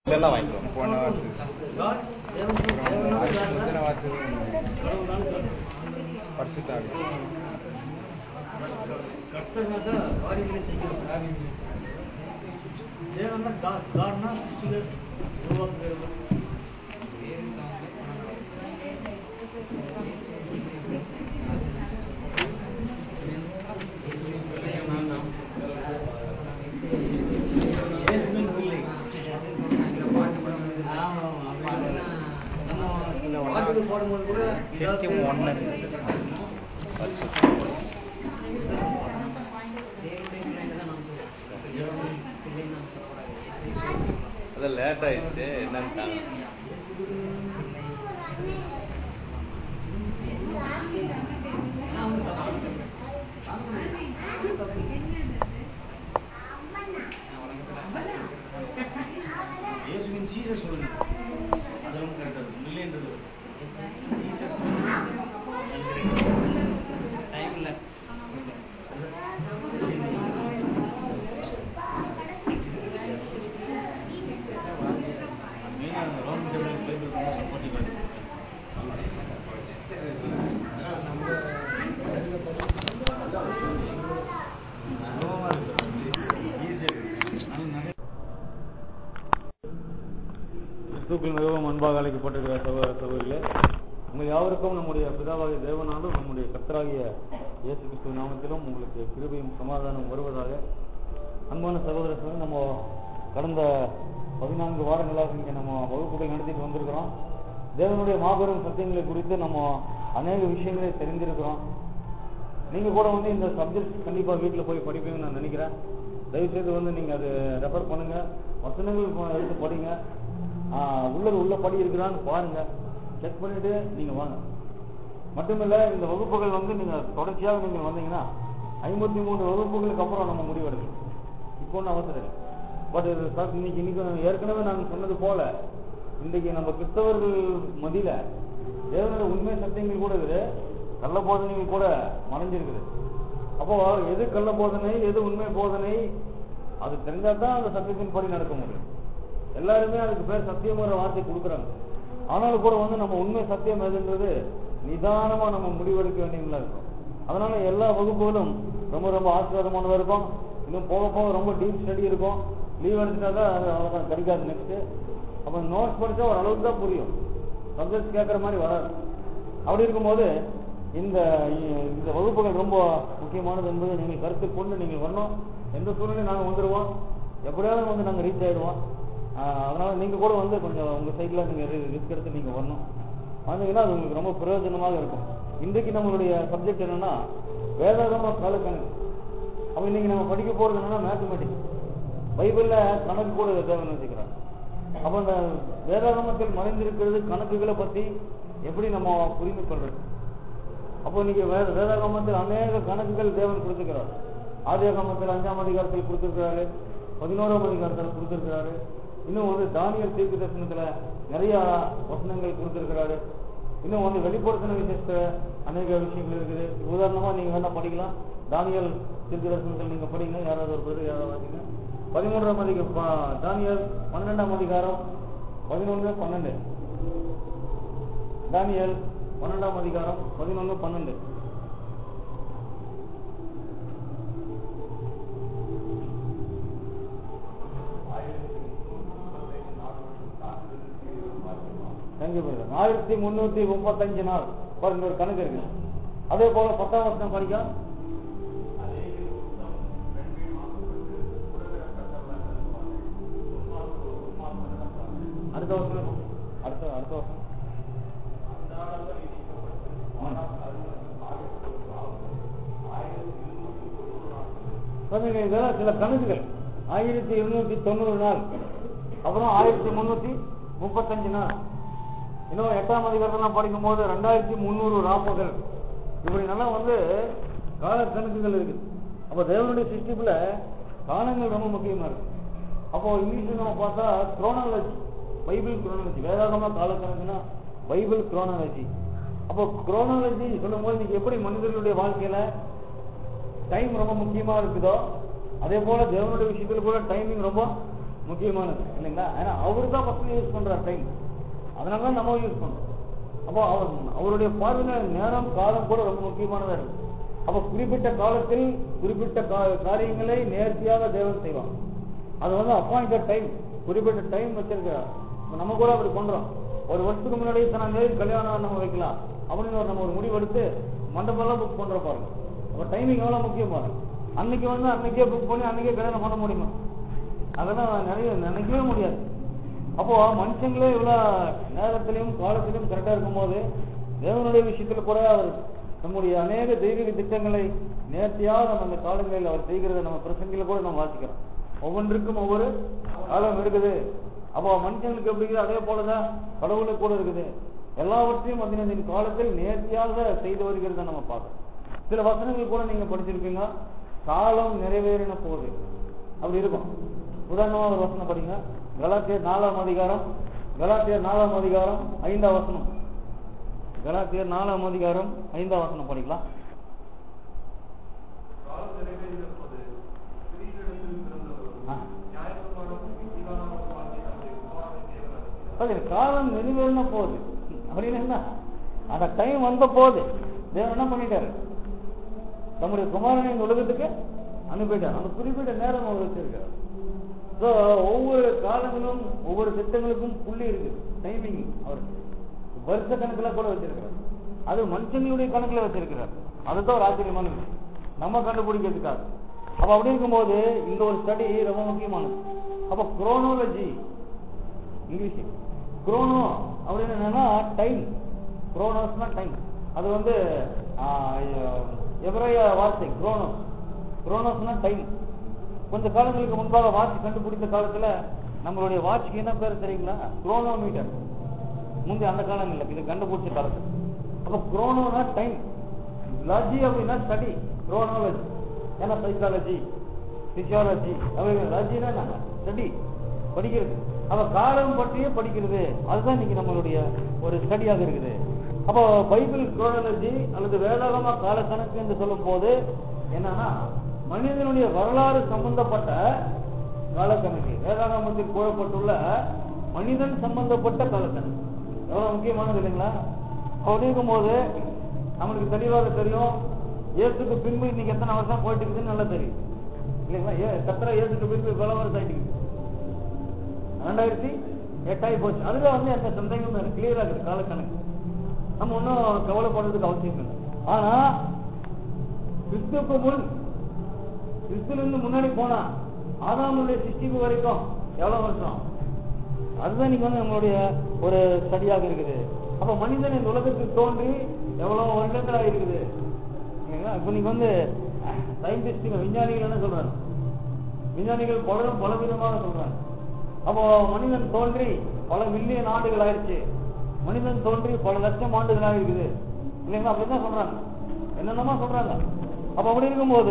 இதெல்லாம் வாங்கிக்குவோம் போன வாரத்துக்கு அப்புறம் அதுக்கு முந்தின வாரத்துக்கு பரிசுத்தாவி ಕರ್ತನಾದ ಕಾರ್ಯಗಳೇ செய்கிறோம் ಏನಂದ್ರೆ ಕಾರಣ ಸೃಷ್ಟಿಗೆ ಶುರುವಾಗ್ತಿರೋದು பேஸ்மெண்ட் பில்டிங் பாட்டுக்கு போடும்போது கூட கிறிஸ்டியம் ஒன்று அது லேட் ஆயிடுச்சு என்னன்னு இயேசுவின் சீசர் சொல்லுங்க அதுவும் கரெக்டாக இல்லைன்றது ஜீசஸ் டைம் இல்லை மெயினாக ரோம் பைபிள் பைபிள் ரொம்ப சப்போர்ட்டிவாக இருக்கு ஸ்லோவாக இருக்கு ஈஸியாக இருக்கு ஆனால் நிறைய கிறிஸ்துக்கள் மிகவும் அன்பாக அழைக்கப்பட்டிருக்கிற சகோதர சகோதரிகளே உங்கள் யாவருக்கும் நம்முடைய பிதாவாகிய தேவனாலும் நம்முடைய கர்த்தராகிய இயேசு கிறிஸ்துவ நாமத்திலும் உங்களுக்கு கிருபையும் சமாதானம் வருவதாக அன்பான சகோதர சகோதரி நம்ம கடந்த பதினான்கு வாரங்களாக இங்கே நம்ம வகுப்புகள் நடத்திட்டு வந்திருக்கிறோம் தேவனுடைய மாபெரும் சத்தியங்களை குறித்து நம்ம அநேக விஷயங்களை தெரிந்திருக்கிறோம் நீங்க கூட வந்து இந்த சப்ஜெக்ட் கண்டிப்பா வீட்ல போய் படிப்பீங்கன்னு நான் நினைக்கிறேன் தயவு செய்து வந்து நீங்க அது ரெஃபர் பண்ணுங்க வசனங்கள் ப- எடுத்து படிங்க ஆஹ் உள்ளது உள்ள படி இருக்குதான்னு பாருங்க செக் பண்ணிட்டு நீங்க வாங்க மட்டுமில்ல இந்த வகுப்புகள் வந்து நீங்க தொடர்ச்சியாக நீங்க வந்தீங்கன்னா ஐம்பத்தி மூணு வகுப்புகளுக்கு அப்புறம் நம்ம முடிவெடுக்கலாம் இப்போ ஒன்றும் அவசரம் இல்லை பட் இது சார் இன்னைக்கு இன்னைக்கு ஏற்கனவே நான் சொன்னது போல இன்றைக்கு நம்ம கிறிஸ்தவர்கள் மதியில தேவனுடைய உண்மை சத்தியங்கள் கூட இருக்குது கள்ள போதனைகள் கூட மறைஞ்சிருக்குது அப்போ எது கள்ள போதனை எது உண்மை போதனை அது தெரிஞ்சா தான் அந்த சத்தியத்தின் படி நடக்க முடியும் எல்லாருமே அதுக்கு பேர் சத்தியங்கிற வார்த்தை கொடுக்குறாங்க ஆனாலும் கூட வந்து நம்ம உண்மை சத்தியம் எதுன்றது நிதானமா நம்ம முடிவெடுக்க வேண்டியதா இருக்கும் அதனால எல்லா வகுப்புகளும் ரொம்ப ரொம்ப ஆசீர்வாதமானதா இருக்கும் இன்னும் போக போக ரொம்ப டீப் ஸ்டடி இருக்கும் லீவ் எடுத்துட்டா தான் அது அவ்வளோதான் கிடைக்காது நெக்ஸ்ட் அப்போ நோட்ஸ் படிச்சா ஒரு அளவுக்கு தான் புரியும் சப்ஜெக்ட் கேட்குற மாதிரி வராது அப்படி இருக்கும்போது இந்த இந்த வகுப்புகள் ரொம்ப முக்கியமானது என்பதை நீங்கள் கருத்தில் கொண்டு நீங்கள் வரணும் எந்த சூழ்நிலையும் நாங்கள் வந்துடுவோம் எப்படியாவது வந்து நாங்கள் ரீச் ஆயிடுவோம் ஆஹ் அதனால நீங்கள் கூட வந்து கொஞ்சம் உங்கள் சைடில் நீங்கள் ரிஸ்க் எடுத்து நீங்கள் வரணும் வந்தீங்கன்னா அது உங்களுக்கு ரொம்ப பிரயோஜனமாக இருக்கும் இன்றைக்கு நம்மளுடைய சப்ஜெக்ட் என்னன்னா வேதாகம காலக்கணக்கு அப்போ இன்னைக்கு நம்ம படிக்க போகிறது என்னன்னா மேத்தமெட்டிக்ஸ் பைபிளில் கணக்கு கூட தேவன் வச்சுக்கிறாங்க அப்போ இந்த வேதாகமத்தில் மறைந்திருக்கிறது கணக்குகளை பற்றி எப்படி நம்ம புரிந்து கொள்றது அப்போ இன்னைக்கு வேத வேதாகமத்தில் அநேக கணக்குகள் தேவன் கொடுத்துக்கிறார் ஆதியாகமத்தில் அஞ்சாம் அதிகாரத்தில் கொடுத்துருக்கிறாரு பதினோராம் அதிகாரத்தில் கொடுத்துருக்கிறாரு இன்னும் வந்து தானியல் தீர்க்க தரிசனத்துல நிறைய வசனங்கள் கொடுத்துருக்கிறாரு இன்னும் வந்து வெளிப்படுத்தின விசேஷத்துல அநேக விஷயங்கள் இருக்குது உதாரணமா நீங்க வேணா படிக்கலாம் தானியல் தீர்க்க தரிசனத்தில் நீங்க படிங்க யாராவது ஒரு பேர் யாராவது வாசிங்க பதிமூன்றாம் அதிகாரம் ப- தானியல் பன்னெண்டாம் அதிகாரம் பதினொன்று பன்னெண்டு தானியல் பன்னெண்டாம் அதிகாரம் பதினொன்று பன்னெண்டு தேங்க்யூ பிரதர் ஆயிரத்தி முன்னூத்தி முப்பத்தஞ்சு நாள் பாருங்க ஒரு கணக்கு இருக்கு அதே போல பத்தாம் வருஷம் படிக்கும் அடுத்த வருஷம் அடுத்த அடுத்த வருஷம் பாருங்க, இதெல்லாம் சில கணக்குகள் ஆயிரத்தி இருநூத்தி தொண்ணூறு நாள் அப்புறம் ஆயிரத்தி முன்னூத்தி முப்பத்தஞ்சு நாள் இன்னும் எட்டாம் அதிகாரத்தெல்லாம் படிக்கும் போது ரெண்டாயிரத்தி முந்நூறு ராப்பகல் இப்படி நல்லா வந்து கால கணக்குகள் இருக்கு அப்ப தேவனுடைய சிஸ்டத்துல காலங்கள் ரொம்ப முக்கியமா இருக்கு அப்போ இங்கிலீஷ்ல நம்ம பார்த்தா குரோனாலஜி பைபிள் குரோனாலஜி வேதாகமா கால கணக்குனா பைபிள் குரோனாலஜி அப்போ குரோனாலஜி சொல்லும் போது இன்னைக்கு எப்படி மனிதர்களுடைய வாழ்க்கையில டைம் ரொம்ப முக்கியமா இருக்குதோ அதே போல தேவனுடைய விஷயத்துல கூட டைமிங் ரொம்ப முக்கியமானது இல்லைங்களா ஏன்னா அவர் தான் ஃபர்ஸ்ட் யூஸ் பண்றார் டைம் அதனால தான் நம்ம யூஸ் பண்றோம் அப்போ அவர் அவருடைய பார்வையில நேரம் காலம் கூட ரொம்ப முக்கியமானதா இருக்கு அப்போ குறிப்பிட்ட காலத்தில் குறிப்பிட்ட கா- காரியங்களை நேர்த்தியாக தேவன் செய்வான் அது வந்து அப்பாயிண்டட் டைம் குறிப்பிட்ட டைம் வச்சிருக்கிறார் இப்ப நம்ம கூட அப்படி பண்றோம் ஒரு வருஷத்துக்கு முன்னாடி இத்தனாம் தேதி கல்யாணம் நம்ம வைக்கலாம் அப்படின்னு ஒரு நம்ம ஒரு முடிவு எடுத்து மண்டபம்லாம் புக் பண்ற பாருங்க அப்ப டைமிங் எவ்வளவு முக்கியம் பாருங்க அன்னைக்கு வந்து அன்னைக்கே புக் பண்ணி அன்னைக்கே கல்யாணம் பண்ண முடியுமா அதெல்லாம் நிறைய நினைக்கவே முடியாது அப்போ மனுஷங்களே இவ்வளவு நேரத்திலையும் காலத்திலையும் கரெக்டா இருக்கும்போது தேவனுடைய விஷயத்துல கூட அவர் நம்முடைய அநேக தெய்வீக திட்டங்களை நேர்த்தியாக நம்ம அந்த காலங்களில் அவர் செய்கிறத நம்ம பிரசங்கில கூட நம்ம வாசிக்கிறோம் ஒவ்வொன்றுக்கும் ஒவ்வொரு காலம் இருக்குது அப்போ மனுஷங்களுக்கு எப்படி இருக்குது அதே போலதான் கடவுளுக்கு கூட இருக்குது எல்லாவற்றையும் பதினைந்தின் காலத்தில் நேர்த்தியாக செய்து வருகிறத நம்ம பார்க்கிறோம் சில வசனங்கள் கூட நீங்க படிச்சிருப்பீங்க காலம் நிறைவேறின போது அப்படி இருக்கும் உதாரணமா ஒரு வசனம் படிங்க கலாத்தியர் நாலாம் அதிகாரம் கலாத்தியர் நாலாம் அதிகாரம் ஐந்தாம் வசனம் கலாத்தியர் நாலாம் அதிகாரம் ஐந்தாம் வசனம் படிக்கலாம் காலம் நிறைவேறின போது ஸ்திரீகளிடத்தில் பிறந்தவரும் ஆ. நியாயப்பிரமாணமும் நீதிமானமும் ஆகிய நம்முடைய குமாரனை தேவன் அனுப்பினார். அது காலம் நிறைவேறின போது அப்படின்னு என்ன அந்த டைம் வந்த போது தேவன் என்ன பண்ணிட்டாரு நம்முடைய குமாரனை இந்த உலகத்துக்கு அனுப்பிட்டார் அந்த குறிப்பிட்ட நேரம் அவர் வச்சிருக்காரு ஸோ ஒவ்வொரு காலங்களும் ஒவ்வொரு திட்டங்களுக்கும் புள்ளி இருக்கு டைமிங் அவருக்கு வருஷ கணக்குல கூட வச்சிருக்கிறார் அது மனுஷங்களுடைய கணக்குல வச்சிருக்கிறார் அதுதான் ஒரு ஆச்சரியமான விஷயம் நம்ம கண்டுபிடிக்கிறதுக்காக அப்ப அப்படி இருக்கும்போது இந்த ஒரு ஸ்டடி ரொம்ப முக்கியமானது அப்ப குரோனாலஜி இங்கிலீஷ் குரோனோ அப்படின்னு என்னன்னா டைம் குரோனோஸ்னா டைம் அது வந்து எவரைய வார்த்தை குரோனோஸ் குரோனோஸ்னா டைம் கொஞ்ச காலங்களுக்கு முன்பாக வாட்ச் கண்டுபிடித்த காலத்துல நம்மளுடைய வாட்ச்க்கு என்ன பேர் தெரியுங்களா குரோனோமீட்டர் முந்தி அந்த காலம் இல்லை இது கண்டுபிடிச்ச காலத்துல அப்ப குரோனோனா டைம் லாஜி அப்படின்னா ஸ்டடி குரோனாலஜி ஏன்னா சைக்காலஜி பிசியாலஜி அப்படின்னு லாஜினா நாங்க ஸ்டடி படிக்கிறது அப்ப காலம் பற்றியே படிக்கிறது அதுதான் இன்னைக்கு நம்மளுடைய ஒரு ஸ்டடியாக இருக்குது அப்போ பைபிள் குரோனாலஜி அல்லது வேதாகம கால கணக்கு என்று சொல்லும் போது என்னன்னா மனிதனுடைய வரலாறு சம்பந்தப்பட்ட காலக்கணக்கு வேதாகமத்தில் கூறப்பட்டுள்ள மனிதன் சம்பந்தப்பட்ட காலக்கணக்கு எவ்வளவு முக்கியமானது இல்லைங்களா அப்படி இருக்கும்போது நம்மளுக்கு தெளிவாக தெரியும் இயேசுக்கு பின்பு இன்னைக்கு எத்தனை வருஷம் போயிட்டு இருக்குதுன்னு நல்லா தெரியும் இல்லைங்களா ஏ கத்திர இயேசுக்கு பின்பு பல வருஷம் ஆயிட்டு இருக்குது. ரெண்டாயிரத்தி எட்டாயி போச்சு அதுல வந்து எந்த சந்தேகமும் கிளியரா இருக்குது காலக்கணக்கு நம்ம ஒன்றும் கவலைப்படுறதுக்கு அவசியம் இல்லை ஆனா கிறிஸ்துவுக்கு முன் கிறிஸ்துல இருந்து முன்னாடி போனா ஆதாமுடைய சிருஷ்டிப்பு வரைக்கும் எவ்வளவு வருஷம் அதுதான் இன்னைக்கு வந்து நம்மளுடைய ஒரு ஸ்டடியாக இருக்குது அப்ப மனிதன் இந்த உலகத்துக்கு தோன்றி எவ்வளவு வருடங்களா இருக்குது இல்லைங்களா? இப்ப நீங்க வந்து சயின்டிஸ்டுங்க விஞ்ஞானிகள் என்ன சொல்றாங்க விஞ்ஞானிகள் பலரும் பல விதமாக சொல்றாங்க அப்போ மனிதன் தோன்றி பல மில்லியன் ஆண்டுகள் ஆயிடுச்சு மனிதன் தோன்றி பல லட்சம் ஆண்டுகள் ஆகிருக்குது இல்லைங்களா அப்படிதான் சொல்றாங்க என்னென்னமா சொல்றாங்க அப்ப அப்படி இருக்கும்போது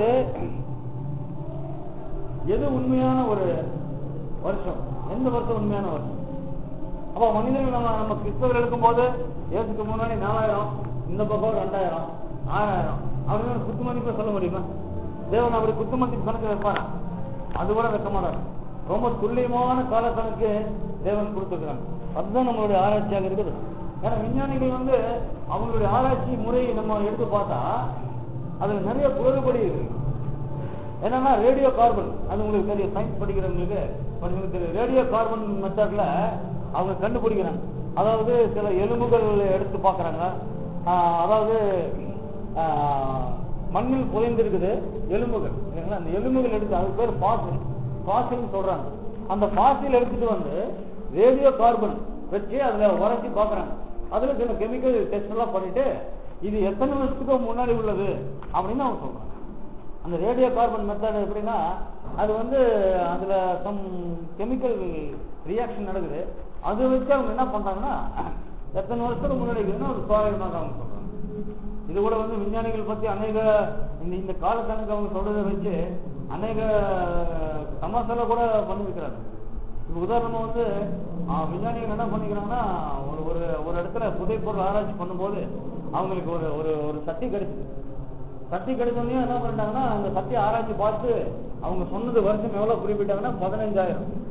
எது உண்மையான ஒரு வருஷம் எந்த வருஷம் உண்மையான வருஷம் அப்ப மனிதர்கள் நம்ம நம்ம கிறிஸ்தவர் இருக்கும்போது ஏசுக்கு முன்னாடி நாலாயிரம் இந்த பக்கம் ரெண்டாயிரம் ஆறாயிரம் அப்படின்னு ஒரு குத்து மதிப்பை சொல்ல முடியுமா தேவன் அப்படி குத்து மதிப்பு கணக்கு வைப்பாரா அது கூட வைக்க மாட்டார் ரொம்ப துல்லியமான கால கணக்கு தேவன் கொடுத்துருக்காங்க அதுதான் நம்மளுடைய ஆராய்ச்சியாக இருக்குது ஏன்னா விஞ்ஞானிகள் வந்து அவங்களுடைய ஆராய்ச்சி முறையை நம்ம எடுத்து பார்த்தா அதுல நிறைய குளறுபடி இருக்கு என்னன்னா ரேடியோ கார்பன் அது உங்களுக்கு தெரியும் சயின்ஸ் படிக்கிறவங்களுக்கு கொஞ்சம் தெரியும் ரேடியோ கார்பன் மெத்தட்ல அவங்க கண்டுபிடிக்கிறாங்க அதாவது சில எலும்புகள் எடுத்து பார்க்கறாங்க ஆஹ் அதாவது ஆஹ் மண்ணில் புதைந்திருக்குது எலும்புகள் இல்லைங்களா அந்த எலும்புகள் எடுத்து அது பேர் பாசில் பாசில்னு சொல்றாங்க அந்த பாசில் எடுத்துட்டு வந்து ரேடியோ கார்பன் வச்சு அதுல உரைச்சி பார்க்கறாங்க அதுல சில கெமிக்கல் டெஸ்ட் எல்லாம் பண்ணிட்டு இது எத்தனை வருஷத்துக்கு முன்னாடி உள்ளது அப்படின்னு அவங்க சொல்றாங்க அந்த ரேடியோ கார்பன் மெத்தட் எப்படின்னா அது வந்து அதுல சம் கெமிக்கல் ரியாக்ஷன் நடக்குது அதை வச்சு அவங்க என்ன பண்றாங்கன்னா எத்தனை வருஷத்துக்கு முன்னாடி இருக்குதுன்னு ஒரு தோராயமாக அவங்க சொல்றாங்க இது கூட வந்து விஞ்ஞானிகள் பத்தி அநேக இந்த இந்த காலக்கணக்கு அவங்க சொல்றதை வச்சு அநேக தமாசால கூட பண்ணிருக்கிறாங்க இப்ப உதாரணமா வந்து ஆஹ், விஞ்ஞானிகள் என்ன பண்ணிக்கிறாங்கன்னா ஒரு ஒரு ஒரு இடத்துல புதைப்பொருள் ஆராய்ச்சி பண்ணும்போது அவங்களுக்கு ஒரு ஒரு ஒரு சட்டி கிடைச்சது சட்டி கிடைச்சோடனே என்ன பண்ணிட்டாங்கன்னா அந்த சட்டி ஆராய்ச்சி பார்த்து அவங்க சொன்னது வருஷம் எவ்வளவு குறிப்பிட்டாங்கன்னா பதினஞ்சாயிரம்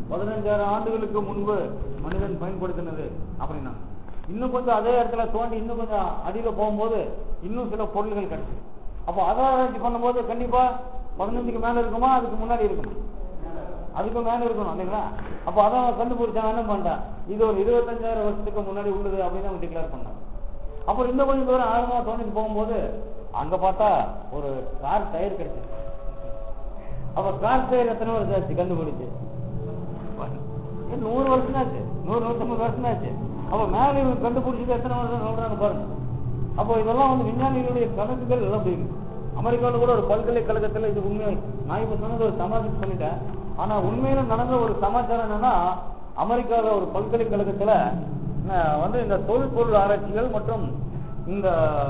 பதினஞ்சாயிரம் ஆண்டுகளுக்கு முன்பு மனிதன் பயன்படுத்தினது அப்படின்னா இன்னும் கொஞ்சம் அதே இடத்துல தோண்டி இன்னும் கொஞ்சம் அடியில போகும்போது இன்னும் சில பொருள்கள் கிடைச்சு அப்போ அதை ஆராய்ச்சி பண்ணும்போது கண்டிப்பா பதினஞ்சுக்கு மேல இருக்குமா அதுக்கு முன்னாடி இருக்குமா அதுக்கு மேல இருக்கணும் இல்லைங்களா அப்ப அதான் கண்டுபிடிச்சான் என்ன பண்ணிட்டான் இது ஒரு இருபத்தஞ்சாயிரம் வருஷத்துக்கு முன்னாடி உள்ளது அப்படின்னு அவங்க டிக்ளேர் பண்ணாங்க அப்புறம் இன்னும் கொஞ்சம் தூரம் ஆழமா தோண்டிட்டு போகும்போது அங்க பார்த்தா ஒரு கார் டயர் கிடைச்சிருக்கு அப்ப கார் டயர் எத்தனை வருஷம் ஆச்சு கண்டுபிடிச்சு ஏன் நூறு வருஷம் ஆச்சு நூறு நூத்தம்பது வருஷம் ஆச்சு அப்ப மேல இவங்க கண்டுபிடிச்சது எத்தனை வருஷம் சொல்றாங்க பாருங்க அப்போ இதெல்லாம் வந்து விஞ்ஞானிகளுடைய கணக்குகள் எல்லாம் அப்படி இருக்கு அமெரிக்காவில் கூட ஒரு பல்கலைக்கழகத்துல இது உண்மை நான் இப்ப சொன்னது ஒரு சமாஜம் சொல்லிட்டேன் ஆனா உண்மையில நடந்த ஒரு சமாச்சாரம் என்னன்னா அமெரிக்காவில் ஒரு பல்கலைக்கழகத்துல அஹ், வந்து இந்த தொல்பொருள் ஆராய்ச்சிகள் மற்றும் இந்த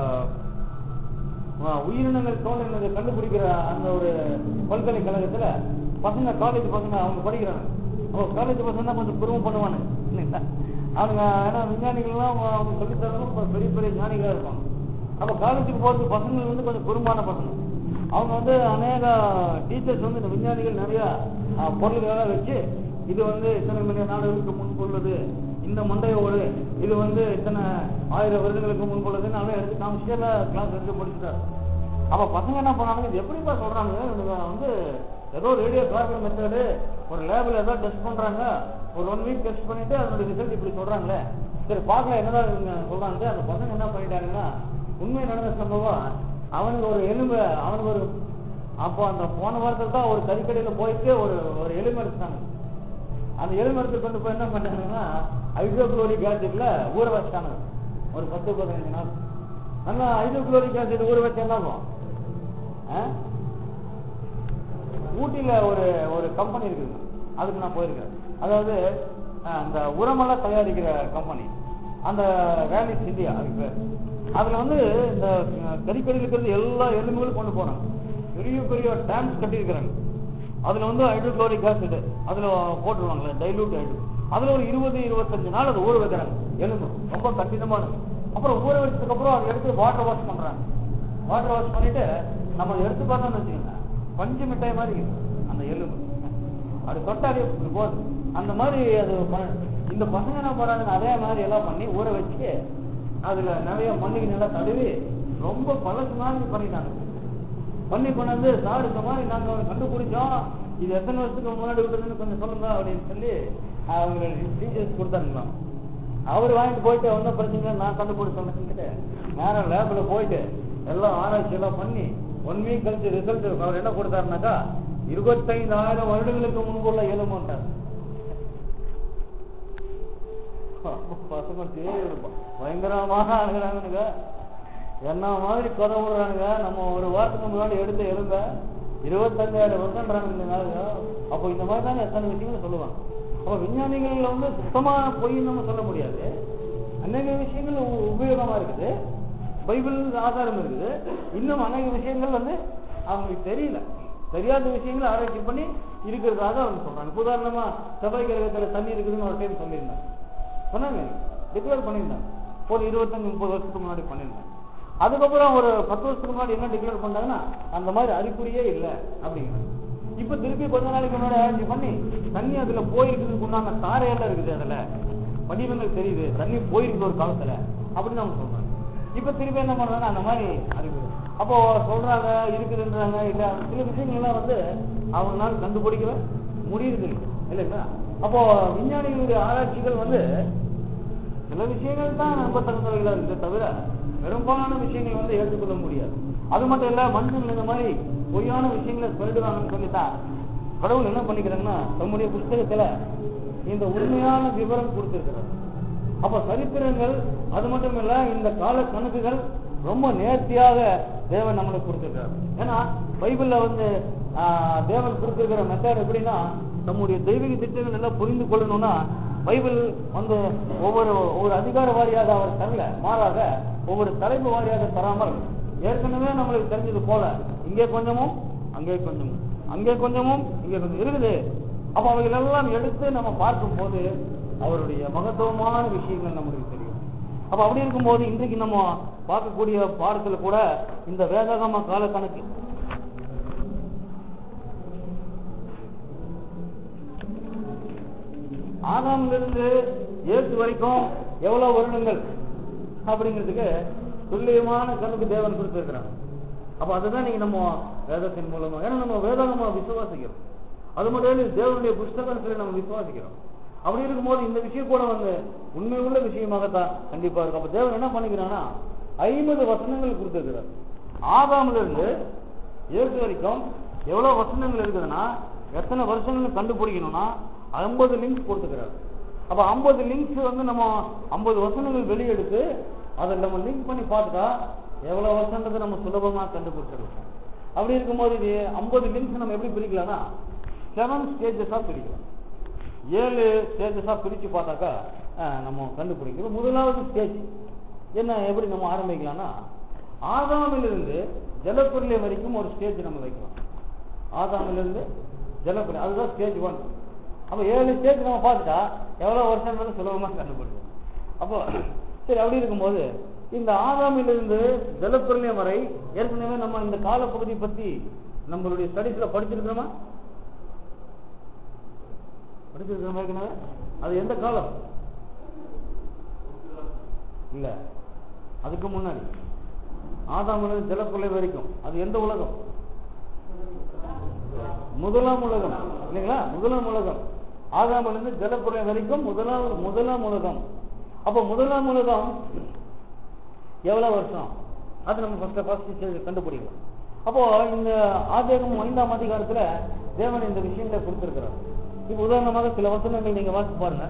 அஹ், உயிரினங்கள் தோன்றினதை கண்டுபிடிக்கிற அந்த ஒரு பல்கலைக்கழகத்துல பசங்க காலேஜ் பசங்க அவங்க படிக்கிறாங்க அவங்க காலேஜ் பசங்க தான் கொஞ்சம் குருவம் பண்ணுவானுங்க இல்லைங்களா? அவங்க ஏன்னா விஞ்ஞானிகள்லாம் அவங்க அவங்க சொல்லித் தரணும் இப்ப பெரிய பெரிய ஞானிகளா இருப்பாங்க அப்ப காலேஜுக்கு போறது பசங்க வந்து கொஞ்சம் குறும்பான பசங்க அவங்க வந்து அநேக டீச்சர்ஸ் வந்து இந்த விஞ்ஞானிகள் நிறைய அஹ், பொருள்களெல்லாம் வச்சு இது வந்து இத்தனை மில்லியன் நாடுகளுக்கு முன்பு உள்ளது இந்த மண்டையோடு இது வந்து இத்தனை ஆயிரம் வருடங்களுக்கு முன்பு உள்ளதுன்னு அவன் எடுத்து காமிச்சு கிளாஸ் எடுத்து முடிச்சுட்டாரு அப்ப பசங்க என்ன பண்ணாங்க இது எப்படிப்பா சொல்றாங்க இவனுங்க வந்து ஏதோ ரேடியோ கார்பன் மெத்தடு ஒரு லேபில் ஏதோ டெஸ்ட் பண்றாங்க ஒரு ஒன் வீக் டெஸ்ட் பண்ணிட்டு அதனுடைய ரிசல்ட் இப்படி சொல்றாங்களே சரி பார்க்கல என்னதான் இவங்க சொல்றாங்க அந்த பசங்க என்ன பண்ணிட்டாங்கன்னா உண்மை நடந்த சம்பவம் அவனுக்கு ஒரு எலும்பு அவனுக்கு ஒரு அப்போ அந்த போன வாரத்தில் தான் ஒரு கறிக்கடையில போயிட்டு ஒரு ஒரு எலும்பு எடுத்தாங்க அந்த எலும்பு எடுத்து கொண்டு போய் என்ன பண்ணாங்கன்னா ஹைட்ரோகுளோரிக் ஆசிட்ல ஊற வச்சிட்டாங்க ஒரு பத்து பதினஞ்சு நாள் நல்லா ஹைட்ரோகுளோரிக் ஆசிட் ஊற வச்சு என்ன ஆகும் ஆ? ஊட்டியில ஒரு ஒரு கம்பெனி இருக்குது அதுக்கு நான் போயிருக்கேன் அதாவது அஹ், அந்த உரமெல்லாம் தயாரிக்கிற கம்பெனி அந்த வேலிஸ் இந்தியா அதுக்கு பேர் அதுல வந்து இந்த அஹ், கறிக்கடையில் இருக்கிறது எல்லா எலும்புகளும் கொண்டு போறாங்க பெரிய பெரிய டேம்ஸ் கட்டியிருக்கிறாங்க அதுல வந்து ஹைட்ரோகுளோரிக் ஆசிட் அதுல போட்டுருவாங்களே டைலூட் ஆயிடும் அதுல ஒரு இருபது இருபத்தஞ்சு நாள் அதை ஊற வைக்கிறாங்க எலும்பு ரொம்ப கடினமானது அப்புறம் ஊற வச்சதுக்கு அப்புறம் அதை எடுத்து வாட்டர் வாஷ் பண்றாங்க வாட்டர் வாஷ் பண்ணிட்டு நம்ம அதை எடுத்து பார்த்தோம்னு வச்சுக்கோங்க பஞ்சு மிட்டாய் மாதிரி இருக்கு அந்த எலும்பு அது தொட்டாலே இப்படி போகுது அந்த மாதிரி அது ப- இந்த பசங்க என்ன பண்றாங்க அதே மாதிரி எல்லாம் பண்ணி ஊற வச்சு அதுல நிறைய மண்ணுக்கு நல்லா தடவி ரொம்ப பழசு மாதிரி பண்ணிட்டாங்க பண்ணி கொண்டாந்து சார் இந்த மாதிரி நாங்க கண்டுபிடிச்சோம் இது எத்தனை வருஷத்துக்கு முன்னாடி விட்டதுன்னு கொஞ்சம் சொல்லுங்க அப்படின்னு சொல்லி அவங்க டீச்சர்ஸ் கொடுத்தாங்களாம் அவர் வாங்கிட்டு போயிட்டு ஒன்றும் பிரச்சனை இல்லை, நான் கண்டுபிடிச்சு சொன்னேன்ட்டு நேரம் லேப்ல போயிட்டு எல்லாம் ஆராய்ச்சி எல்லாம் பண்ணி ஒன் வீக் கழிச்சு ரிசல்ட் அவர் என்ன கொடுத்தாருனாக்கா இருபத்தைந்தாயிரம் வருடங்களுக்கு முன்புள்ள எலும்புன்றார் பசங்க தேவை பயங்கரமாக அணுகிறானுங்க என்ன மாதிரி கதை விடுறானுங்க நம்ம ஒரு வாரத்துக்கு முன்னாடி எடுத்த எலும்ப இருபத்தஞ்சாயிரம் வருஷம்ன்றாங்க இந்த நாளுங்க அப்போ இந்த மாதிரி தானே எத்தனை விஷயங்கள் சொல்லுவாங்க அப்போ விஞ்ஞானிகள் வந்து சுத்தமா பொய் நம்ம சொல்ல முடியாது அநேக விஷயங்கள் உ- உபயோகமா இருக்குது பைபிள் ஆதாரம் இருக்குது இன்னும் அநேக விஷயங்கள் வந்து அவங்களுக்கு தெரியல தெரியாத விஷயங்களை ஆராய்ச்சி பண்ணி இருக்கிறதாக அவங்க சொல்றாங்க இப்ப உதாரணமா செவ்வாய் கிரகத்துல தண்ணி இருக்குதுன்னு ஒரு டைம் சொல்லியிருந்தாங்க சொன்னாங்க டிக்ளேர் பண்ணியிருந்தாங்க ஒரு இருபத்தஞ்சு முப்பது வருஷத்துக்கு முன்னாடி பண்ணியிருந்தாங்க அதுக்கப்புறம் ஒரு பத்து வருஷத்துக்கு முன்னாடி என்ன டிக்ளேர் பண்ணாங்கன்னா அந்த மாதிரி அறிகுறியே இல்லை அப்படிங்கிறாங்க இப்ப திருப்பி கொஞ்ச நாளைக்கு முன்னாடி ஆராய்ச்சி பண்ணி தண்ணி அதுல போயிருக்குதுக்கு உண்டான தாரையெல்லாம் இருக்குது அதுல வடிவங்கள் தெரியுது தண்ணி போயிருக்கு ஒரு காலத்துல அப்படின்னு அவங்க சொல்றாங்க இப்ப திருப்பி என்ன பண்றாங்க அந்த மாதிரி அறிகுறி அப்போ சொல்றாங்க இருக்குதுன்றாங்க இல்ல சில விஷயங்கள்லாம் வந்து அவங்களால கண்டுபிடிக்கவே முடியுது இல்லைங்களா அப்போ விஞ்ஞானிகளுடைய ஆராய்ச்சிகள் வந்து சில விஷயங்கள் தான் நம்பத்தகுந்தவைகளா இருக்கு தவிர பெரும்பாலான விஷயங்கள் வந்து ஏற்றுக்கொள்ள முடியாது அது மட்டும் இல்ல மனுஷங்க இந்த மாதிரி பொய்யான விஷயங்களை சொல்லிடுவாங்கன்னு சொல்லித்தான் கடவுள் என்ன பண்ணிக்கிறாங்கன்னா தம்முடைய புஸ்தகத்துல இந்த உண்மையான விவரம் கொடுத்திருக்கிறார் அப்ப சரித்திரங்கள் அது மட்டும் இல்ல இந்த கால கணக்குகள் ரொம்ப நேர்த்தியாக தேவன் நம்மளுக்கு கொடுத்திருக்கிறார் ஏன்னா பைபிள்ல வந்து ஆஹ், தேவன் கொடுத்திருக்கிற மெத்தட் எப்படின்னா நம்முடைய தெய்வீக திட்டங்கள் எல்லாம் புரிந்து கொள்ளணும்னா பைபிள் வந்து ஒவ்வொரு ஒவ்வொரு அதிகார வாரியாக அவர் தரல மாறாக ஒவ்வொரு தலைப்பு வாரியாக தராமல் ஏற்கனவே நம்மளுக்கு தெரிஞ்சது போல இங்கே கொஞ்சமும் அங்கே கொஞ்சமும் அங்கே கொஞ்சமும் இங்கே கொஞ்சம் இருக்குது அப்ப அவைகள் எல்லாம் எடுத்து நம்ம பார்க்கும் போது அவருடைய மகத்துவமான விஷயங்கள் நம்மளுக்கு தெரியும் அப்ப அப்படி இருக்கும்போது இன்றைக்கு நம்ம பார்க்கக்கூடிய பாடத்துல கூட இந்த வேதாகம கால கணக்கு ஆதாமிலிருந்து இயேசு வரைக்கும் எவ்வளவு வருடங்கள் அப்படிங்கிறதுக்கு துல்லியமான கணக்கு தேவன் கொடுத்திருக்கிறாங்க அப்ப அதுதான் நீங்க நம்ம வேதத்தின் மூலமா ஏன்னா நம்ம வேதம் நம்ம விசுவாசிக்கிறோம் அது மட்டும் இல்லை தேவனுடைய புஸ்தகம் சொல்லி நம்ம விசுவாசிக்கிறோம் அப்படி இருக்கும்போது இந்த விஷயம் கூட வந்து உண்மை உள்ள விஷயமாகத்தான் கண்டிப்பா இருக்கும் அப்ப தேவன் என்ன பண்ணிக்கிறான்னா ஐம்பது வசனங்கள் கொடுத்திருக்கிறார் ஆதாமிலிருந்து இருந்து இயேசு வரைக்கும் எவ்வளவு வசனங்கள் இருக்குதுன்னா எத்தனை வருஷங்கள் கண்டுபிடிக்கணும்னா ஐம்பது லிங்க்ஸ் கொடுத்துக்கிறார் அப்ப ஐம்பது லிங்க்ஸ் வந்து நம்ம ஐம்பது வசனங்கள் வெளியெடுத்து அதை நம்ம லிங்க் பண்ணி பார்த்துட்டா எவ்வளவு வருஷன்றது நம்ம சுலபமா கண்டுபிடிச்சிடலாம் அப்படி இருக்கும்போது இது ஐம்பது லிங்க்ஸ் நம்ம எப்படி பிரிக்கலாம்னா செவன் ஸ்டேஜஸா பிரிக்கலாம் ஏழு ஸ்டேஜஸா பிரிச்சு பார்த்தாக்கா அஹ், நம்ம கண்டுபிடிக்கிறோம் முதலாவது ஸ்டேஜ் என்ன எப்படி நம்ம ஆரம்பிக்கலாம்னா ஆதாமிலிருந்து ஜலப்பிரளய வரைக்கும் ஒரு ஸ்டேஜ் நம்ம வைக்கலாம் ஆதாமிலிருந்து ஜலப்பிரளயம் அதுதான் ஸ்டேஜ் ஒன் அப்ப ஏழு ஸ்டேஜ் நம்ம பார்த்துட்டா எவ்வளவு வருஷம் சுலபமா கண்டுபிடிக்கும் அப்போ சரி அப்படி இருக்கும்போது இந்த ஆதாமிலிருந்து ஜலப்பிரளயம் வரை ஏற்கனவே நம்ம இந்த காலப்பகுதி பத்தி நம்மளுடைய ஸ்டடிஸ்ல படிச்சிருக்கிறோமா படிச்சிருக்கிறோமா ஏற்கனவே அது எந்த காலம் இல்ல அதுக்கு முன்னாடி ஆதாமிலிருந்து ஜலப்பிரளயம் வரைக்கும் அது எந்த உலகம் முதலாம் உலகம் இல்லைங்களா முதலாம் உலகம் ஆதாமிலிருந்து ஜலப்பிரளயம் வரைக்கும் முதலாம் முதலாம் உலகம் அப்ப முதலாம் உலகம் எவ்வளவு வருஷம் அது நம்ம ஃபர்ஸ்ட் ஃபர்ஸ்ட் கண்டுபிடிக்கலாம் அப்போ இந்த ஆதேகம் ஐந்தாம் அதிகாரத்துல தேவன் இந்த விஷயங்களை கொடுத்திருக்கிறார் இப்ப உதாரணமாக சில வசனங்கள் நீங்க வாசிச்சு பாருங்க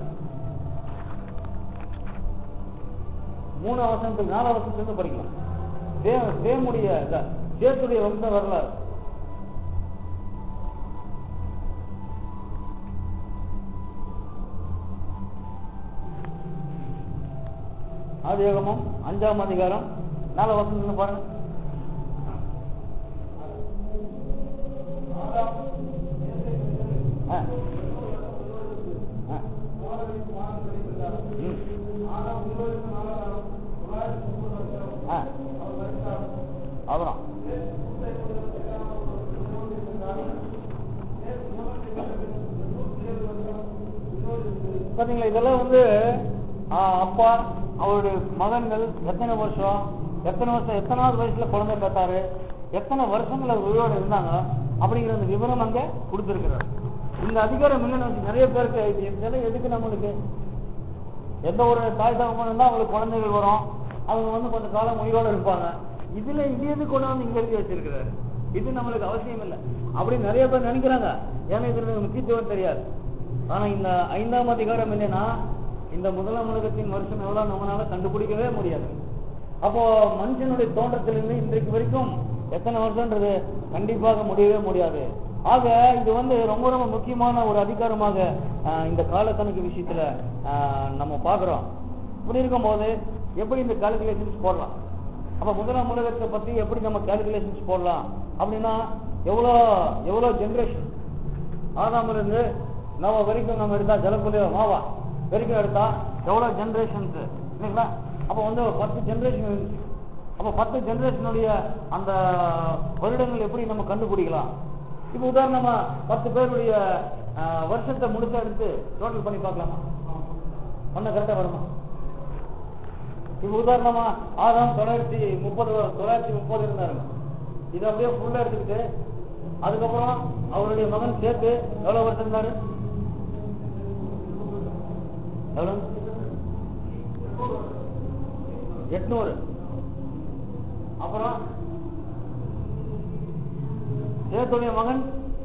மூணு வசனத்துக்கு நாலு வசனத்துல படிக்கலாம் தே- தேமுடைய இல்ல, சேத்துடைய வம்ச வரலாறு ஆதியோகமும் அஞ்சாம் அதிகாரம் நாலு வசனத்துல பாருங்க ஆ. ஆ. ம். ஆ. அப்புறம் பாத்தீங்களா இதெல்லாம் வந்து ஆ, அப்பா அவருடைய மகன்கள் எத்தனை வருஷம் எத்தனை வருஷம் எத்தனாவது வயசுல குழந்தை பெற்றாரு எத்தனை வருஷங்கள் அவர் உயிரோட இருந்தாங்க அப்படிங்கிற அந்த விவரம் அங்க கொடுத்திருக்கிறார் இந்த அதிகாரம் இல்லைன்னு வச்சு நிறைய பேருக்கு இது இதெல்லாம் எதுக்கு நம்மளுக்கு எந்த ஒரு தாய் தகவல் இருந்தா அவங்களுக்கு குழந்தைகள் வரும் அவங்க வந்து கொஞ்ச காலம் உயிரோட இருப்பாங்க இதுல இது எது கொண்டு வந்து இங்க எழுதி வச்சிருக்கிறாரு இது நம்மளுக்கு அவசியம் இல்லை அப்படி நிறைய பேர் நினைக்கிறாங்க ஏன்னா இதுல முக்கியத்துவம் தெரியாது ஆனா இந்த ஐந்தாம் அதிகாரம் என்னன்னா இந்த முதலாம் உலகத்தின் வருஷம் எவ்வளவு நம்மளால கண்டுபிடிக்கவே முடியாது அப்போ மனுஷனுடைய தோன்றத்திலிருந்து இன்றைக்கு வரைக்கும் எத்தனை வருஷம்ன்றது கண்டிப்பாக முடியவே முடியாது ஆக இது வந்து ரொம்ப ரொம்ப முக்கியமான ஒரு அதிகாரமாக ஆஹ், இந்த காலக்கணக்கு விஷயத்துல ஆஹ், நம்ம பார்க்கிறோம் இப்படி இருக்கும்போது எப்படி இந்த கால்குலேஷன்ஸ் போடலாம் அப்ப முதலாம் உலகத்தை பத்தி எப்படி நம்ம கால்குலேஷன்ஸ் போடலாம் அப்படின்னா எவ்வளோ எவ்வளோ ஜென்ரேஷன் ஆதாமில் இருந்து நவ வரைக்கும் நம்ம எடுத்தா ஜலப்புலியோ மாவா வரைக்கும் எடுத்தா எவ்வளவு ஜென்ரேஷன்ஸ் இல்லைங்களா அப்போ வந்து பத்து ஜென்ரேஷன் இருந்துச்சு அப்போ பத்து ஜென்ரேஷனுடைய அந்த வருடங்கள் எப்படி நம்ம கண்டுபிடிக்கலாம் இப்போ உதாரணமா பத்து பேருடைய ஆஹ், வருஷத்தை முழுக்க எடுத்து டோட்டல் பண்ணி பார்க்கலாமா பண்ண கரெக்டா வருமா இப்போ உதாரணமா ஆறாம் தொள்ளாயிரத்தி முப்பது தொள்ளாயிரத்தி முப்பது இருந்தாருங்க இது அப்படியே ஃபுல்லா எடுத்துக்கிட்டு அதுக்கப்புறம் அவருடைய மகன் சேர்த்து எவ்வளவு வருஷம் இருந்தாரு எவ்வளவு எட்நூறு அப்புறம் சேத்துடைய மகன்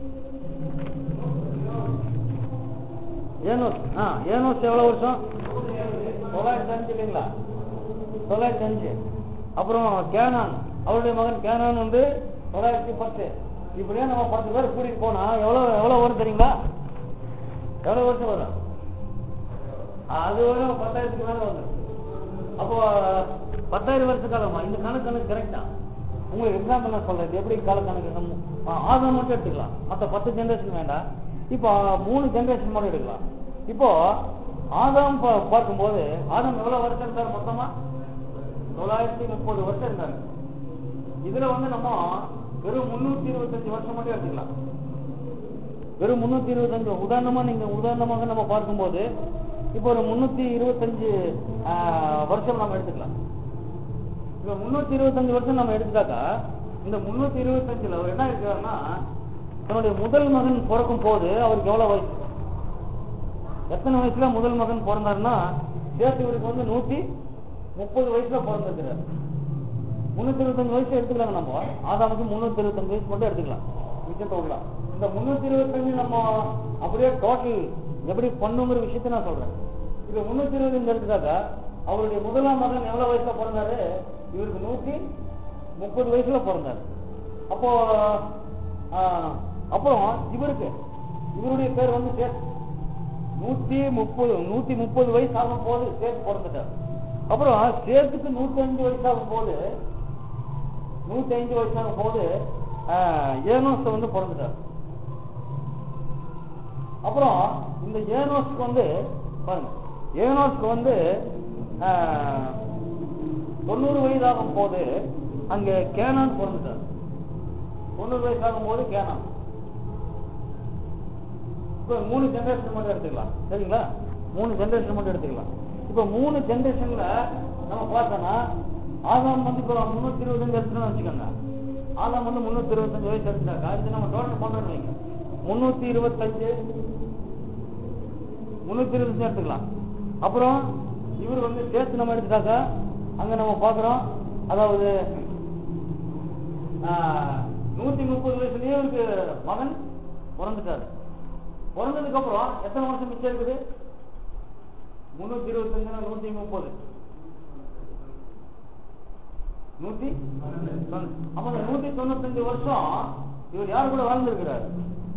ஏனோஸ் ஆ ஏனோஸ் எவ்வளவு வருஷம் தொள்ளாயிரத்தி அஞ்சு இல்லைங்களா தொள்ளாயிரத்தி அஞ்சு அப்புறம் கேனான் அவருடைய மகன் கேனான் வந்து தொள்ளாயிரத்தி பத்து இப்படியே நம்ம பத்து பேர் கூட்டிட்டு போனா எவ்வளவு எவ்வளவு வரும் தெரியுங்களா எவ்வளவு வருஷம் வரும் அது வரும் பத்தாயிரத்துக்கு மேல வரும் அப்போ பத்தாயிரம் வருஷ காலமா இந்த கணக்கு கணக்கு கரெக்டா உங்களுக்கு எக்ஸாம்பிள் நான் சொல்றேன் இது எப்படி கால கணக்கு நம்ம ஆ, ஆதாம் மட்டும் எடுத்துக்கலாம் மற்ற பத்து ஜெனரேஷன் வேண்டாம் இப்போ மூணு ஜெனரேஷன் மட்டும் எடுக்கலாம் இப்போ ஆதாம் பா- பார்க்கும்போது ஆதாம் எவ்வளவு வருஷம் இருந்தார் மொத்தமா தொள்ளாயிரத்தி முப்பது வருஷம் இருந்தாரு இதுல வந்து நம்ம வெறும் முன்னூத்தி இருபத்தஞ்சு வருஷம் மட்டும் எடுத்துக்கலாம் வெறும் முன்னூத்தி இருபத்தஞ்சு உதாரணமா நீங்க உதாரணமாக நம்ம பார்க்கும்போது இப்போ ஒரு முன்னூத்தி இருபத்தஞ்சு ஆஹ், வருஷம் நம்ம எடுத்துக்கலாம் இப்ப முன்னூத்தி இருபத்தஞ்சு வருஷம் நம்ம எடுத்துட்டாக்கா இந்த முன்னூத்தி இருபத்தஞ்சுல அவர் என்ன இருக்கிறாருன்னா தன்னுடைய முதல் மகன் பிறக்கும் போது அவருக்கு எவ்வளவு வயசு எத்தனை வயசுல முதல் மகன் பிறந்தாருன்னா சேர்த்து இவருக்கு வந்து நூத்தி முப்பது வயசுல பிறந்திருக்கிறார் முன்னூத்தி இருபத்தஞ்சு வயசு எடுத்துக்கலாம் நம்ம ஆதாமுக்கு முன்னூத்தி இருபத்தஞ்சு வயசு மட்டும் எடுத்துக்கலாம் மிச்சத்தை விடலாம் இந்த முன்னூத்தி இருபத்தஞ்சு நம்ம அப்படியே டோட்டல் எப்படி பண்ணுங்கிற விஷயத்தை நான் சொல்றேன் இப்ப முன்னூத்தி இருபத்தஞ்சு எடுத்துட்டாக்கா அவருடைய முதலாம் மகன் எவ்வளவு வயசுல பிறந்தாரு இவருக்கு நூத்தி முப்பது வயசுல பிறந்தாரு அப்போ ஆஹ், அப்புறம் இவருக்கு இவருடைய பேர் வந்து சேத் நூத்தி முப்பது நூத்தி முப்பது வயசு ஆகும் போது சேத்து பிறந்துட்டார் அப்புறம் சேத்துக்கு நூத்தி அஞ்சு வயசு ஆகும் போது நூத்தி அஞ்சு வயசு ஆகும் போது ஆஹ், ஏனோஸ் வந்து பிறந்துட்டார் அப்புறம் இந்த ஏனோஸ்க்கு வந்து பாருங்க ஏனோஸ்க்கு வந்து ஆஹ், தொண்ணூறு வயது ஆகும் போது அங்க கேனான் பிறந்துட்டார் தொண்ணூறு வயசு ஆகும் போது கேனான் இப்போ மூணு ஜெனரேஷன் மட்டும் எடுத்துக்கலாம் சரிங்களா மூணு ஜெனரேஷன் மட்டும் எடுத்துக்கலாம் இப்போ மூணு ஜெனரேஷன்ல நம்ம பார்த்தோம்னா ஆதாம் வந்து இப்போ முன்னூத்தி இருபத்தஞ்சு எடுத்துன்னு வச்சுக்கோங்க ஆதாம் வந்து முன்னூத்தி இருபத்தஞ்சு வயசு எடுத்துட்டாக்கா இது நம்ம டோட்டல் பண்றோம் வைங்க முன்னூத்தி இருபத்தஞ்சு முன்னூத்தி இருபத்தஞ்சு எடுத்துக்கலாம் அப்புறம் இவர் வந்து சேர்த்து நம்ம எடுத்துட்டாக்கா அங்க நம்ம பார்க்குறோம் அதாவது ஆஹ், நூத்தி முப்பது வயசுலயே இவருக்கு மகன் பிறந்துட்டாரு பிறந்ததுக்கு அப்புறம் எத்தனை வருஷம் மிச்சம் இருக்குது முன்னூத்தி இருபத்தஞ்சு நூத்தி முப்பது நூத்தி தொண்ணூ- அப்ப இந்த நூத்தி தொண்ணூத்தஞ்சு வருஷம் இவர் யாரு கூட வாழ்ந்திருக்கிறார்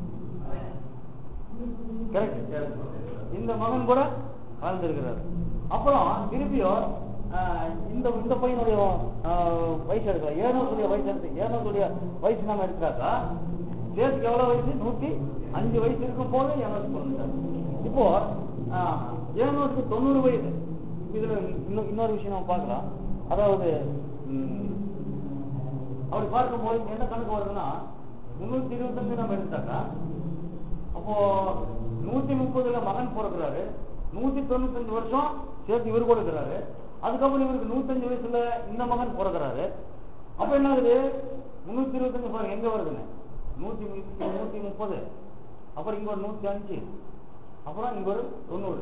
கரெக்ட் இந்த மகன் கூட வாழ்ந்திருக்கிறார் அப்புறம் திருப்பியும் ஆஹ், இந்த இந்த பையனுடைய ஆஹ், வயசு எடுக்கலாம் ஏனோசுடைய வயசு எடுத்து ஏனோசுடைய வயசு நம்ம எடுத்தாக்கா சேத்துக்கு எவ்வளவு வயசு நூத்தி அஞ்சு வயசு இருக்கும் போது ஏனோஸ் பிறந்தார் இப்போ ஆஹ், ஏனோஸ்க்கு தொண்ணூறு வயசு இதுல இன்னும் இன்னொரு விஷயம் நம்ம பார்க்கலாம் அதாவது ம், அப்படி பார்க்கும்போது இங்க என்ன கணக்கு வருதுன்னா முன்னூத்தி இருபத்தஞ்சு நம்ம எடுத்தாக்கா அப்போ நூத்தி முப்பதுல மகன் பிறக்கிறாரு நூத்தி தொண்ணூத்தஞ்சு வருஷம் சேர்த்து இவர் கூட இருக்கிறாரு அதுக்கப்புறம் இவருக்கு நூத்தஞ்சு வயசுல இந்த மகன் பிறக்கிறாரு அப்ப என்ன ஆகுது முன்னூத்தி இருபத்தஞ்சு பாருங்க எங்க வருதுன்னு நூத்தி மு- நூத்தி முப்பது அப்புறம் இங்க ஒரு நூத்தி அஞ்சு அப்புறம் இங்க ஒரு தொண்ணூறு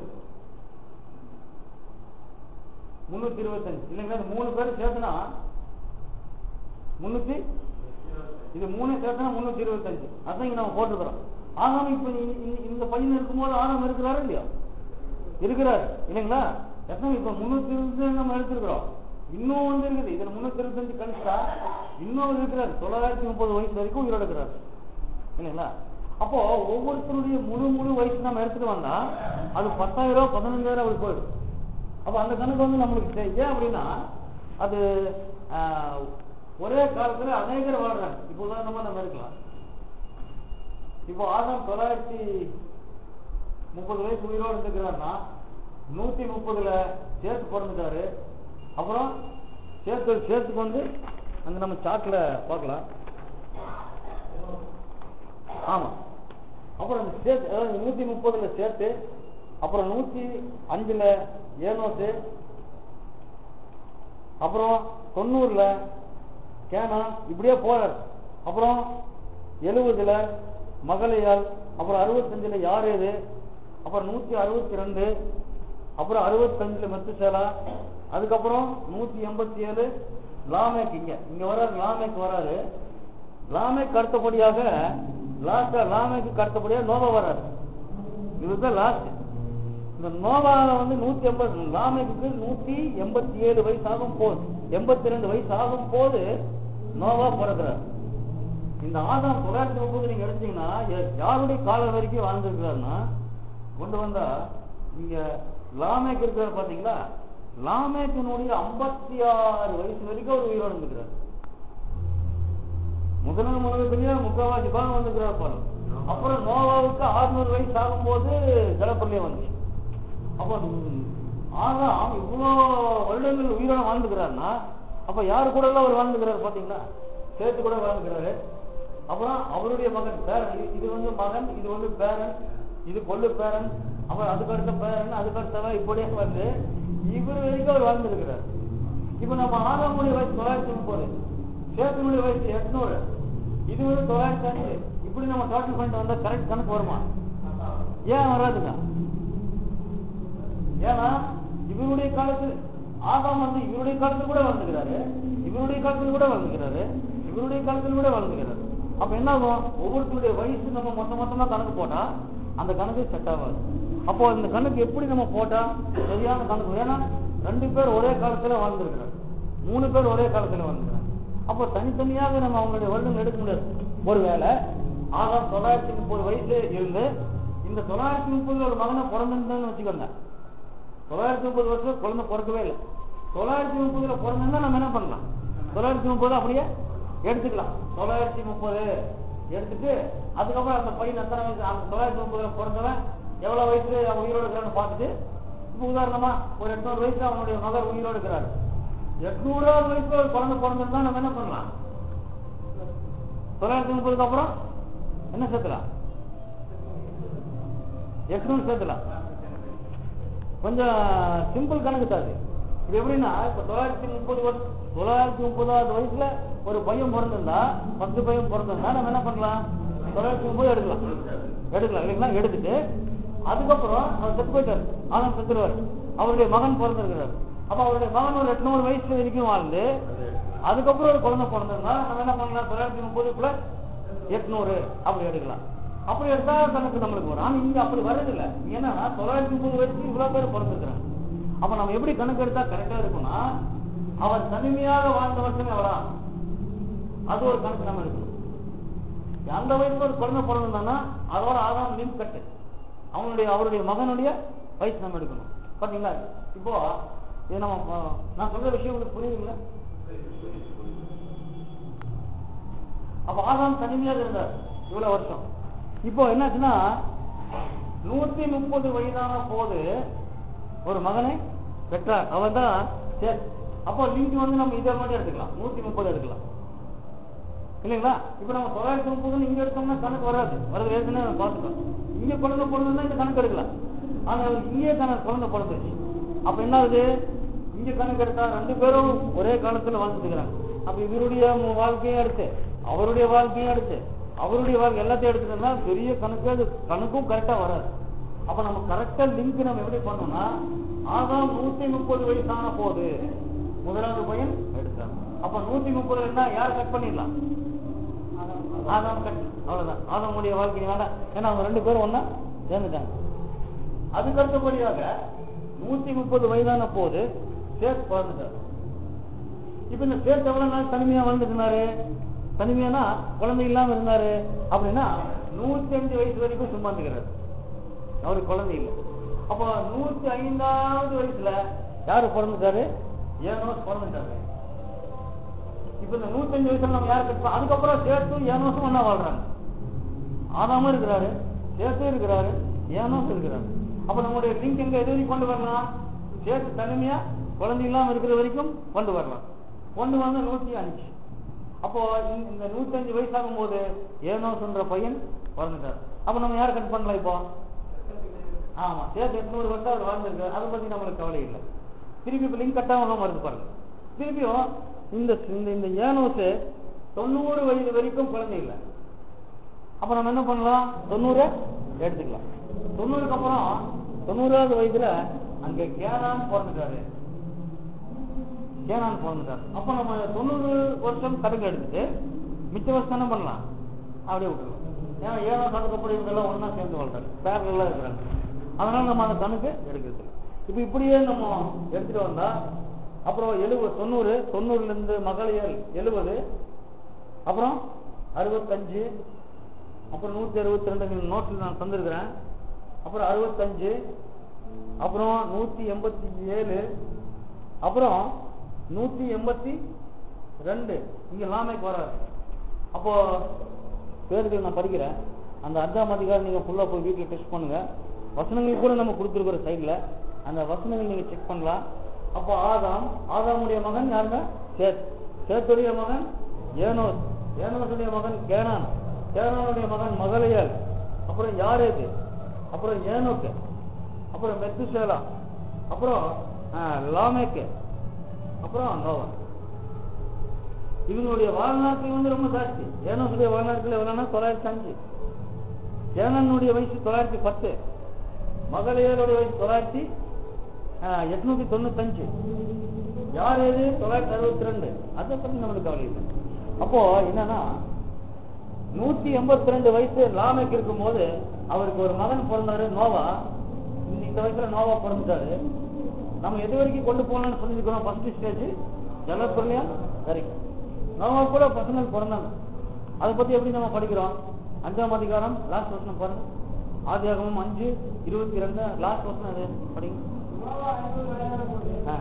முன்னூத்தி இருபத்தஞ்சு இல்லைங்களா இந்த மூணு பேரும் சேர்த்துனா முன்னூத்தி இது மூணு சேர்த்தா முன்னூத்தி இருபத்தஞ்சு அதான் இங்க நம்ம போட்டுக்கிறோம் ஆகாம இப்ப இந்த- இந்த- இந்த பையன் இருக்கும்போது ஆகாம இருக்கிறாரு இல்லையா இருக்கிறாரு இல்லைங்களா எத்தனை இப்ப முன்னூத்தி இருபத்தஞ்சு நம்ம எடுத்திருக்கிறோம் இன்னும் வந்து இருக்குது இதுல முன்னூத்தி இருபத்தஞ்சு கழிச்சா இன்னும் இருக்கிறாரு தொள்ளாயிரத்தி முப்பது வயசு வரைக்கும் உயிரோட இருக்கிறாரு இல்லைங்களா அப்போ ஒவ்வொருத்தருடைய முழு முழு வயசு நம்ம எடுத்துட்டு வந்தா அது பத்தாயிரம் பதினஞ்சாயிரம் அப்படி போயிடும் அப்ப அந்த கணக்கு வந்து நம்மளுக்கு தெ- ஏன் அப்படின்னா அது ஆஹ், ஒரே காலத்துல அநேகர் வாழ்றாங்க இப்போ உதாரணமா நம்ம இருக்கலாம் இப்போ ஆதாம் தொள்ளாயிரத்தி முப்பது வயசு உயிரோடு இருக்கிறாருன்னா நூத்தி முப்பதுல சேர்த்து பிறந்துட்டாரு அப்புறம் சேர்த்து சேர்த்துக்கு வந்து அங்க நம்ம சாட்ல பார்க்கலாம் ஆமா அப்புறம் அந்த சேர்த்து அதாவது நூத்தி முப்பதுல சேர்த்து அப்புறம் நூத்தி அஞ்சுல ஏனோசு அப்புறம் தொண்ணூறுல கேனா இப்படியே போறார் அப்புறம் எழுபதுல மகளையால் அப்புறம் அறுபத்தஞ்சுல யார் ஏது அப்புறம் நூத்தி அறுபத்தி ரெண்டு அப்புறம் அறுபத்தஞ்சுல மெத்துசேலா அதுக்கப்புறம் நூத்தி எண்பத்தி ஏழு லாமேக் இங்க இங்க வராரு லாமேக் வராரு லாமேக் அடுத்தபடியாக லாஸ்டா லாமேக்கு அடுத்தபடியாக நோவா வராரு இதுதான் லாஸ்ட் இந்த நோவால வந்து நூத்தி எண்பது லாமேக்கு நூத்தி எண்பத்தி ஏழு வயசு ஆகும் போது எண்பத்தி ரெண்டு வயசு ஆகும் போது நோவா பிறக்கிறார் இந்த ஆதாம் தொள்ளாயிரத்தி முப்பது நீங்க எடுத்தீங்கன்னா யா- யாருடைய காலம் வரைக்கும் வாழ்ந்திருக்கிறாருன்னா கொண்டு வந்தா இங்க லாமேக் இருக்கிறார் பாத்தீங்களா லாமேக்கினுடைய ஐம்பத்தி ஆறு வயசு வரைக்கும் அவர் உயிரோடு இருந்துக்கிறார் முதலாம் உலகத்திலேயே முக்காவாசி பாகம் வந்துக்கிறார் பாருங்க அப்புறம் நோவாவுக்கு 600 வயசு ஆகும்போது ஜலப்பள்ளியே வந்துச்சு அப்ப ம், ஆதாம் இவ்வளோ வருடங்கள் உயிரோட வாழ்ந்துக்கிறாருன்னா அப்ப யாரு கூட எல்லாம் அவர் வாழ்ந்துக்கிறாரு பாத்தீங்களா சேர்த்து கூட வாழ்ந்துக்கிறாரு அப்புறம் அவருடைய மகன் பேரன் இது- இது வந்து மகன் இது வந்து பேரன் இது கொள்ளு பேரன் அப்புறம் அதுக்கு அடுத்த பேரன் அதுக்கு அடுத்தவன் இப்படியே வந்து இவர் வரைக்கும் அவர் வாழ்ந்திருக்கிறார் இப்ப நம்ம ஆதாமுடைய வயசு தொள்ளாயிரத்தி முப்பது சேத்தனுடைய வயசு எட்நூறு இது வந்து தொள்ளாயிரத்தி அஞ்சு இப்படி நம்ம டோட்டல் பண்ணிட்டு வந்தா கரெக்ட் கணக்கு வருமா ஏன் வராதுங்க ஏன்னா இவருடைய காலத்தில் ஆதாம் வந்து இவருடைய காலத்தில் கூட வாழ்ந்துக்கிறாரு இவருடைய காலத்தில் கூட வாழ்ந்துக்கிறாரு இவருடைய காலத்தில் கூட வாழ்ந்துக்கிறாரு அப்ப என்ன ஆகும் ஒவ்வொருத்தருடைய வயசு நம்ம மொத்த மொத்தமா கணக்கு போட்டா அந்த கணக்கு செட் ஆகாது அப்போ இந்த கணக்கு எப்படி நம்ம போட்டா சரியான கணக்கு ஏன்னா ரெண்டு பேர் ஒரே காலத்துல வாழ்ந்துருக்கிறாங்க மூணு பேர் ஒரே காலத்துல வாழ்ந்துக்கிறாங்க அப்போ தனித்தனியாக நம்ம அவங்களுடைய வருடங்கள் எடுக்க முடியாது ஒருவேளை ஆகாம் தொள்ளாயிரத்தி முப்பது வயசுல இருந்து இந்த தொள்ளாயிரத்தி முப்பதுல ஒரு மகனை பிறந்திருந்தேன்னு வச்சுக்கோங்க தொள்ளாயிரத்தி முப்பது வருஷம் குழந்தை பிறக்கவே இல்லை தொள்ளாயிரத்தி முப்பதுல பிறந்திருந்தா நம்ம என்ன பண்ணலாம் தொள்ளாயிரத்தி முப்பது அப்படியே எடுத்துக்கலாம் தொள்ளாயிரத்தி முப்பது எடுத்துட்டு அதுக்கப்புறம் அந்த பையன் எத்தனை வயசு அந்த தொள்ளாயிரத்தி முப்பதுல பிறந்தவன் எவ்வளவு வயசு அவன் உயிரோடு இருக்கிறான்னு பார்த்துட்டு இப்போ உதாரணமா ஒரு எட்நூறு வயசுல அவனுடைய மகர் உயிரோடு இருக்கிறாரு எட்நூறாவது வயசுல ஒரு குழந்தை பிறந்திருந்தா நம்ம என்ன பண்ணலாம் தொள்ளாயிரத்தி முப்பதுக்கு அப்புறம் என்ன சேர்த்துலாம் எட்நூறு சேர்த்துலாம் கொஞ்சம் சிம்பிள் கணக்கு தான் அது இது எப்படின்னா இப்ப தொள்ளாயிரத்தி முப்பது வருஷம் தொள்ளாயிரத்தி முப்பதாவது வயசுல ஒரு பையன் பிறந்திருந்தா பத்து பையன் பிறந்திருந்தா நம்ம என்ன பண்ணலாம் தொள்ளாயிரத்தி முப்பது எடுக்கலாம் எடுக்கலாம் இல்லைங்களா எடுத்துட்டு அதுக்கப்புறம் அவர் செத்து போயிட்டார் ஆனந்த் செத்துருவார் அவருடைய மகன் பிறந்திருக்கிறார் அப்ப அவருடைய மகன் ஒரு எட்நூறு வயசுல வரைக்கும் வாழ்ந்து அதுக்கப்புறம் ஒரு குழந்தை பிறந்திருந்தா நம்ம என்ன பண்ணலாம் தொள்ளாயிரத்தி முப்பது பிளஸ் எட்நூறு அப்படி எடுக்கலாம் அப்படி எடுத்தா கணக்கு நம்மளுக்கு வரும் ஆனா இங்க அப்படி வர்றது இல்ல ஏன்னா தொள்ளாயிரத்தி முப்பது வயசுக்கு இவ்வளவு பேர் பிறந்திருக்கிறாங்க அப்ப நம்ம எப்படி கணக்கு எடுத்தா கரெக்டா இருக்கும்னா அவர் தனிமையாக வாழ்ந்த வருஷம் எவ்வளோ அது ஒரு கணக்கு நம்ம எடுக்கணும் அந்த வயசுல ஒரு குழந்தை பிறந்திருந்தான்னா அதோட ஆதாரம் லிங்க் கட்டு அவனுடைய அவருடைய மகனுடைய வயசு நம்ம எடுக்கணும் பாத்தீங்களா இப்போ இது நம்ம அஹ், நான் சொல்ற விஷயம் உங்களுக்கு புரியுதுங்களா அப்ப ஆதாம் தனிமையாக இருந்தார் இவ்வளவு வருஷம் இப்போ என்னாச்சுன்னா நூத்தி முப்பது வயதான போது ஒரு மகனை பெற்றார் அவன் தான் சரி அப்போ லிங்க் வந்து நம்ம இதை மட்டும் எடுத்துக்கலாம் நூத்தி முப்பது எடுக்கலாம் இல்லைங்களா இப்ப நம்ம தொள்ளாயிரத்தி முப்பதுன்னு இங்க எடுத்தோம்னா கணக்கு வராது வரது ஏற்கனவே நம்ம பார்த்துட்டோம் இங்க குழந்தை பிறந்ததுன்னா இந்த கணக்கு எடுக்கலாம் ஆனா அவருக்கு இங்கே கணக்கு குழந்தை பிறந்துச்சு அப்ப என்ன ஆகுது இங்க கணக்கு எடுத்தா ரெண்டு பேரும் ஒரே காலத்துல வாழ்ந்துக்கிறாங்க அப்ப இவருடைய மு- வாழ்க்கையும் எடுத்து அவருடைய வாழ்க்கையும் எடுத்து அவருடைய வாழ்க்கை எல்லாத்தையும் எடுத்துட்டோம்னா பெரிய கணக்கு அது கணக்கும் கரெக்டா வராது அப்ப நம்ம கரெக்டா லிங்க் நம்ம எப்படி பண்ணோம்னா ஆதாம் நூத்தி முப்பது வயசான போது முதலாவது பையன் எடுத்தார் அப்ப நூத்தி முப்பது என்ன யார் கட் பண்ணிடலாம் ஆதாம் கட் அவ்வளவுதான் ஆதாமுடைய வாழ்க்கை வேண்டாம் ஏன்னா அவங்க ரெண்டு பேரும் ஒண்ணா சேர்ந்துட்டாங்க அதுக்கு அடுத்தபடியாக நூத்தி முப்பது வயதான போது சேத் பிறந்துட்டார் இப்ப இந்த சேத் எவ்வளவு நாள் தனிமையா வாழ்ந்துருந்தாரு தனிமையானா குழந்தை இல்லாம இருந்தாரு அப்படின்னா நூத்தி அஞ்சு வயசு வரைக்கும் சும்மா இருந்துக்கிறாரு அவருக்கு குழந்தை இல்லை அப்போ நூத்தி ஐந்தாவது வயசுல யாரு பிறந்துட்டாரு ஏனோ பிறந்துட்டாரு இப்ப இந்த நூத்தஞ்சு வயசுல நம்ம யார் கட்போம் அதுக்கப்புறம் சேர்த்தும் ஏனோசும் ஒண்ணா வாழ்றாங்க ஆதாமும் இருக்கிறாரு சேர்த்தும் இருக்கிறாரு ஏனோசும் இருக்கிறாரு அப்ப நம்முடைய லிங்க் எங்க எது வரைக்கும் கொண்டு வரலாம் சேர்த்து தனிமையா குழந்தை இல்லாம இருக்கிற வரைக்கும் கொண்டு வரலாம் கொண்டு வந்து நூத்தி அஞ்சு அப்போ இந்த- இந்த நூத்தஞ்சு வயசாகும் போது ஏனோசுன்ற பையன் பிறந்துட்டார் அப்ப நம்ம யார் கட் பண்ணலாம் இப்போ ஆமா சேர்த்து எட்நூறு வருஷம் அவர் வாழ்ந்திருக்காரு அதை பத்தி நம்மளுக்கு கவலை இல்லை திருப்பி இப்ப லிங்க் கட்டாம வருது பாருங்க திருப்பியும் இந்த இந்த இந்த ஏனோசு தொண்ணூறு வயது வரைக்கும் குழந்தை இல்லை அப்ப நம்ம என்ன பண்ணலாம் தொண்ணூறு எடுத்துக்கலாம் தொண்ணூறுக்கு அப்புறம் தொண்ணூறாவது வயதுல அங்க கேனான் பிறந்துட்டாரு கேனான் பிறந்துட்டாரு அப்ப நம்ம தொண்ணூறு வருஷம் கணக்கு எடுத்துட்டு மிச்ச வருஷம் என்ன பண்ணலாம் அப்படியே விட்டுருலாம் ஏன்னா ஏழோ கணக்கப்படி இவங்கெல்லாம் ஒண்ணா சேர்ந்து வாழ்றாங்க பேரலாம் இருக்கிறாங்க அதனால நம்ம அந்த கணக்கு எடுக்கிறது இல்ல. இப்ப இப்படியே நம்ம எடுத்துட்டு வந்தா அப்புறம் எழுபது தொண்ணூறு தொண்ணூறுல இருந்து மகளிர் எழுபது அப்புறம் அறுபத்தஞ்சு அப்புறம் நூத்தி அறுபத்தி ரெண்டு நோட்டில் நான் தந்திருக்கிறேன் அப்புறம் அறுபத்தஞ்சு அப்புறம் நூத்தி எண்பத்தி ஏழு அப்புறம் நூத்தி எண்பத்தி ரெண்டு இங்க லாமைக்கு வராது அப்போ பேர்கள் நான் படிக்கிறேன் அந்த அஞ்சாம் அதிகாரம் நீங்க ஃபுல்லா போய் வீட்டில் டெஸ்ட் பண்ணுங்க வசனங்கள் கூட நம்ம கொடுத்துருக்கிற சைடுல அந்த வசனங்கள் நீங்க செக் பண்ணலாம் அப்போ ஆதாம் ஆதாமுடைய மகன் யாருங்க சேத் சேத்துடைய மகன் ஏனோஸ் ஏனோசுடைய மகன் கேனான் கேனானுடைய மகன் மகலியல் அப்புறம் யாரேது அப்புறம் ஏனோக்கு அப்புறம் மெத்துசேலா அப்புறம் ஆ, லாமேக்கு அப்புறம் நோவா இவங்களுடைய வாழ்நாட்கள் வந்து ரொம்ப ஜாஸ்தி ஏனோசுடைய வாழ்நாட்கள் எவ்வளவுனா தொள்ளாயிரத்தி அஞ்சு சேனனுடைய வயசு தொள்ளாயிரத்தி பத்து மகளிருடைய வயசு தொள்ளாயிரத்தி எட்நூத்தி தொண்ணூத்தஞ்சு யார் எது தொள்ளாயிரத்தி அறுபத்தி ரெண்டு அதை பத்தி நம்மளுக்கு கவலை இல்லை அப்போ என்னன்னா நூத்தி எண்பத்தி ரெண்டு வயசு லாமைக்கு இருக்கும்போது அவருக்கு ஒரு மகன் பிறந்தாரு நோவா இந்த இந்த வயசுல நோவா பிறந்துட்டாரு நம்ம எது வரைக்கும் கொண்டு போகலாம்னு சொல்லியிருக்கிறோம் ஃபர்ஸ்ட் ஸ்டேஜ் ஜலப்பிரளயம் வரைக்கும் நோவா கூட பசங்கள் பிறந்தாங்க அதை பத்தி எப்படி நம்ம படிக்கிறோம் அஞ்சாம் அதிகாரம் லாஸ்ட் வசனம் பாருங்க ஆதியாகமம் அஞ்சு இருபத்தி ரெண்டு லாஸ்ட் வசனம் அது படிங்க ஆ.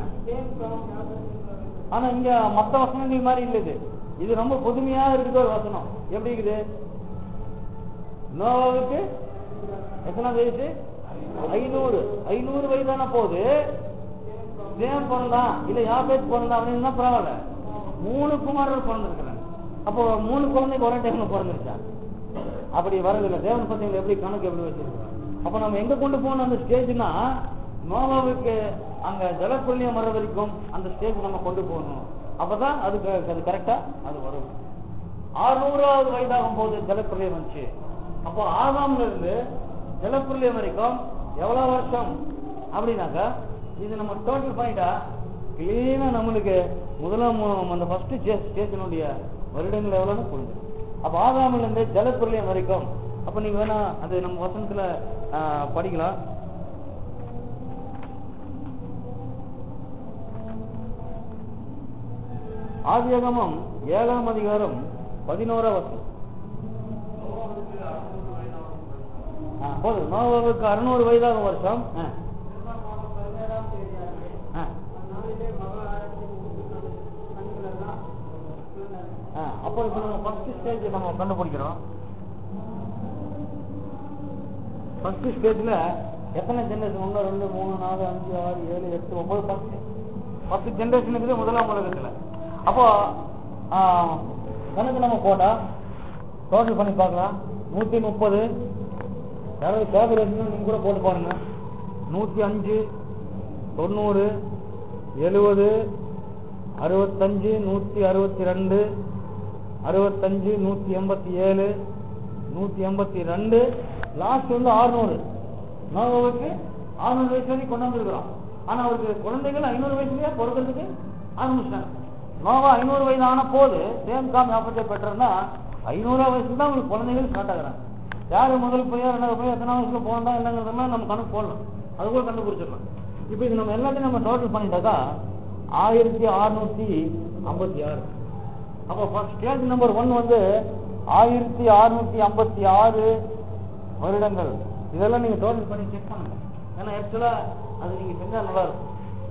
ஆனா இங்க மத்த வசனங்கள் மாதிரி இல்ல இது இது ரொம்ப புதுமையா இருக்குது ஒரு வசனம் எப்படி இருக்குது நோவாவுக்கு எத்தனை வயசு ஐநூறு ஐநூறு வயதான போது தேவன் பிறந்தான் இல்ல யாபேத் பிறந்தான் அப்படின்னு தான் பரவாயில்ல மூணு குமாரர் பிறந்திருக்கிறாங்க அப்போ மூணு குழந்தைக்கு ஒரே டைம்ல பிறந்துருச்சா அப்படி வரதில்லை தேவன் பத்தியங்களை எப்படி கணக்கு எப்படி வச்சிருக்கோம் அப்ப நம்ம எங்க கொண்டு போகணும் அந்த ஸ்டேஜ்னா நோவாவுக்கு அங்க ஜலப்புள்ளியம் வர வரைக்கும் அந்த ஸ்டேஜ் நம்ம கொண்டு போகணும் அப்பதான் அதுக்கு அது கரெக்டா அது வரும் ஆறுநூறாவது வயதாகும் போது ஜலப்பிரளயம் வந்துச்சு அப்போ ஆதாம்ல இருந்து ஜலப்பிரளயம் வரைக்கும் எவ்வளவு வருஷம் அப்படின்னாக்கா இது நம்ம டோட்டல் பாயிண்டா கிளீனா நம்மளுக்கு முதலாம் மு- அந்த ஃபர்ஸ்ட் ஸ்டேஜினுடைய வருடங்கள் எவ்வளவுன்னு புரிஞ்சு அப்ப ஆதாமில் இருந்து ஜலப்பிரளயம் வரைக்கும் அப்ப நீங்க வேணா அது நம்ம வசனத்துல ஆ, படிக்கலாம் ஆதியாகமம் ஏழாம் அதிகாரம் பதினோரா வசனம் ஆ, போதும் நோவாவுக்கு அறுநூறு வயதாக வருஷம் ஆ, ஆ, ஆ, அப்போ இப்போ நம்ம ஃபர்ஸ்ட் ஸ்டேஜ் நம்ம கண்டுபிடிக்கிறோம் ஃபர்ஸ்ட் ஸ்டேஜ்ல எத்தனை ஜெனரேஷன் ஒன்று ரெண்டு மூணு நாலு அஞ்சு ஆறு ஏழு எட்டு ஒன்பது பத்து பத்து ஜெனரேஷன் இருக்குது முதலாம் உலகத்துல அப்போ ஆ, கணக்கு நம்ம போட்டா டோட்டல் பண்ணி பார்க்கலாம் நூத்தி முப்பது யாராவது கேல்குலேஷன் நீங்க கூட போட்டு பாருங்க நூத்தி அஞ்சு தொண்ணூறு எழுபது அறுபத்தஞ்சு நூத்தி அறுபத்தி ரெண்டு அறுபத்தஞ்சு நூத்தி எண்பத்தி ஏழு நூத்தி எண்பத்தி ரெண்டு லாஸ்ட் வந்து ஆறுநூறு நோவாவுக்கு ஆறுநூறு வயசு வரைக்கும் கொண்டு வந்திருக்கிறோம் ஆனா அவருக்கு குழந்தைகள் ஐநூறு வயசுலயே பிறக்கிறதுக்கு ஆரம்பிச்சிட்டாங்க நோவா ஐநூறு வயது ஆன போது சேம் காம் ஞாபகத்தை பெற்றோம்னா ஐநூறு வயசுல தான் அவங்களுக்கு குழந்தைகள் ஸ்டார்ட் ஆகுறாங்க யாரு முதல் பையன் ரெண்டாவது பையன் எத்தனை வயசுல போனதா என்னங்கிறதெல்லாம் நம்ம கணக்கு போடலாம் அது கூட கண்டுபிடிச்சிடலாம் இப்போ இது நம்ம எல்லாத்தையும் நம்ம டோட்டல் பண்ணிட்டாக்கா ஆயிரத்தி அறுநூத்தி ஐம்பத்தி ஆறு அப்போ ஃபர்ஸ்ட் ஸ்டேஜ் நம்பர் ஒன் வந்து ஆயிரத்தி அறுநூத்தி ஐம்பத்தி ஆறு வருடங்கள் இதெல்லாம் நீங்க டோட்டல் பண்ணி செக் பண்ணுங்க ஏன்னா ஆக்சுவலா அது நீங்க செஞ்சா நல்லா இருக்கும்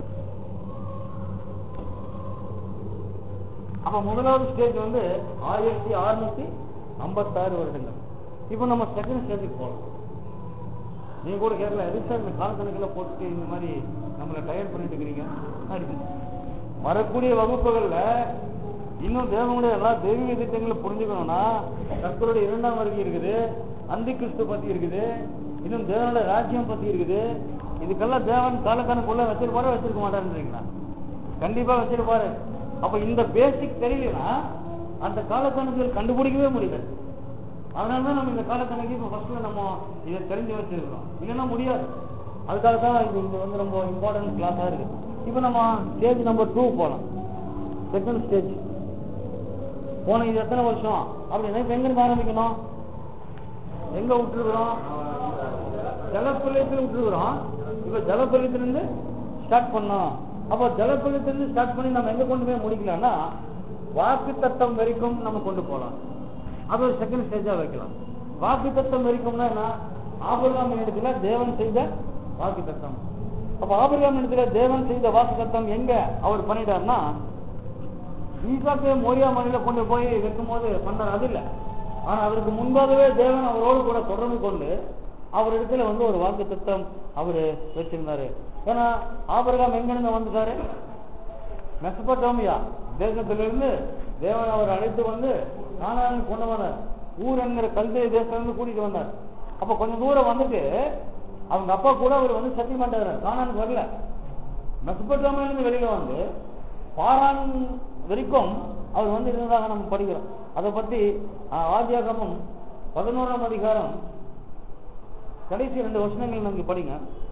அப்ப முதலாவது ஸ்டேஜ் வந்து ஆயிரத்தி அறுநூத்தி ஐம்பத்தாறு வருடங்கள் இப்போ நம்ம செகண்ட் ஸ்டேஜுக்கு போகலாம் நீங்க கூட கேட்கல எது சார் இந்த காலக்கணக்கில் போட்டு இந்த மாதிரி நம்மளை டயர் பண்ணிட்டு இருக்கிறீங்க அடிக்குது. வரக்கூடிய வகுப்புகள்ல இன்னும் தேவனுடைய எல்லா தெய்வீக திட்டங்களை புரிஞ்சுக்கணும்னா கர்த்தருடைய இரண்டாம் வருகை இருக்குது அந்தி கிறிஸ்து பத்தி இருக்குது இன்னும் தேவனுடைய ராஜ்யம் பத்தி இருக்குது இதுக்கெல்லாம் தேவன் காலக்கணக்குள்ள வச்சிருப்பாரு வச்சிருக்க மாட்டாருன்றீங்களா கண்டிப்பா வச்சிருப்பாரு அப்ப இந்த பேசிக் தெரியலனா அந்த காலக்கணக்குகள் கண்டுபிடிக்கவே முடியாது அதனாலதான் நம்ம இந்த காலக்கணக்கு இப்ப ஃபர்ஸ்ட்ல நம்ம இதை தெரிஞ்சு வச்சிருக்கிறோம் இல்லைன்னா முடியாது அதுக்காக தான் இது இது வந்து ரொம்ப இம்பார்ட்டன்ட் கிளாஸா இருக்கு இப்போ நம்ம ஸ்டேஜ் நம்பர் டூ போலாம் செகண்ட் ஸ்டேஜ் போன இது எத்தனை வருஷம் அப்படின்னா இப்ப எங்க இருந்து ஆரம்பிக்கணும் எங்க விட்டுருக்குறோம் ஜலப்பிரளயத்தில் விட்டுருக்குறோம் இப்ப ஜலப்பிரளயத்திலிருந்து ஸ்டார்ட் பண்ணோம் அப்போ ஜலப்பிரளயத்திலிருந்து ஸ்டார்ட் பண்ணி நம்ம எங்க கொண்டு போய் முடிக்கலாம்னா வாக்கு தத்தம் வரைக்கும் நம்ம கொண்டு போகலாம் அது ஒரு செகண்ட் ஸ்டேஜா வைக்கலாம் வாக்கு தத்தம் வரைக்கும்னா என்ன ஆபிரகாம் இடத்துல தேவன் செய்த வாக்கு தத்தம் அப்ப ஆபிரகாம் இடத்துல தேவன் செய்த வாக்கு தத்தம் எங்க அவர் பண்ணிட்டாருன்னா ஈசாக்கு மோரியா மலையில கொண்டு போய் வைக்கும் போது பண்ணார் அது இல்ல ஆனா அவருக்கு முன்பாகவே தேவன் அவரோடு கூட தொடர்பு கொண்டு அவர் இடத்துல வந்து ஒரு வாக்கு தத்தம் அவரு வச்சிருந்தாரு ஏன்னா ஆபிரகாம் எங்க இருந்து வந்துட்டாரு மெசபட்டோமியா தேசத்திலிருந்து தேவன் அவர் அழைத்து வந்து கானானுக்கு கொண்டு வந்தார் ஊர் என்கிற கல்வி தேசத்திலிருந்து கூட்டிட்டு வந்தார் அப்ப கொஞ்சம் தூரம் வந்துட்டு அவங்க அப்பா கூட அவர் வந்து செட்டில்மெண்ட் ஆகிறார் கானானுக்கு வரல மெசபட்டாமிலிருந்து வெளியில வந்து பாரான் வரைக்கும் அவர் வந்து இருந்ததாக நம்ம படிக்கிறோம் அதை பத்தி ஆஹ், ஆதியாகமம் பதினோராம் அதிகாரம் கடைசி ரெண்டு வருஷங்கள் நீங்க படிங்க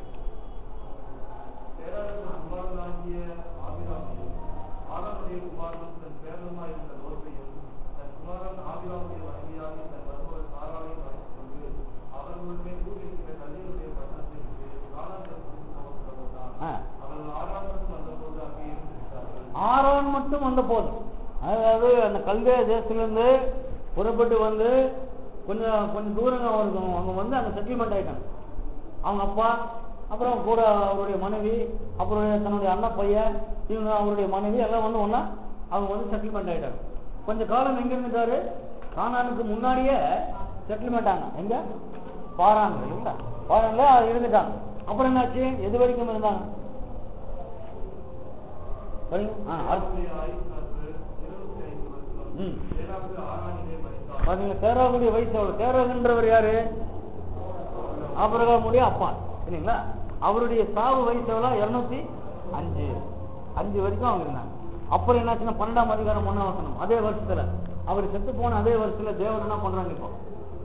பேரரசு குமாரனாகிய ஆபிராமையும் ஆதாமுடைய குமாரனும் தன் பேரனுமாயிருந்த லோத்தையும் தன் குமாரன் ஆபிராமுடைய மனைவியாகி தன் மருமகள் சாராளையும் அழைத்துக் கொண்டு அவர்கள் மேல் கூடியிருக்கிற கல்லியுடைய பட்டணத்தை விட்டு காலாந்தரத்துக்கு போக புறப்பட்டான் ஆ. அவர்கள் ஆறாந்தரம் வந்தபோது அங்கே இருந்திருந்தார்கள் ஆரோன் மட்டும் வந்த போதும் அதாவது அந்த கல்வே தேசத்திலிருந்து புறப்பட்டு வந்து கொஞ்சம் கொஞ்சம் தூரம் அவருக்கு அவங்க வந்து அங்கே செட்டில்மெண்ட் ஆயிட்டாங்க அவங்க அப்பா அப்புறம் கூட அவருடைய மனைவி அப்புறம் தன்னுடைய அண்ணன் பையன் இவங்க அவருடைய மனைவி எல்லாம் வந்து ஒண்ணா அவங்க வந்து செட்டில்மெண்ட் ஆயிட்டாங்க கொஞ்ச காலம் எங்க இருந்துட்டாரு கானானுக்கு முன்னாடியே செட்டில்மெண்ட் ஆங்க எங்க பாராங்க இல்லைங்களா பாரான்ல இருந்துட்டாங்க அப்புறம் என்னாச்சு எது வரைக்கும் இருந்தாங்க படிங்க. ஆ, அடுத்து. அவருடைய ஆயுசு இருபத்தி ஐந்து வருஷம் ம். ஏழாவது ஆறானிலே மறித்தான் பாத்தீங்களா தேராவுடைய வயசு எவ்வளவு தேராகுன்றவர் யாரு ஆபரகாமுடைய அப்பா இல்லைங்களா அவருடைய சாவு வயசு எவ்வளவு இருநூத்தி அஞ்சு அஞ்சு வரைக்கும் அவங்க இருந்தாங்க அப்புறம் என்னாச்சுன்னா பன்னெண்டாம் அதிகாரம் ஒண்ணாம் வசனம் அதே வருஷத்துல அவர் செத்து போன அதே வருஷத்துல தேவன் என்ன பண்றாங்க இப்போ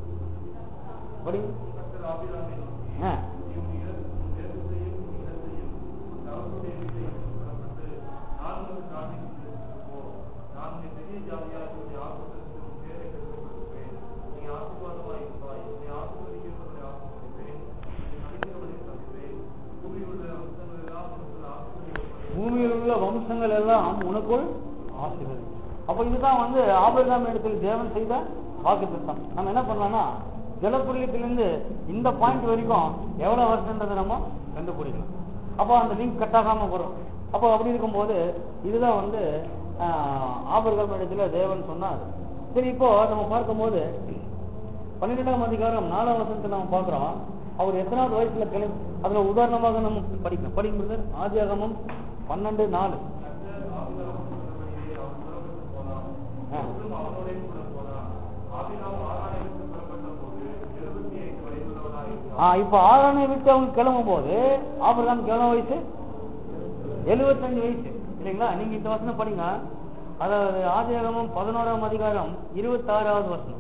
படி கர்த்தர் ஆபிராமை நோக்கி ஆ. இவன் இட- உன் தேசத்தையும் உன் இடத்தையும் தகப்பனுடைய வீட்டையும் புறப்பட்டு நான் உனக்கு காண்பிக்கும் போ நான் உன்னை பெரிய ஜாதியாக உன்னை ஆசிர்வதித்து உன் பேரை கெடுக்கப்படுவேன் நீ ஆசீர்வாதமாய் இருப்பாய் உன்னை ஆசீர்வதிக்கிறவர்களை ஆசீர்வதிப்பேன் உன்னை சபிக்கிறவர்களை சபிப்பேன் பூமியில் உள்ள வம்சங்கள் எல்லாம் உனக்கு ஆசீர்வதிக்கப்படும் பூமியில் உள்ள வம்சங்கள் எல்லாம் உனக்குள் ஆசீர்வதி அப்ப இதுதான் வந்து ஆபிரகாம் இடத்தில் தேவன் செய்த வாக்கு திட்டம் நம்ம என்ன பண்ணலாம்னா ஜலப்புரியத்திலிருந்து இந்த பாயிண்ட் வரைக்கும் எவ்வளவு வருஷன்றதை நம்ம கண்டுபிடிக்கலாம் அப்போ அந்த லிங்க் கட் ஆகாம வரும் அப்போ அப்படி இருக்கும்போது இதுதான் வந்து ஆஹ், ஆபிரகாம் இடத்துல தேவன் சொன்னார் சரி இப்போ நம்ம பார்க்கும்போது பன்னிரெண்டாம் அதிகாரம் நாலாம் வருஷத்தை நம்ம பார்க்கிறோம் அவர் எத்தனாவது வயசுல கிளம்பி அதுல உதாரணமாக நம்ம படிக்கணும் படிக்கிறது ஆதியாகமம் பன்னெண்டு நாலு கர்த்தர் ஆபிரகாமுக்கு சொன்னபடியே அவன் புறப்பட்டு போனான் ஆ. அவனும் அவனோடே கூட போனான் ஆபிரகாம் ஆராயத்துக்கு புறப்பட்ட போது எழுபத்தி ஐந்து வயதுள்ளவனாய் இருந்தான் ஆ இப்போ ஆறானை விட்டு அவங்க கிளம்பும் போது ஆபிரகாம் எவ்வளவு வயசு எழுபத்தஞ்சு வயசு இல்லைங்களா நீங்க இந்த வசனம் படிங்க அதாவது ஆதியாகமம் பதினோராம் அதிகாரம் இருபத்தாறாவது வசனம்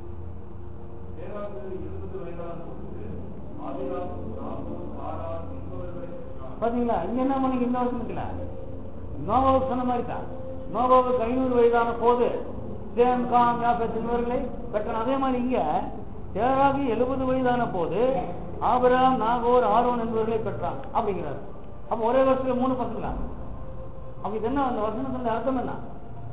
தேவாக்கு இருபது வயதான போது ஆபிரகாம் நாகூர் ஆரான் என்பவர்களை பெற்றான் பாத்தீங்களா இங்க என்ன பண்ணி இந்த வசனத்துல நோபாவுக்கு சொன்ன மாதிரி தான் நோபாவுக்கு ஐநூறு வயதான போது சேம் காம் யாபேத் என்பவர்களை பெற்றான் அதே மாதிரி இங்க தேராகி எழுபது வயதான போது ஆபிரகாம் நாகோர் ஆரோன் என்பவர்களை பெற்றான் அப்படிங்கிறார் அப்ப ஒரே வருஷத்துல மூணு பசங்களா அப்ப இது என்ன அந்த வசனத்துல அர்த்தம் என்ன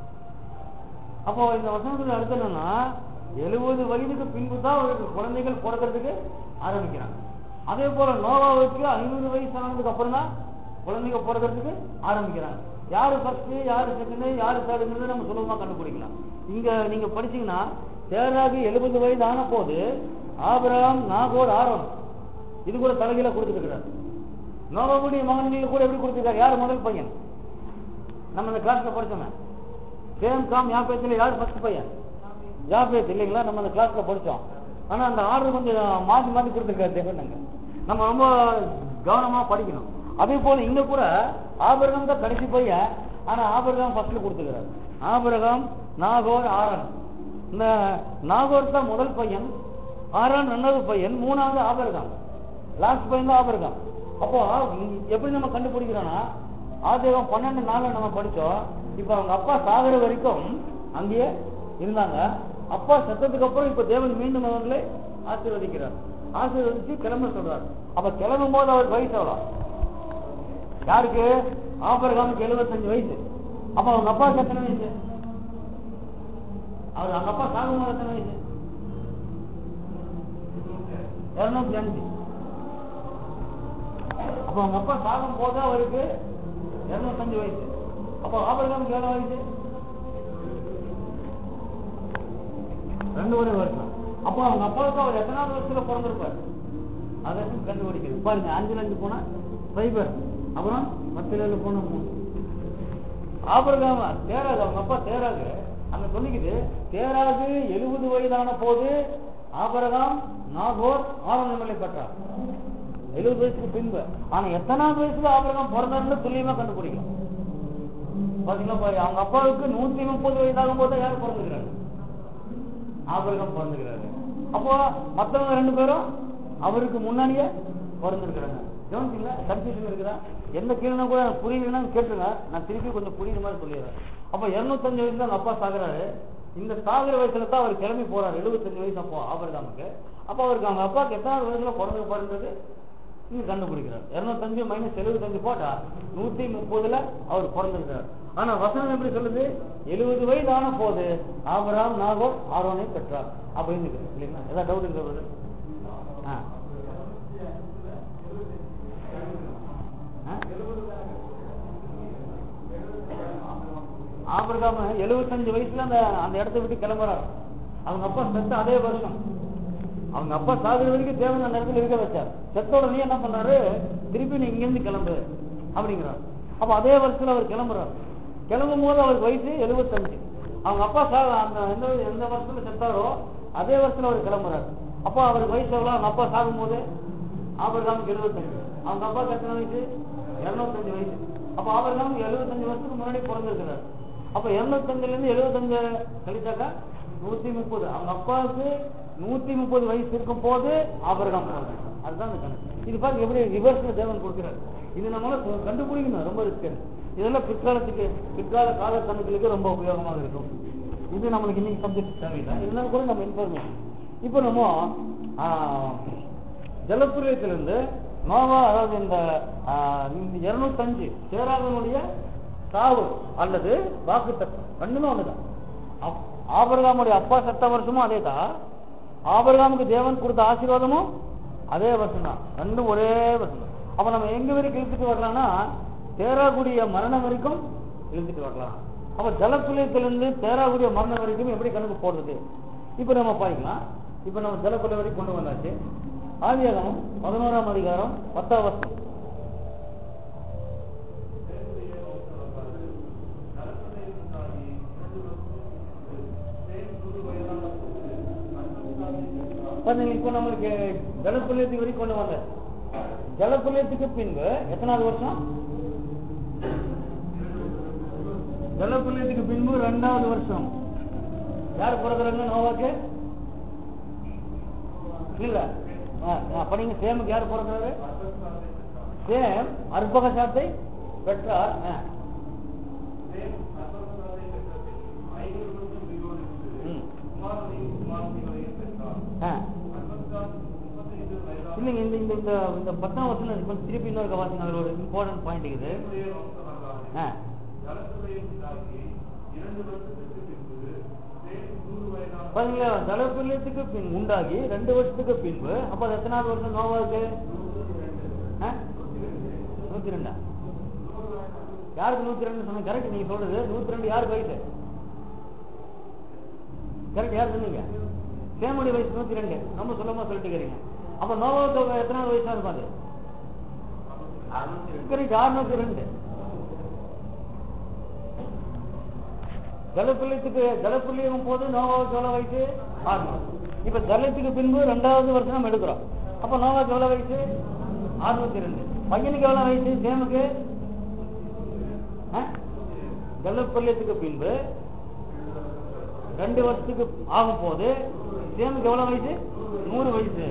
அப்போ இந்த வசனத்துல அர்த்தம் என்னன்னா எழுபது வயதுக்கு பின்பு தான் அவருக்கு குழந்தைகள் பிறக்கிறதுக்கு ஆரம்பிக்கிறாங்க அதே போல நோவாவுக்கு ஐநூறு வயசு ஆனதுக்கு அப்புறம் தான் குழந்தைங்க பிறக்கிறதுக்கு ஆரம்பிக்கிறாங்க யாரு ஃபர்ஸ்ட் யாரு செகண்ட் யாரு தேர்டுங்கிறது நம்ம சுலபமா கண்டுபிடிக்கலாம் இங்க நீங்க படிச்சீங்கன்னா தேராகி எழுபது வயது ஆன போது ஆபிரகாம் நாகோர் ஆரோன் இது கூட தலைகீழ கொடுத்துருக்கிறார் நோவாவுடைய மகன்கள் கூட எப்படி கொடுத்துருக்காரு யார் முதல் பையன் நம்ம இந்த கிளாஸ்ல படிச்சோமே சேம் காம் யாபேத்துல யார் ஃபர்ஸ்ட் பையன் யாபேத் இல்லைங்களா நம்ம அந்த கிளாஸ்ல படிச்சோம் ஆனா அந்த ஆர்டர் கொஞ்சம் மாத்தி மாத்தி கொடுத்துருக்காரு தேவன் அங்க. நம்ம ரொம்ப கவனமா படிக்கணும் அதே போல இங்க கூட ஆபிரகாம் தான் கடைசி பையன் ஆனா ஆபிரகாம் ஃபர்ஸ்ட்ல கொடுத்துக்கிறார் ஆபிரகாம் நாகோர் ஆரன் இந்த நாகோர் தான் முதல் பையன் ஆரான் ரெண்டாவது பையன் மூணாவது ஆபிரகாம் லாஸ்ட் பையன் தான் ஆபிரகாம் அப்போ இங்க எப்படி நம்ம கண்டுபிடிக்கிறோம்னா ஆதிகம் பன்னெண்டு நாள்ல நம்ம படிச்சோம் இப்ப அவங்க அப்பா சாகுற வரைக்கும் அங்கேயே இருந்தாங்க அப்பா செத்ததுக்கு அப்புறம் இப்ப தேவன் மீண்டும் அவர்களை ஆசீர்வதிக்கிறார் ஆசீர்வதிச்சு கிளம்ப சொல்றார் அப்ப கிளம்பும் போது அவர் வயசு எவ்வளவு யாருக்கு ஆபரகாமுக்கு எழுபத்தஞ்சு வயசு அப்ப அவங்க அப்பாவுக்கு எத்தனை வயசு அவர் அவங்க அப்பா சாகும்போது எத்தனை வயசு இருநூத்தி அஞ்சு அப்ப அவங்க அப்பா சாகும் போது அவருக்கு இருநூத்தஞ்சு வயசு அப்ப ஆபரகாமுக்கு எவ்வளவு வயசு ரெண்டு ஒரு வருஷம் அப்போ அவங்க அப்பாவுக்கு அவர் எத்தனாவது வருஷத்துல பிறந்திருப்பார் அதை கண்டுபிடிக்கிறது பாருங்க அஞ்சுல அஞ்சு போனா சைபர் அப்புறம் பத்துல ஏழு போனா மூணு ஆபரகாம தேராது அவங்க அப்பா தேராது அங்க சொல்லிக்குது தேராகு எழுபது வயதான போது ஆபரகாம் நாகோர் ஆவணங்களை பெற்றார் எழுபது வயசுக்கு பின்பு ஆனா எத்தனாவது வயசுல ஆபரகாம் பிறந்தாருன்னு துல்லியமா கண்டுபிடிக்கலாம் பாத்தீங்களா பாரு, அவங்க அப்பாவுக்கு நூத்தி முப்பது வயதாகும் போது யார் பிறந்துக்கிறாங்க ஆபரகம் பிறந்துக்கிறாரு அப்போ மத்தவங்க ரெண்டு பேரும் அவருக்கு முன்னாடியே பிறந்திருக்கிறாங்க கவனிச்சிங்களா கன்ஃபியூஷன் இருக்குதா எந்த கீழே கூட எனக்கு புரியலன்னா கேட்டுருங்க நான் திருப்பி கொஞ்சம் புரியுற மாதிரி சொல்லிடுறேன் அப்ப இருநூத்தஞ்சு வயசுல அவங்க அப்பா சாகுறாரு இந்த சாகுற வயசுல தான் அவர் கிளம்பி போறாரு எழுபத்தஞ்சு வயசு அப்போ ஆபரகாமுக்கு அப்ப அவருக்கு அவங்க அப்பாவுக்கு எத்தனாவது வயசுல பிறந்து பாருன்றது நீங்க கண்டுபிடிக்கிறார் இருநூத்தஞ்சு மைனஸ் எழுபத்தஞ்சு போட்டா நூத்தி முப்பதுல அவர் பிறந்திருக்கிறார் ஆனா வசனம் எப்படி சொல்லுது எழுபது வயது ஆன போது ஆபராம் நாகோர் ஆரோனை பெற்றார் அப்படின்னு இருக்கு இல்லைங்களா ஏதாவது டவுட் இருக்கிறது ஆ ஆ? ஆபிரகாம் எழுபத்தஞ்சு வயசுல அந்த அந்த இடத்தை விட்டு கிளம்புறாரு அவங்க அப்பா செத்த அதே வருஷம் அவங்க அப்பா சாகுற வரைக்கும் தேவன் அந்த இடத்துல இருக்க வச்சார் செத்தோட நீ என்ன பண்றாரு திருப்பி நீ இங்கிருந்து கிளம்பு அப்படிங்கிறார் அப்ப அதே வருஷத்துல அவர் கிளம்புறாரு கிளம்பும் போது அவருக்கு வயசு எழுபத்தஞ்சு அவங்க அப்பா சா அந்த எந்த எந்த வருஷத்துல செத்தாரோ அதே வருஷத்துல அவர் கிளம்புறாரு அப்போ அவருக்கு வயசு எவ்வளவு அவங்க அப்பா சாகும் போது ஆபரகாமுக்கு எழுபத்தஞ்சு அவங்க அப்பாவுக்கு எத்தனை வயசு இருநூத்தஞ்சு வயசு அப்ப ஆபரகாமுக்கு எழுபத்தஞ்சு வருஷத்துக்கு முன்னாடி பிறந்திருக்கிறார் அப்ப இருநூத்தஞ்சுல இருந்து எழுபத்தஞ்சு கழிச்சாக்கா நூத்தி முப்பது அவங்க அப்பாவுக்கு நூத்தி முப்பது வயசு இருக்கும் போது ஆபரகம் பிறந்தார். அதுதான் அந்த கணக்கு இது பாருங்க எப்படி ரிவர்ஸ்ல தேவன் கொடுக்கிறார் இது நம்மளால கொ- கண்டுபிடிக்கணும் ரொம்ப ரிஸ்க் இதெல்லாம் பிற்காலத்துக்கு பிற்கால கால கணக்குகளுக்கு ரொம்ப உபயோகமாக இருக்கும் இது நம்மளுக்கு இன்னைக்கு சப்ஜெக்ட் தேவையில்லை இருந்தாலும் கூட நம்ம இன்ஃபர்மேஷன் இப்போ நம்ம ஆஹ், ஜலப்புரியத்திலிருந்து நோவா அதாவது இந்த ஆஹ், இந்த இருநூத்தஞ்சு சேராதனுடைய சாவு அல்லது வாக்கு தத்துவம் ரெண்டுமே ஒண்ணுதான் அப்- ஆபிரகாமுடைய அப்பா செத்த வருஷமும் அதே தான் ஆபிரகாமுக்கு தேவன் கொடுத்த ஆசீர்வாதமும் அதே வருஷம் தான் ரெண்டும் ஒரே வருஷம் தான் அப்ப நம்ம எங்க வரைக்கும் இழுத்துட்டு வரலாம்னா தேராகுடிய மரணம் வரைக்கும் இழுத்துட்டு வரலாம் அப்ப ஜலப்புலியத்திலிருந்து தேராகுடிய மரணம் வரைக்கும் எப்படி கணக்கு போடுறது இப்ப நம்ம பாக்கலாம் இப்ப நம்ம ஜலப்புல வரைக்கும் கொண்டு வந்தாச்சு ஆதியாகமம் பதினோராம் அதிகாரம் பத்தாம் வருஷம் பாருங்க இப்போ நம்மளுக்கு ஜலப்புலியத்துக்கு வரைக்கும் கொண்டு வந்தார் ஜலப்புலியத்துக்கு பின்பு எத்தனாவது வருஷம் ஜலப்புலியத்துக்கு பின்பு ரெண்டாவது வருஷம் யார் பிறகுறாங்க நோவாக்கு இல்ல ஆ, ஆ, படிங்க சேமுக்கு யார் பிறகுறாரு சேம் அற்பகசாத்தை பெற்றார் ஆ. ம். ஆ. இல்லைங்க இந்த இந்த இந்த இந்த பத்தாம் வருஷம் கொஞ்சம் திருப்பி இன்னொரு வாசிங்க அதில் ஒரு இம்பார்ட்டன்ட் பாயிண்ட் இருக்குது ஆ பாத்தீங்களா தலப்பிள்ளத்துக்கு பின் உண்டாகி ரெண்டு வருஷத்துக்கு பின்பு அப்ப அது எத்தனாவது வருஷம் நோவாவுக்கு ஆ? நூத்தி ரெண்டா யாருக்கு நூத்தி ரெண்டு சொன்னீங்க கரெக்ட் நீங்க சொல்றது நூத்தி ரெண்டு யாருக்கு வயசு கரெக்ட் யார் சொன்னீங்க சேமுடைய வயசு நூத்தி ரெண்டு ரொம்ப சுலமா சொல்லிட்டு இருக்கிறீங்க அப்ப நோவாவுக்கு எத்தனாவது வயசா இருக்கும் அது கரெக்ட் அறுநூத்தி ரெண்டு ஜலப்பிள்ளைத்துக்கு ஜலப்பிள்ளையும் போது நோவாவுக்கு எவ்வளவு வயசு ஆறுநூறு இப்ப ஜலத்துக்கு பின்பு ரெண்டாவது வருஷம் நம்ம எடுக்கிறோம் அப்ப நோவாவுக்கு எவ்வளவு வயசு அறுநூத்தி ரெண்டு பையனுக்கு எவ்வளவு வயசு சேமுக்கு ஜலப்பிள்ளையத்துக்கு பின்பு ரெண்டு வருஷத்துக்கு ஆகும் போது சேமுக்கு எவ்வளவு வயசு நூறு வயசு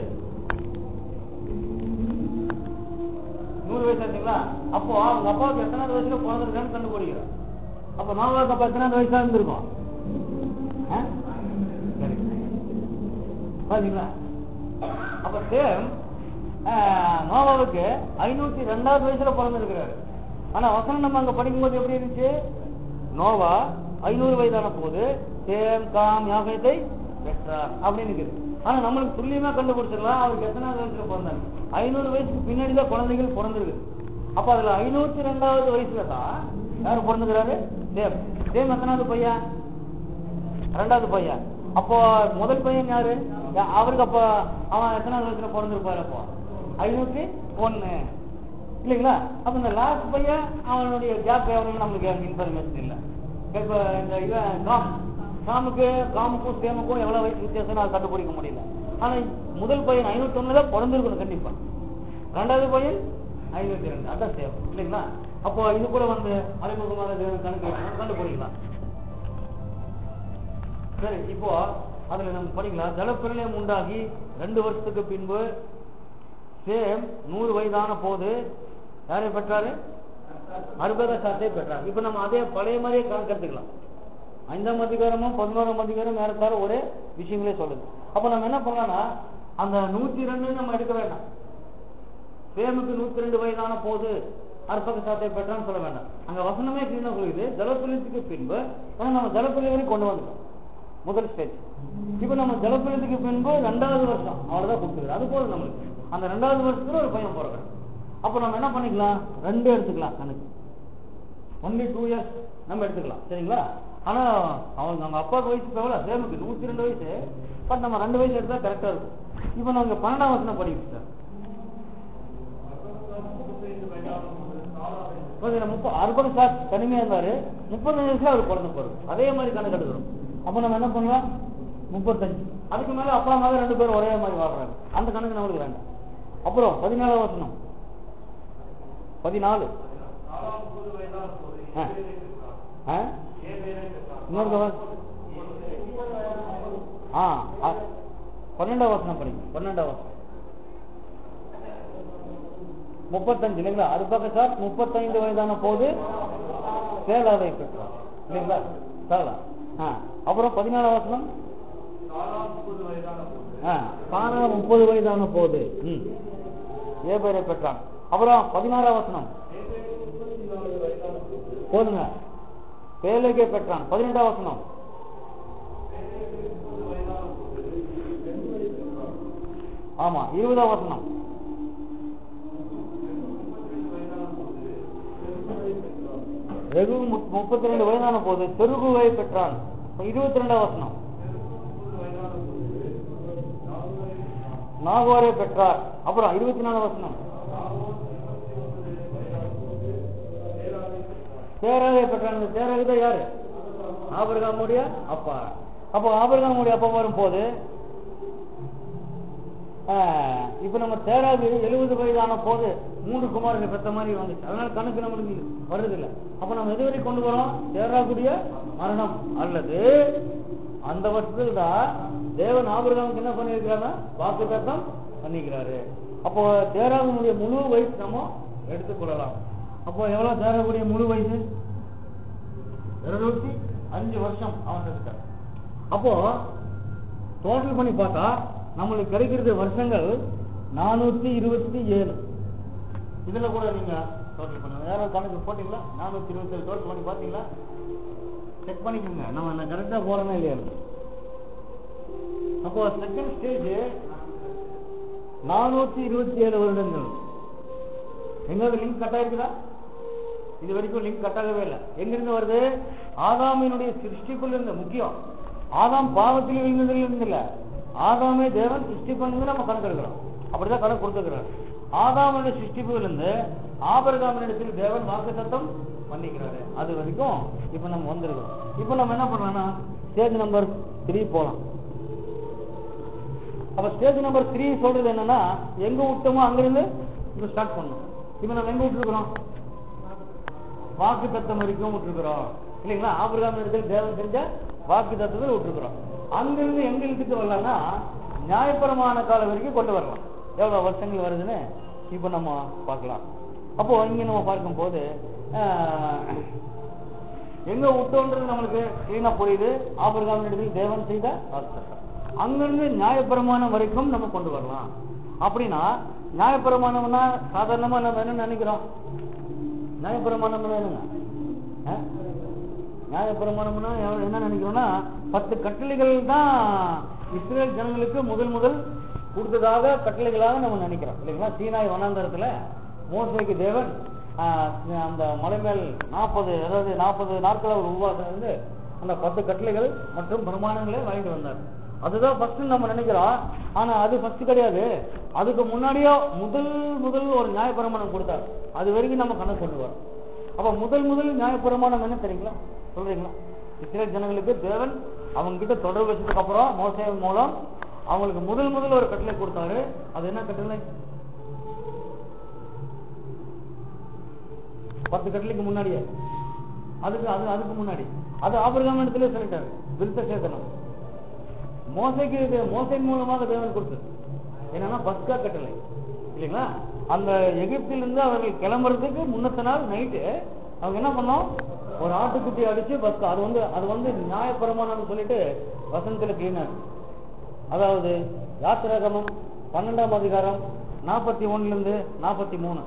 நூறு வயசு ஆச்சுங்களா அப்போ அவங்க அப்பாவுக்கு எத்தனாவது வயசுல பிறந்திருக்கான்னு கண்டுபிடிக்கிறோம் அப்ப நோவாவுக்கு அப்ப எத்தனாவது வயசா இருந்திருக்கும் ஆ? சரி. பாத்தீங்களா அப்ப சேம் நோவாவுக்கு ஐநூத்தி ரெண்டாவது வயசுல பிறந்திருக்கிறாரு ஆனா வசனம் நம்ம அங்க படிக்கும்போது எப்படி இருந்துச்சு நோவா ஐநூறு வயதான போது சேம் காம் யாகத்தை பெற்றார் அப்படின்னு இருக்குது ஆனா நம்மளுக்கு துல்லியமா கண்டுபிடிச்சிடலாம் அவருக்கு எத்தனாவது வயசுல பிறந்தாங்க ஐநூறு வயசுக்கு பின்னாடி தான் குழந்தைகள் பிறந்திருக்கு அப்ப அதுல ஐநூத்தி ரெண்டாவது வயசுல தான் யார் பிறந்துக்கிறாரு சேம் சேம் எத்தனாவது பையன் ரெண்டாவது பையன் அப்போ முதல் பையன் யாரு யா- அவருக்கு அப்போ அவன் எத்தனாவது வயசுல பிறந்திருப்பாரு அப்போ ஐநூத்தி ஒண்ணு இல்லைங்களா அப்ப இந்த லாஸ்ட் பையன் அவனுடைய கேப் எவ்வளவு நம்மளுக்கு இன்ஃபர்மேஷன் இல்ல இப்ப இந்த இவன் காம் சாமுக்கு காமுக்கும் சேமுக்கும் எவ்வளவு வயசு வித்தியாசம் அதை கண்டுபிடிக்க முடியல ஆனா முதல் பையன் ஐநூத்தி ஒண்ணுல பிறந்திருக்கணும் கண்டிப்பா ரெண்டாவது பையன் ஐநூத்தி ரெண்டு அதான் சேம் இல்லைங்களா அப்போ இது கூட வந்து மறைமுகமாக தேவன் கணக்கு வைக்கணும், கண்டுபிடிக்கலாம் சரி இப்போ அதுல நம்ம படிக்கலாம் ஜலப்பிரளயம் உண்டாகி ரெண்டு வருஷத்துக்கு பின்பு சேம் நூறு வயதான போது யாரை பெற்றாரு அறுபத சாத்தை பெற்றார் இப்ப நம்ம அதே பழைய மாதிரியே கணக்கு எடுத்துக்கலாம் ஐந்தாம் அதிகாரமும் பதினோராம் அதிகாரம் ஏறத்தாழ ஒரே விஷயங்களே சொல்லுது அப்ப நம்ம என்ன பண்ணலாம்னா அந்த நூத்தி ரெண்டு நம்ம எடுக்க வேண்டாம் சேமுக்கு நூத்தி ரெண்டு வயதான போது அற்பக சாத்தை பெற்றான்னு சொல்ல வேண்டாம் அங்க வசனமே கிளீனா சொல்லுது ஜலப்பிரளயத்துக்கு பின்பு ஏன்னா நம்ம ஜலப்பிரளயம் வரைக்கும் கொண்டு வந்துட்டோம் முதல் ஸ்டேஜ் இப்ப நம்ம ஜலப்பிரளயத்துக்கு பின்பு ரெண்டாவது வருஷம் அவ்வளவுதான் கொடுத்துருது அது போதும் நம்மளுக்கு அந்த ரெண்டாவது வருஷத்துல ஒரு பையன் பிறகுறான் அப்ப நம்ம என்ன பண்ணிக்கலாம் ரெண்டு எடுத்துக்கலாம் கணக்கு ஒன்லி டூ இயர்ஸ் நம்ம எடுத்துக்கலாம் சரிங்களா ஆனா அவன் நம்ம அப்பாவுக்கு வயசு இப்ப எவ்வளவு சேமுக்கு நூத்தி ரெண்டு வயசு பட் நம்ம ரெண்டு வயசு எடுத்தா கரெக்டா இருக்கும் இப்ப நாங்க பன்னெண்டாம் வருஷம் படிக்கிறோம் சார் கொஞ்சம் முப்ப அறுபது சார் தனிமையா இருந்தாரு முப்பத்தஞ்சு வயசுல அவர் பிறந்த போறது அதே மாதிரி கணக்கு எடுக்கிறோம் அப்ப நம்ம என்ன பண்ணலாம் முப்பத்தஞ்சு அதுக்கு மேல அப்பா மகன் ரெண்டு பேரும் ஒரே மாதிரி வாழ்றாங்க அந்த கணக்கு நம்மளுக்கு வேண்டாம் அப்புறம் பதினாலாம் வசனம் பதினாலு ஆ. ஆ? இன்னொரு தடவை. ஆ ஆ. பன்னெண்டாம் வசனம் படிங்க பன்னெண்டாம் வசனம் முப்பத்தஞ்சு இல்லைங்களா அது பக்கம் சார் முப்பத்தைந்து வயதான போது சேலாவை பெற்றார் இல்லைங்களா சேலா ஆ அப்புறம் பதினாலாம் வசனம் ஆ சாரா முப்பது வயதான போது ம் ஏபேரை பெற்றான் அப்புறம் பதினாறாம் வசனம் போதுங்க பேலகே பெற்றான் பதினெட்டாம் வசனம் ஆமா இருபதாம் வசனம் ரெகு முப்பத்தி ரெண்டு வயதான போது செருகுவை பெற்றான் இருபத்தி ரெண்டாம் வசனம் நாகோரை பெற்றார் அப்புறம் இருபத்தி நாலு வசனம் சேராகை பெற்றான் இந்த சேராகு தான் யாரு ஆபரகாமுடைய அப்பா அப்போ ஆபரகாமுடைய அப்பா வரும்போது ஆஹ், இப்ப நம்ம சேராகு எழுபது வயதான போது மூன்று குமாரர்கள் பெற்ற மாதிரி வந்துச்சு அதனால கணக்கு நம்மளுக்கு வருது இல்ல அப்ப நம்ம எது வரை கொண்டு வரோம் சேராகுடைய மரணம் அல்லது அந்த வருஷத்துல தான் தேவன் ஆபிரகாமுக்கு என்ன பண்ணிருக்கிறாங்க வாக்கு தத்தம் பண்ணிக்கிறாரு அப்போ சேராகுடைய முழு வயசு நம்ம எடுத்துக்கொள்ளலாம் அப்போ எவ்வளவு சேராகுடைய முழு வயசு இருநூத்தி அஞ்சு வருஷம் அவன் இருக்கார் அப்போ டோட்டல் பண்ணி பார்த்தா நம்மளுக்கு கிடைக்கிறது வருஷங்கள் நானூத்தி இருபத்தி ஏழு இதுல கூட நீங்க டோட்டல் பண்ணுங்க யாராவது கணக்கு போட்டீங்களா நானூத்தி இருபத்தி ஏழு டோட்டல் பண்ணி பாத்தீங்களா செக் பண்ணிக்கோங்க நம்ம நான் கரெக்டா போறேன்னா இல்லையா அப்போ செகண்ட் ஸ்டேஜ் நானூத்தி இருபத்தி ஏழு வருடங்கள் எங்காவது லிங்க் கட் ஆயிருக்குதா இது வரைக்கும் லிங்க் கட் ஆகவே இல்லை எங்கிருந்து வருது ஆதாமினுடைய சிருஷ்டிக்குள்ள இருந்து முக்கியம் ஆதாம் பாவத்தில் விழுந்ததில் இருந்து இல்ல ஆதாமே தேவன் சிருஷ்டி பண்ணி நம்ம கணக்கு எடுக்கிறோம் அப்படிதான் கணக்கு கொடுத்துக்கிறார் ஆதாமுடைய சிருஷ்டிப்பிலிருந்து ஆபரகாமினிடத்தில் தேவன் வாக்கு சத்தம் பண்ணிக்கிறாரு அது வரைக்கும் இப்ப நம்ம வந்திருக்கோம் இப்ப நம்ம என்ன பண்ணலாம்னா ஸ்டேஜ் நம்பர் த்ரீ போலாம் அப்ப ஸ்டேஜ் நம்பர் த்ரீ சொல்றது என்னன்னா எங்க விட்டோமோ அங்கிருந்து இப்ப ஸ்டார்ட் பண்ணணும் இப்ப நம்ம எங்க விட்டுருக்கிறோம் வாக்கு தத்தம் வரைக்கும் விட்டுருக்கிறோம் இல்லைங்களா ஆபிரகாம் இடத்தில் தேவன் செஞ்ச வாக்கு தத்துவத்தை விட்டுருக்கிறோம் அங்கிருந்து எங்க இழுத்துட்டு வரலாம்னா நியாயபரமான காலம் வரைக்கும் கொண்டு வரலாம் எவ்வளவு வருஷங்கள் வருதுன்னு இப்ப நம்ம பார்க்கலாம் அப்போ இங்க நம்ம பார்க்கும் போது ஆஹ், எங்க விட்டோன்றது நம்மளுக்கு கிளீனா புரியுது ஆபிரகாம் இடத்தில் தேவன் செய்த வாக்கு தத்தம் அங்கிருந்து நியாயப்பிரமாணம் வரைக்கும் நம்ம கொண்டு வரலாம் அப்படின்னா நியாயப்பிரமாணம்னா சாதாரணமா நம்ம என்ன நினைக்கிறோம் நியாயப்பிரமாணம் என்னங்க ஆ? நியாயப்பிரமாணம்னா எவ- என்ன நினைக்கிறோம்னா பத்து கட்டளைகள் தான் இஸ்ரேல் ஜனங்களுக்கு முதல் முதல் கொடுத்ததாக கட்டளைகளாக நம்ம நினைக்கிறோம் இல்லைங்களா சீனாய் வனாந்தரத்துல மோசைக்கு தேவன் ஆ, அந்த மலை மேல் நாற்பது அதாவது நாற்பது நாட்கள் அவர் உருவாக்கம் இருந்து அந்த பத்து கட்டளைகள் மற்றும் பிரமாணங்களை வாங்கிட்டு வந்தார் அதுதான் ஃபர்ஸ்ட் நம்ம நினைக்கிறோம் ஆனா அது ஃபர்ஸ்ட் கிடையாது அதுக்கு முன்னாடியோ முதல் முதல் ஒரு நியாயப்பிரமாணம் கொடுத்தார் அது வரைக்கும் நம்ம கணக்கு கொண்டு வரோம் அப்ப முதல் முதல் நியாயப்பிரமாணம் என்ன தெரியுங்களா சொல்றீங்களா இஸ்ரேல் ஜனங்களுக்கு தேவன் அவங்க கிட்ட தொடர்பு வச்சதுக்கு அப்புறம் மோசே மூலம் அவங்களுக்கு முதல் முதல்ல ஒரு கட்டளை கொடுத்தாரு அது என்ன கட்டளை பத்து கட்டளைக்கு முன்னாடியே அதுக்கு அது அதுக்கு முன்னாடி அது ஆபிரகாம் இடத்துல சொல்லிட்டாரு விருத்த சேதனம் மோசைக்கு இது மோசையின் மூலமாக தேவன் கொடுத்தது என்னன்னா பஸ்கா கட்டளை இல்லைங்களா அந்த எகிப்திலிருந்து அவர்கள் கிளம்புறதுக்கு முன்னத்த நாள் நைட்டு அவங்க என்ன பண்ணோம் ஒரு ஆட்டுக்குட்டி அடிச்சு பஸ்கா அது வந்து அது வந்து நியாயப்பிரமாணம்னு சொல்லிட்டு வசனத்துல கிளீனர் அதாவது யாத்திராகமம் பன்னெண்டாம் அதிகாரம் நாற்பத்தி ஒண்ணுல இருந்து நாற்பத்தி மூணு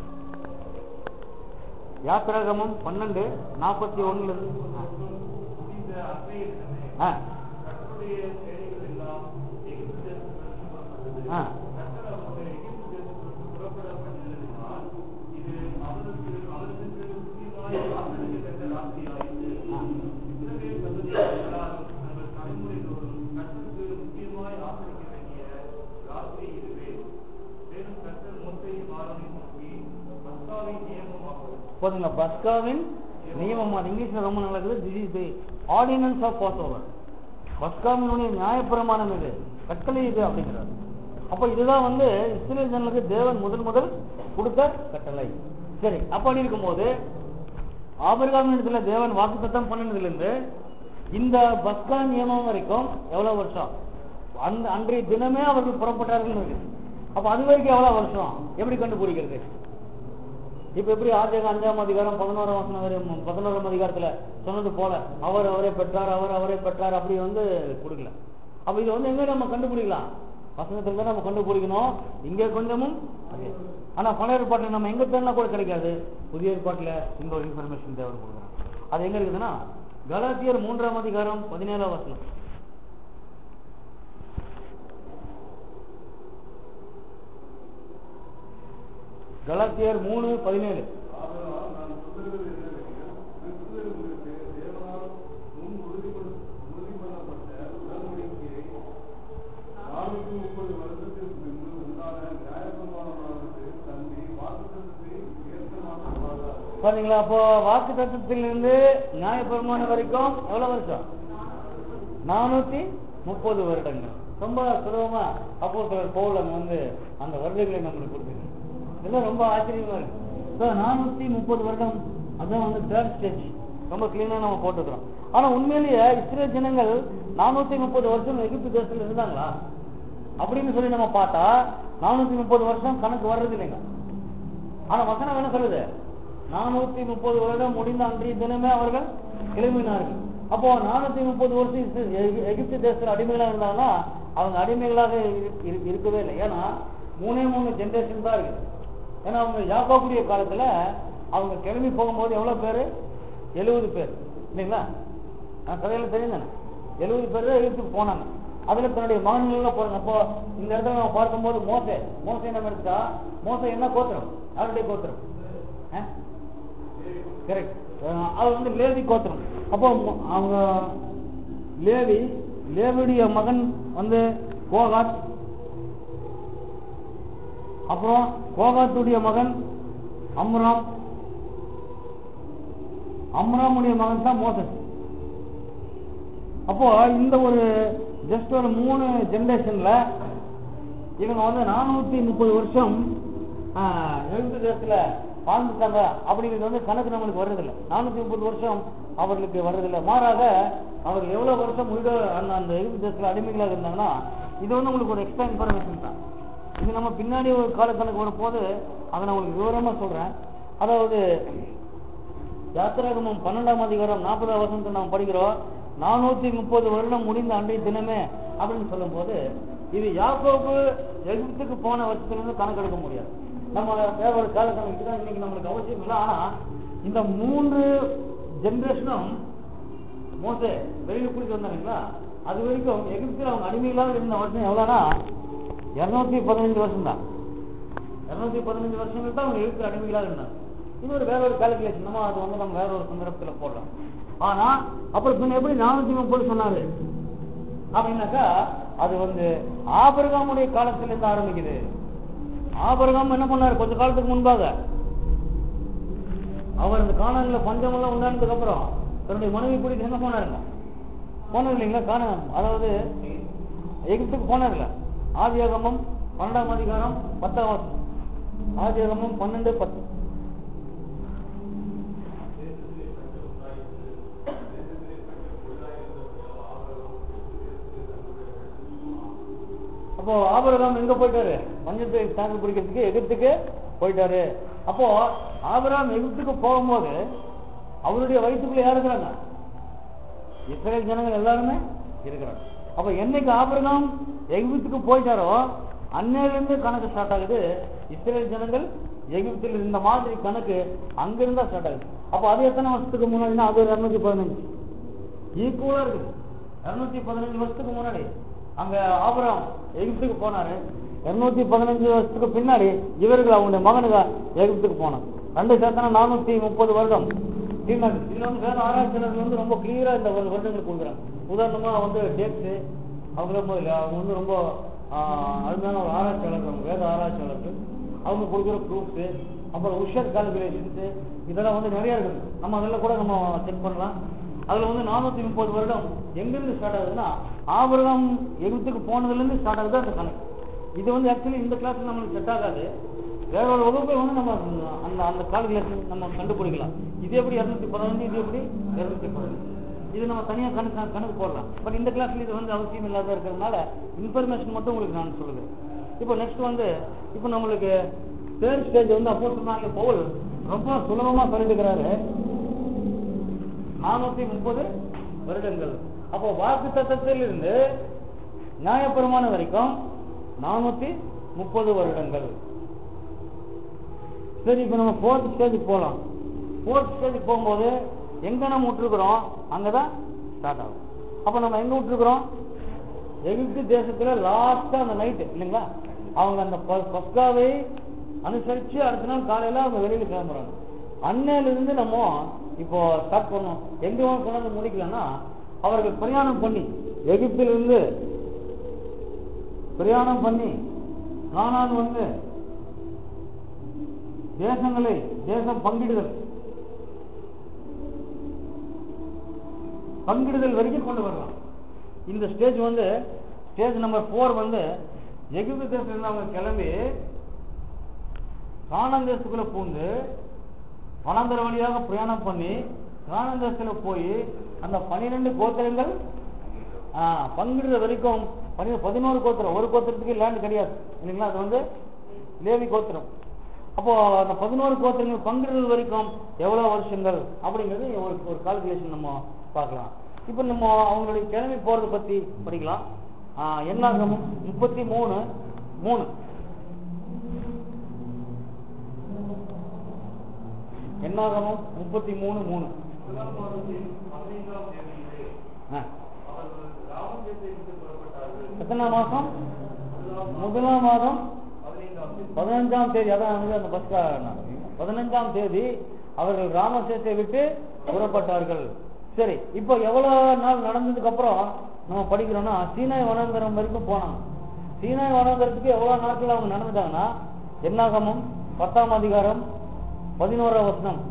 யாத்திராகமம் பன்னெண்டு நாற்பத்தி ஒண்ணுல இருந்து முடிந்த அன்றைய தினமே ஆ, கர்த்தருடைய சேனைகள் எல்லாம் எகிப்து தேசத்திலிருந்து புறப்பட்டது. ஆ. கர்த்தர் அவர்களை எகிப்து தேசத்திலிருந்து புறப்பட பண்ணினதினால், இது அவருக்கு அவர்களுக்கு முக்கியமாய் ஆசரிக்கத்தக்க ராசியாயிற்று. ஆ. இஸ்ரவேல் சந்ததியார் எல்லாரும் தங்கள் தலைமுறைதோறும் கர்த்தருக்கு முக்கியமாய் ஆசரிக்க வேண்டிய ராசி இதுவே. மேலும் கர்த்தர் மோசேயும் ஆரோனையும் நோக்கி, பஸ்காவின் நியமமாகும் போதுங்களா பஸ்காவின் நியமம் அது இங்கிலீஷ்ல ரொம்ப நல்லா இருக்குது this is the ordinance of passover பஸ்காவினுடைய நியாயப்பிரமாணம் இது கட்டளை இது அப்படிங்கிறார் அப்ப இதுதான் வந்து இஸ்ரேல் ஜனங்களுக்கு தேவன் முதல் முதல் கொடுத்த கட்டளை சரி அப்படி இருக்கும்போது ஆபிரகாம் இடத்துல தேவன் வாக்குத்தத்தம் பண்ணினதுல இருந்து இந்த பஸ்கா நியமம் வரைக்கும் எவ்வளவு வருஷம் அந்த அன்றைய தினமே அவர்கள் புறப்பட்டார்கள் இருக்கு அப்ப அது வரைக்கும் எவ்வளவு வருஷம் எப்படி கண்டுபிடிக்கிறது இப்ப எப்படி ஆதியாக அஞ்சாம் அதிகாரம் பதினோராம் வசனம் வரை ம், பதினோராம் அதிகாரத்துல சொன்னது போல அவர் அவரே பெற்றார் அவர் அவரே பெற்றார் அப்படி வந்து கொடுக்கல அப்ப இது வந்து எங்க நம்ம கண்டுபிடிக்கலாம் வசனத்துல தான் நம்ம கண்டுபிடிக்கணும் இங்க கொஞ்சமும் அதே. ஆனா பழைய ஏற்பாட்டுல நம்ம எங்க தேடினா கூட கிடைக்காது புதிய ஏற்பாட்டுல இந்த ஒரு இன்ஃபர்மேஷன் தேவை கொடுக்குறோம் அது எங்க இருக்குதுன்னா கலாத்தியர் மூன்றாம் அதிகாரம் பதினேழாம் வசனம் கலாத்தியர் மூணு பதினேழு ஆதலால் நான் சொல்லுகிறது என்னவெனில், கிறிஸ்துவில் உங்களுக்கு தேவனால் முன் உறுதி பண்ண- உறுதி பண்ணப்பட்ட உடன்படிக்கையை நானூற்றி முப்பது வருடத்திற்கு பின்பு உண்டான நியாயப்பிரமாணமானது தன்னை வாக்குத்தத்தத்தை ஏற்க மாற்றப்படாத பாத்தீங்களா அப்போ வாக்கு தத்துவத்திலிருந்து நியாயப்பிரமாணம் வரைக்கும் எவ்வளவு வருஷம் நானூத்தி முப்பது வருடங்கள் ரொம்ப சுலபமா அப்போ சிலர் பவுல் அங்க வந்து அந்த வருடங்களை நம்மளுக்கு கொடுத்துருக்கு இதெல்லாம் ரொம்ப ஆச்சரியமா இருக்கு So, நானூத்தி முப்பது வருடம் அதான் வந்து தேர்ட் ஸ்டேஜ் ரொம்ப கிளீனா நம்ம போட்டுக்கிறோம் ஆனா உண்மையிலேயே இஸ்ரேல் ஜனங்கள் நானூத்தி முப்பது வருஷம் எகிப்து தேசத்துல இருந்தாங்களா அப்படின்னு சொல்லி நம்ம பார்த்தா நானூத்தி முப்பது வருஷம் கணக்கு வர்றது இல்லைங்க ஆனா வசனம் என்ன சொல்லுது நானூத்தி முப்பது வருடம் முடிந்த அன்றைய தினமே அவர்கள் கிளம்பினார்கள் அப்போ நானூத்தி முப்பது வருஷம் இஸ்- எகி- எகிப்து தேசத்துல அடிமைகளா இருந்தாங்கன்னா அவங்க அடிமைகளாக இரு- இரு- இருக்கவே இல்லை ஏன்னா மூணே மூணு ஜெனரேஷன் தான் இருக்குது ஏன்னா அவங்க யாக்கோபுடைய காலத்துல அவங்க கிளம்பி போகும்போது எவ்வளவு பேரு எழுபது பேர் இல்லைங்களா நான் கதையில தெரியும் தானே எழுபது பேர் தான் எகிப்துக்கு போனாங்க அதுல தன்னுடைய மகன்கள் போறாங்க அப்போ இந்த இடத்துல நம்ம பார்க்கும்போது மோசே மோசே நம்ம எடுத்தா மோசே என்ன கோத்திரம் யாருடைய கோத்திரம் கரெக்ட் அது வந்து லேவி கோத்திரம் அப்போ மு- அவங்க லேவி லேவியுடைய மகன் வந்து கோகாத் அப்புறம் கோகாத்துடைய மகன் அம்ராம் அம்ராமுடைய மகன் தான் மோசஸ் அப்போ இந்த ஒரு ஜஸ்ட் ஒரு மூணு ஜெனரேஷன்ல இவங்க வந்து நானூத்தி முப்பது வருஷம் எழுபது தேசத்துல வாழ்ந்துட்டாங்க அப்படிங்கிறது வந்து கணக்கு நம்மளுக்கு வர்றதில்லை நானூத்தி முப்பது வருஷம் அவர்களுக்கு வர்றதில்லை மாறாக அவர்கள் எவ்வளவு வருஷம் முழுக்க அந்த அந்த எழுபது தேசத்துல அடிமைகளாக இருந்தாங்கன்னா இது வந்து உங்களுக்கு ஒரு எக்ஸ்ட்ரா இன்ஃபர்மேஷன் தான் இது நம்ம பின்னாடி ஒரு காலக்கணக்கு வரும்போது அதை நான் உங்களுக்கு விவரமா சொல்றேன் அதாவது யாத்திராகமம் பன்னெண்டாம் அதிகாரம் நாற்பதாம் வசனத்தை நாம் படிக்கிறோம் நானூத்தி முப்பது வருடம் முடிந்த அன்றைய தினமே அப்படின்னு சொல்லும்போது இது யாக்கோபு எகிப்துக்கு போன வருஷத்திலிருந்து கணக்கெடுக்க முடியாது நம்ம வேற ஒரு கால கணக்கு தான் இன்னைக்கு நம்மளுக்கு அவசியம் இல்லை ஆனா இந்த மூன்று ஜெனரேஷனும் மோசே வெளியில கூட்டிட்டு வந்தாங்களா அது வரைக்கும் எகிப்தில் அவங்க அடிமைகளாக இருந்த வருஷம் எவ்வளோனா இருநூத்தி பதினஞ்சு வருஷம் தான் இருநூத்தி பதினஞ்சு வருஷங்கள் தான் அவங்க எழுத்து அடிமைகளாக இருந்தாங்க இது ஒரு வேற ஒரு கால்குலேஷன் நம்ம அது வந்து நம்ம வேற ஒரு சந்தர்ப்பத்துல போடலாம் ஆனா அப்புறம் பின்ன எப்படி நானூத்தி முப்பது சொன்னாரு அப்படின்னாக்கா அது வந்து ஆபரகாமுடைய காலத்துல இருந்து ஆரம்பிக்குது ஆபரகாம் என்ன பண்ணாரு கொஞ்ச காலத்துக்கு முன்பாக அவர் அந்த காணாங்கல பஞ்சம் எல்லாம் உண்டானதுக்கு அப்புறம் தன்னுடைய மனைவி கூட்டிட்டு எங்க போனாருங்க போனது இல்லைங்களா காணாம் அதாவது எகிப்துக்கு போனார்ல ஆதியாகமம் பன்னெண்டாம் அதிகாரம் பத்தாம் வருஷம் ஆதியாகமம் பன்னெண்டு பத்து அப்போ ஆபரகாம் எங்க போயிட்டாரு மஞ்சத்தை தாக்கு பிடிக்கிறதுக்கு எகிப்துக்கு போயிட்டாரு அப்போ ஆபரகாம் எகிப்துக்கு போகும்போது அவருடைய வயிற்றுக்குள்ள யார் இருக்கிறாங்க இஸ்ரேல் ஜனங்கள் எல்லாருமே இருக்கிறாங்க அப்ப என்னைக்கு ஆபிரகாம் எகிப்துக்கு போயிட்டாரோ அன்னையிலிருந்து கணக்கு ஸ்டார்ட் ஆகுது இஸ்ரேல் ஜனங்கள் எகிப்தில் இந்த மாதிரி கணக்கு அங்கிருந்தா ஸ்டார்ட் ஆகுது அப்ப அது எத்தனை வருஷத்துக்கு முன்னாடினா அது ஒரு இருநூத்தி பதினஞ்சு ஈக்குவலா இருக்குது இருநூத்தி பதினஞ்சு வருஷத்துக்கு முன்னாடி அங்க ஆபராம் எகிப்துக்கு போனாரு இருநூத்தி பதினஞ்சு வருஷத்துக்கு பின்னாடி இவர்கள் அவங்களுடைய மகனுக்கு எகிப்துக்கு போனாங்க ரெண்டு சேர்த்தனா நானூத்தி முப்பது வருடம் தீர்மானம் இதுல வந்து வேற ஆராய்ச்சியாளர்கள் வந்து ரொம்ப கிளியரா இந்த ஒரு வருடங்கள் கொடுக்குறாங்க உதாரணமா வந்து டேட்ஸ் அவங்க ரொம்ப இல்ல அவங்க வந்து ரொம்ப ஆஹ், அருமையான ஒரு ஆராய்ச்சியாளர்கள் அவங்க வேத ஆராய்ச்சியாளர்கள் அவங்க கொடுக்குற ப்ரூஃப்ஸ் அப்புறம் உஷர் கால்குலேஷன்ஸ் இதெல்லாம் வந்து நிறைய இருக்குது நம்ம அதெல்லாம் கூட நம்ம செக் பண்ணலாம் அதுல வந்து நானூத்தி முப்பது வருடம் எங்கிருந்து ஸ்டார்ட் ஆகுதுன்னா ஆபரகம் எகிப்துக்கு போனதுல இருந்து ஸ்டார்ட் ஆகுது அந்த கணக்கு இது வந்து ஆக்சுவலி இந்த கிளாஸ் நம்மளுக்கு செட் ஆகாது வேற ஒரு வகுப்பை வந்து நம்ம அந்த அந்த கால்குலேஷன் நம்ம கண்டுபிடிக்கலாம் இது எப்படி இருநூத்தி பதினஞ்சு இது எப்படி இருநூத்தி பதினஞ்சு இது நம்ம தனியா கணக்கு கணக்கு போடலாம் பட் இந்த கிளாஸ்ல இது வந்து அவசியம் இல்லாத இருக்கிறதுனால இன்ஃபர்மேஷன் மட்டும் உங்களுக்கு நான் சொல்லுகிறேன் இப்போ நெக்ஸ்ட் வந்து இப்போ நம்மளுக்கு தேர்ட் ஸ்டேஜ் வந்து அப்போ சொன்னாங்க பவுல் ரொம்ப சுலபமா சொல்லிட்டுக்கிறாரு நானூத்தி முப்பது வருடங்கள் அப்போ வாக்கு தத்தத்தில் இருந்து நியாயப்பிரமாணம் வரைக்கும் நானூத்தி முப்பது வருடங்கள் சரி இப்ப நம்ம ஃபோர்த் ஸ்டேஜ் போலாம் ஃபோர்த் ஸ்டேஜ் போகும்போது எங்க நம்ம விட்டுருக்குறோம் அங்கதான் ஸ்டார்ட் ஆகும் அப்ப நம்ம எங்க விட்டுருக்குறோம் எகிப்து தேசத்துல லாஸ்டா அந்த நைட்டு இல்லைங்களா அவங்க அந்த ப- பஸ்காவை அனுசரிச்சு அடுத்த நாள் காலையில அவங்க வெளியில கிளம்புறாங்க அன்னையில இருந்து நம்ம இப்போ ஸ்டார்ட் பண்ணோம் எங்க கொண்டாந்து முடிக்கலன்னா அவர்கள் பிரயாணம் பண்ணி எகிப்திலிருந்து பிரயாணம் பண்ணி கானான் வந்து தேசங்களை தேசம் பங்கிடுதல் பங்கிடுதல் வரைக்கும் கொண்டு வரலாம் இந்த ஸ்டேஜ் வந்து ஸ்டேஜ் நம்பர் ஃபோர் வந்து எகிப்து தேசத்துல அவங்க கிளம்பி கானான் தேசத்துக்குள்ள பூந்து வனாந்தர வழியாக பிரயாணம் பண்ணி கானான் தேசத்துல போய் அந்த பனிரெண்டு கோத்திரங்கள் ஆ, பங்கிடுற வரைக்கும் பனி பதினோரு கோத்திரம் ஒரு கோத்திரத்துக்கு லேண்ட் கிடையாது இல்லைங்களா அது வந்து லேவி கோத்திரம் அப்போ அந்த பதினோரு கோத்திரங்கள் பங்கிடுறது வரைக்கும் எவ்வளவு வருஷங்கள் அப்படிங்கிறது ஒரு ஒரு கால்குலேஷன் நம்ம பார்க்கலாம் இப்போ நம்ம அவங்களுடைய கிளம்பி போறதை பத்தி படிக்கலாம் ஆ, என்னாகமம் முப்பத்தி மூணு மூணு என்னாகமம் முப்பத்தி மூணு மூணு முதலாம் மாதத்தின் பதினைந்தாம் தேதியிலே ஆ. அவர்கள் ராமதேசத்தை விட்டு புறப்பட்டார்கள் எத்தனாம் மாசம் முதலாம் மாதம் பதினைந்தாம் தேதி பதினஞ்சாம் தேதி அதான் வந்து அந்த பஸ் பதினஞ்சாம் தேதி அவர்கள் ராமசேத்தை விட்டு புறப்பட்டார்கள் சரி இப்போ எவ்வளவு நாள் நடந்ததுக்கு அப்புறம் நம்ம படிக்கிறோம்னா சீனாய் வனாந்தரம் வரைக்கும் போனாங்க சீனாய் வனாந்தரத்துக்கு எவ்வளவு நாட்கள் அவங்க நடந்துட்டாங்கன்னா என்னாகமும் பத்தாம் அதிகாரம் பதினோராம் வசனம்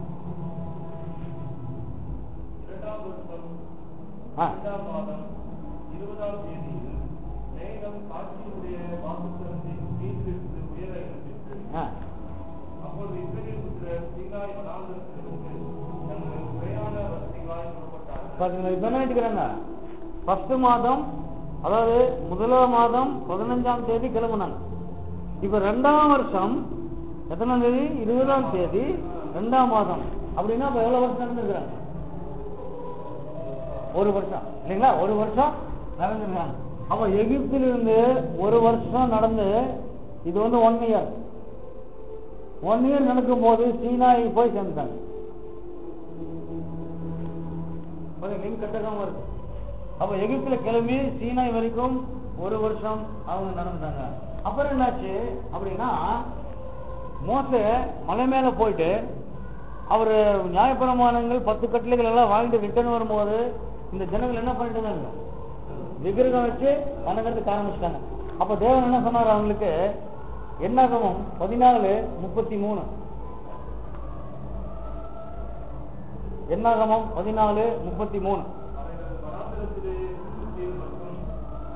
இரண்டாம் வருஷம் ஆ. இரண்டாம் மாதம் இருபதாம் தேதியில் மேகம் காட்சியுடைய வாக்குத்தலத்தின் மீதிலிருந்து உயர எழுந்திற்று ஆ, அப்பொழுது இஸ்ரவேல் புத்திரர் சீனாய் வனாந்தரத்திலிருந்து தங்கள் பிரயாண வசதிகளாய் புறப்பட்டார்கள் பாத்தீங்களா இப்ப என்ன நினைக்கிறாங்க ஃபர்ஸ்ட் மாதம் அதாவது முதலாம் மாதம் பதினஞ்சாம் தேதி கிளம்புனாங்க இப்ப ரெண்டாம் வருஷம் எத்தனாம் தேதி இருபதாம் தேதி ரெண்டாம் மாதம் அப்படின்னா இப்ப எவ்வளவு வருஷம் நடந்திருக்கிறாங்க ஒரு வருஷம் இல்லைங்களா ஒரு வருஷம் நடந்திருக்காங்க அப்ப எகிப்திலிருந்து ஒரு வருஷம் நடந்து இது வந்து ஒன் இயர் ஒன் இயர் நடக்கும் போது சீனாய் போய் சேர்ந்துட்டாங்க லிங்க் கட்டகம் வருது அப்ப எகிப்துல கிளம்பி சீனாய் வரைக்கும் ஒரு வருஷம் அவங்க நடந்தாங்க அப்புறம் என்னாச்சு அப்படின்னா மோசே மலை மேல போயிட்டு அவர் நியாயப்பிரமாணங்கள் பத்து கட்டளைகள் எல்லாம் வாங்கிட்டு ரிட்டர்ன் வரும்போது இந்த ஜனங்கள் என்ன பண்ணிட்டு இருந்தாங்க விக்கிரகம் வச்சு வணங்குறதுக்கு ஆரம்பிச்சிட்டாங்க அப்ப தேவன் என்ன சொன்னார் அவங்களுக்கு என்னாகமும் பதினாலு முப்பத்தி மூணு என்னாகமம் பதினாலு முப்பத்தி மூணு அவர்கள் வனாந்தரத்தில்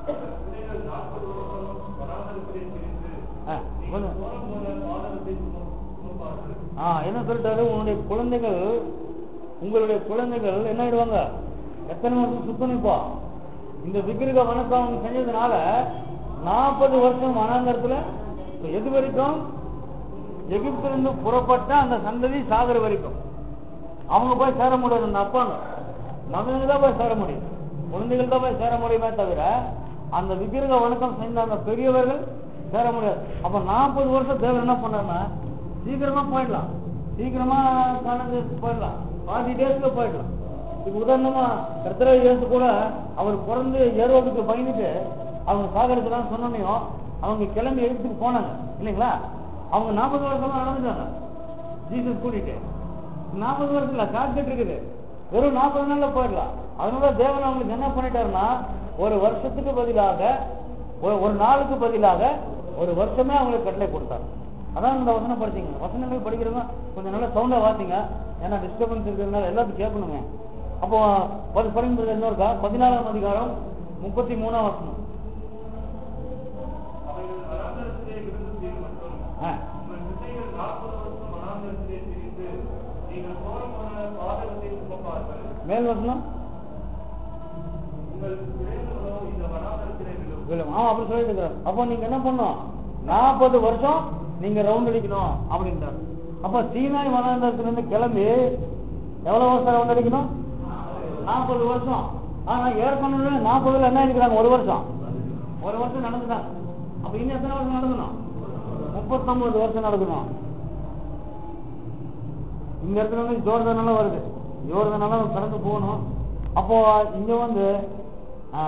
உங்கள் பிள்ளைகள் நாற்பது வருஷம் வனாந்தரத்திலே திரிந்து ஆ, நீங்கள் கொஞ்சம். போன போல பாதகத்தை சும- சுமப்பார்கள் ஆ என்ன சொல்லிட்டாரு உன்னுடைய குழந்தைகள் உங்களுடைய குழந்தைகள் என்ன ஆயிடுவாங்க எத்தனை வருஷம் சுத்தணிப்பா இந்த விக்கிரக வணக்கம் அவங்க செஞ்சதுனால நாற்பது வருஷம் வனாந்தரத்துல இப்ப எது வரைக்கும் எகிப்திலிருந்து புறப்பட்ட அந்த சந்ததி சாகர வரைக்கும் அவங்க போய் சேர முடியாது அந்த அப்பாங்க மகனுக்கு தான் போய் சேர முடியும் குழந்தைகள் தான் போய் சேர முடியுமே தவிர அந்த விக்கிரக வணக்கம் செஞ்ச அந்த பெரியவர்கள் சேர முடியாது அப்ப நாற்பது வருஷம் தேவர் என்ன பண்ணாருன்னா சீக்கிரமா போயிடலாம் சீக்கிரமா காலேஜ் போயிடலாம் பாதி டேஸ்ல போயிடலாம் இப்ப உதாரணமா கர்த்தரா இயேசு கூட அவர் பிறந்து ஏரோதுக்கு பயந்துட்டு அவங்க சாகரத்துலாம் சொன்னோன்னையும் அவங்க கிளம்பி எழுத்துக்கு போனாங்க இல்லைங்களா அவங்க நாற்பது வருஷமா நடந்துட்டாங்க ஜீசஸ் கூட்டிட்டு நாற்பது வருஷத்துல காத்துட்டு இருக்குது வெறும் நாற்பது நாள்ல போயிடலாம் அதனால தேவன் அவங்களுக்கு என்ன பண்ணிட்டாருன்னா ஒரு வருஷத்துக்கு பதிலாக ஒரு ஒரு நாளுக்கு பதிலாக ஒரு வருஷமே அவங்களுக்கு கட்டளை கொடுத்தார் அதான் இந்த வசனம் படிச்சீங்க வசனங்கள் படிக்கிறவங்க கொஞ்சம் நல்லா சவுண்டா வாசிங்க ஏன்னா டிஸ்டர்பன்ஸ் இருக்கிறதுனால எல்லாத்தையும் கேட்கணுங்க அப்போ பதி படிக்கிறது இன்னொருக்கா பதினாலாம் அதிகாரம் முப்பத்தி மூணாம் வசனம் அவைகள் வனாந்தரத்திலே விருந்து செய்யும் மற்றும் ஆ. உங்கள் பிள்ளைகள் நாற்பது வருஷம் வனாந்தரத்திலே திரிந்து நீங்கள் போன போல பாதகத்தை சுமப்பார்கள் மேல் வசனம் உங்கள் பிள்ளைகளோ இந்த வனாந்தரத்திலே விழும் விழும். ஆ அப்படி சொல்லிட்டு இருக்கிறார் அப்போ நீங்க என்ன பண்ணணும் நாற்பது வருஷம் நீங்க ரவுண்ட் அடிக்கணும் அப்படின்றார் அப்ப சீனாய் வனாந்தரத்துல இருந்து கிளம்பி எவ்வளவு வருஷம் ரவுண்ட் அடிக்கணும் நாற்பது வருஷம் ஆனா ஏற்கனவே நாற்பதுல என்ன இருக்கிறாங்க ஒரு வருஷம் ஒரு வருஷம் நடந்துட்டாங்க அப்ப இன்னும் எத்தனை வருஷம் நடக்கணும் முப்பத்தொன்பது வருஷம் நடக்கணும் இந்த இடத்துல வந்து ஜோர்தானெல்லாம் வருது ஜோர்தானெல்லாம் கடந்து போகணும் அப்போ இங்க வந்து ஆ,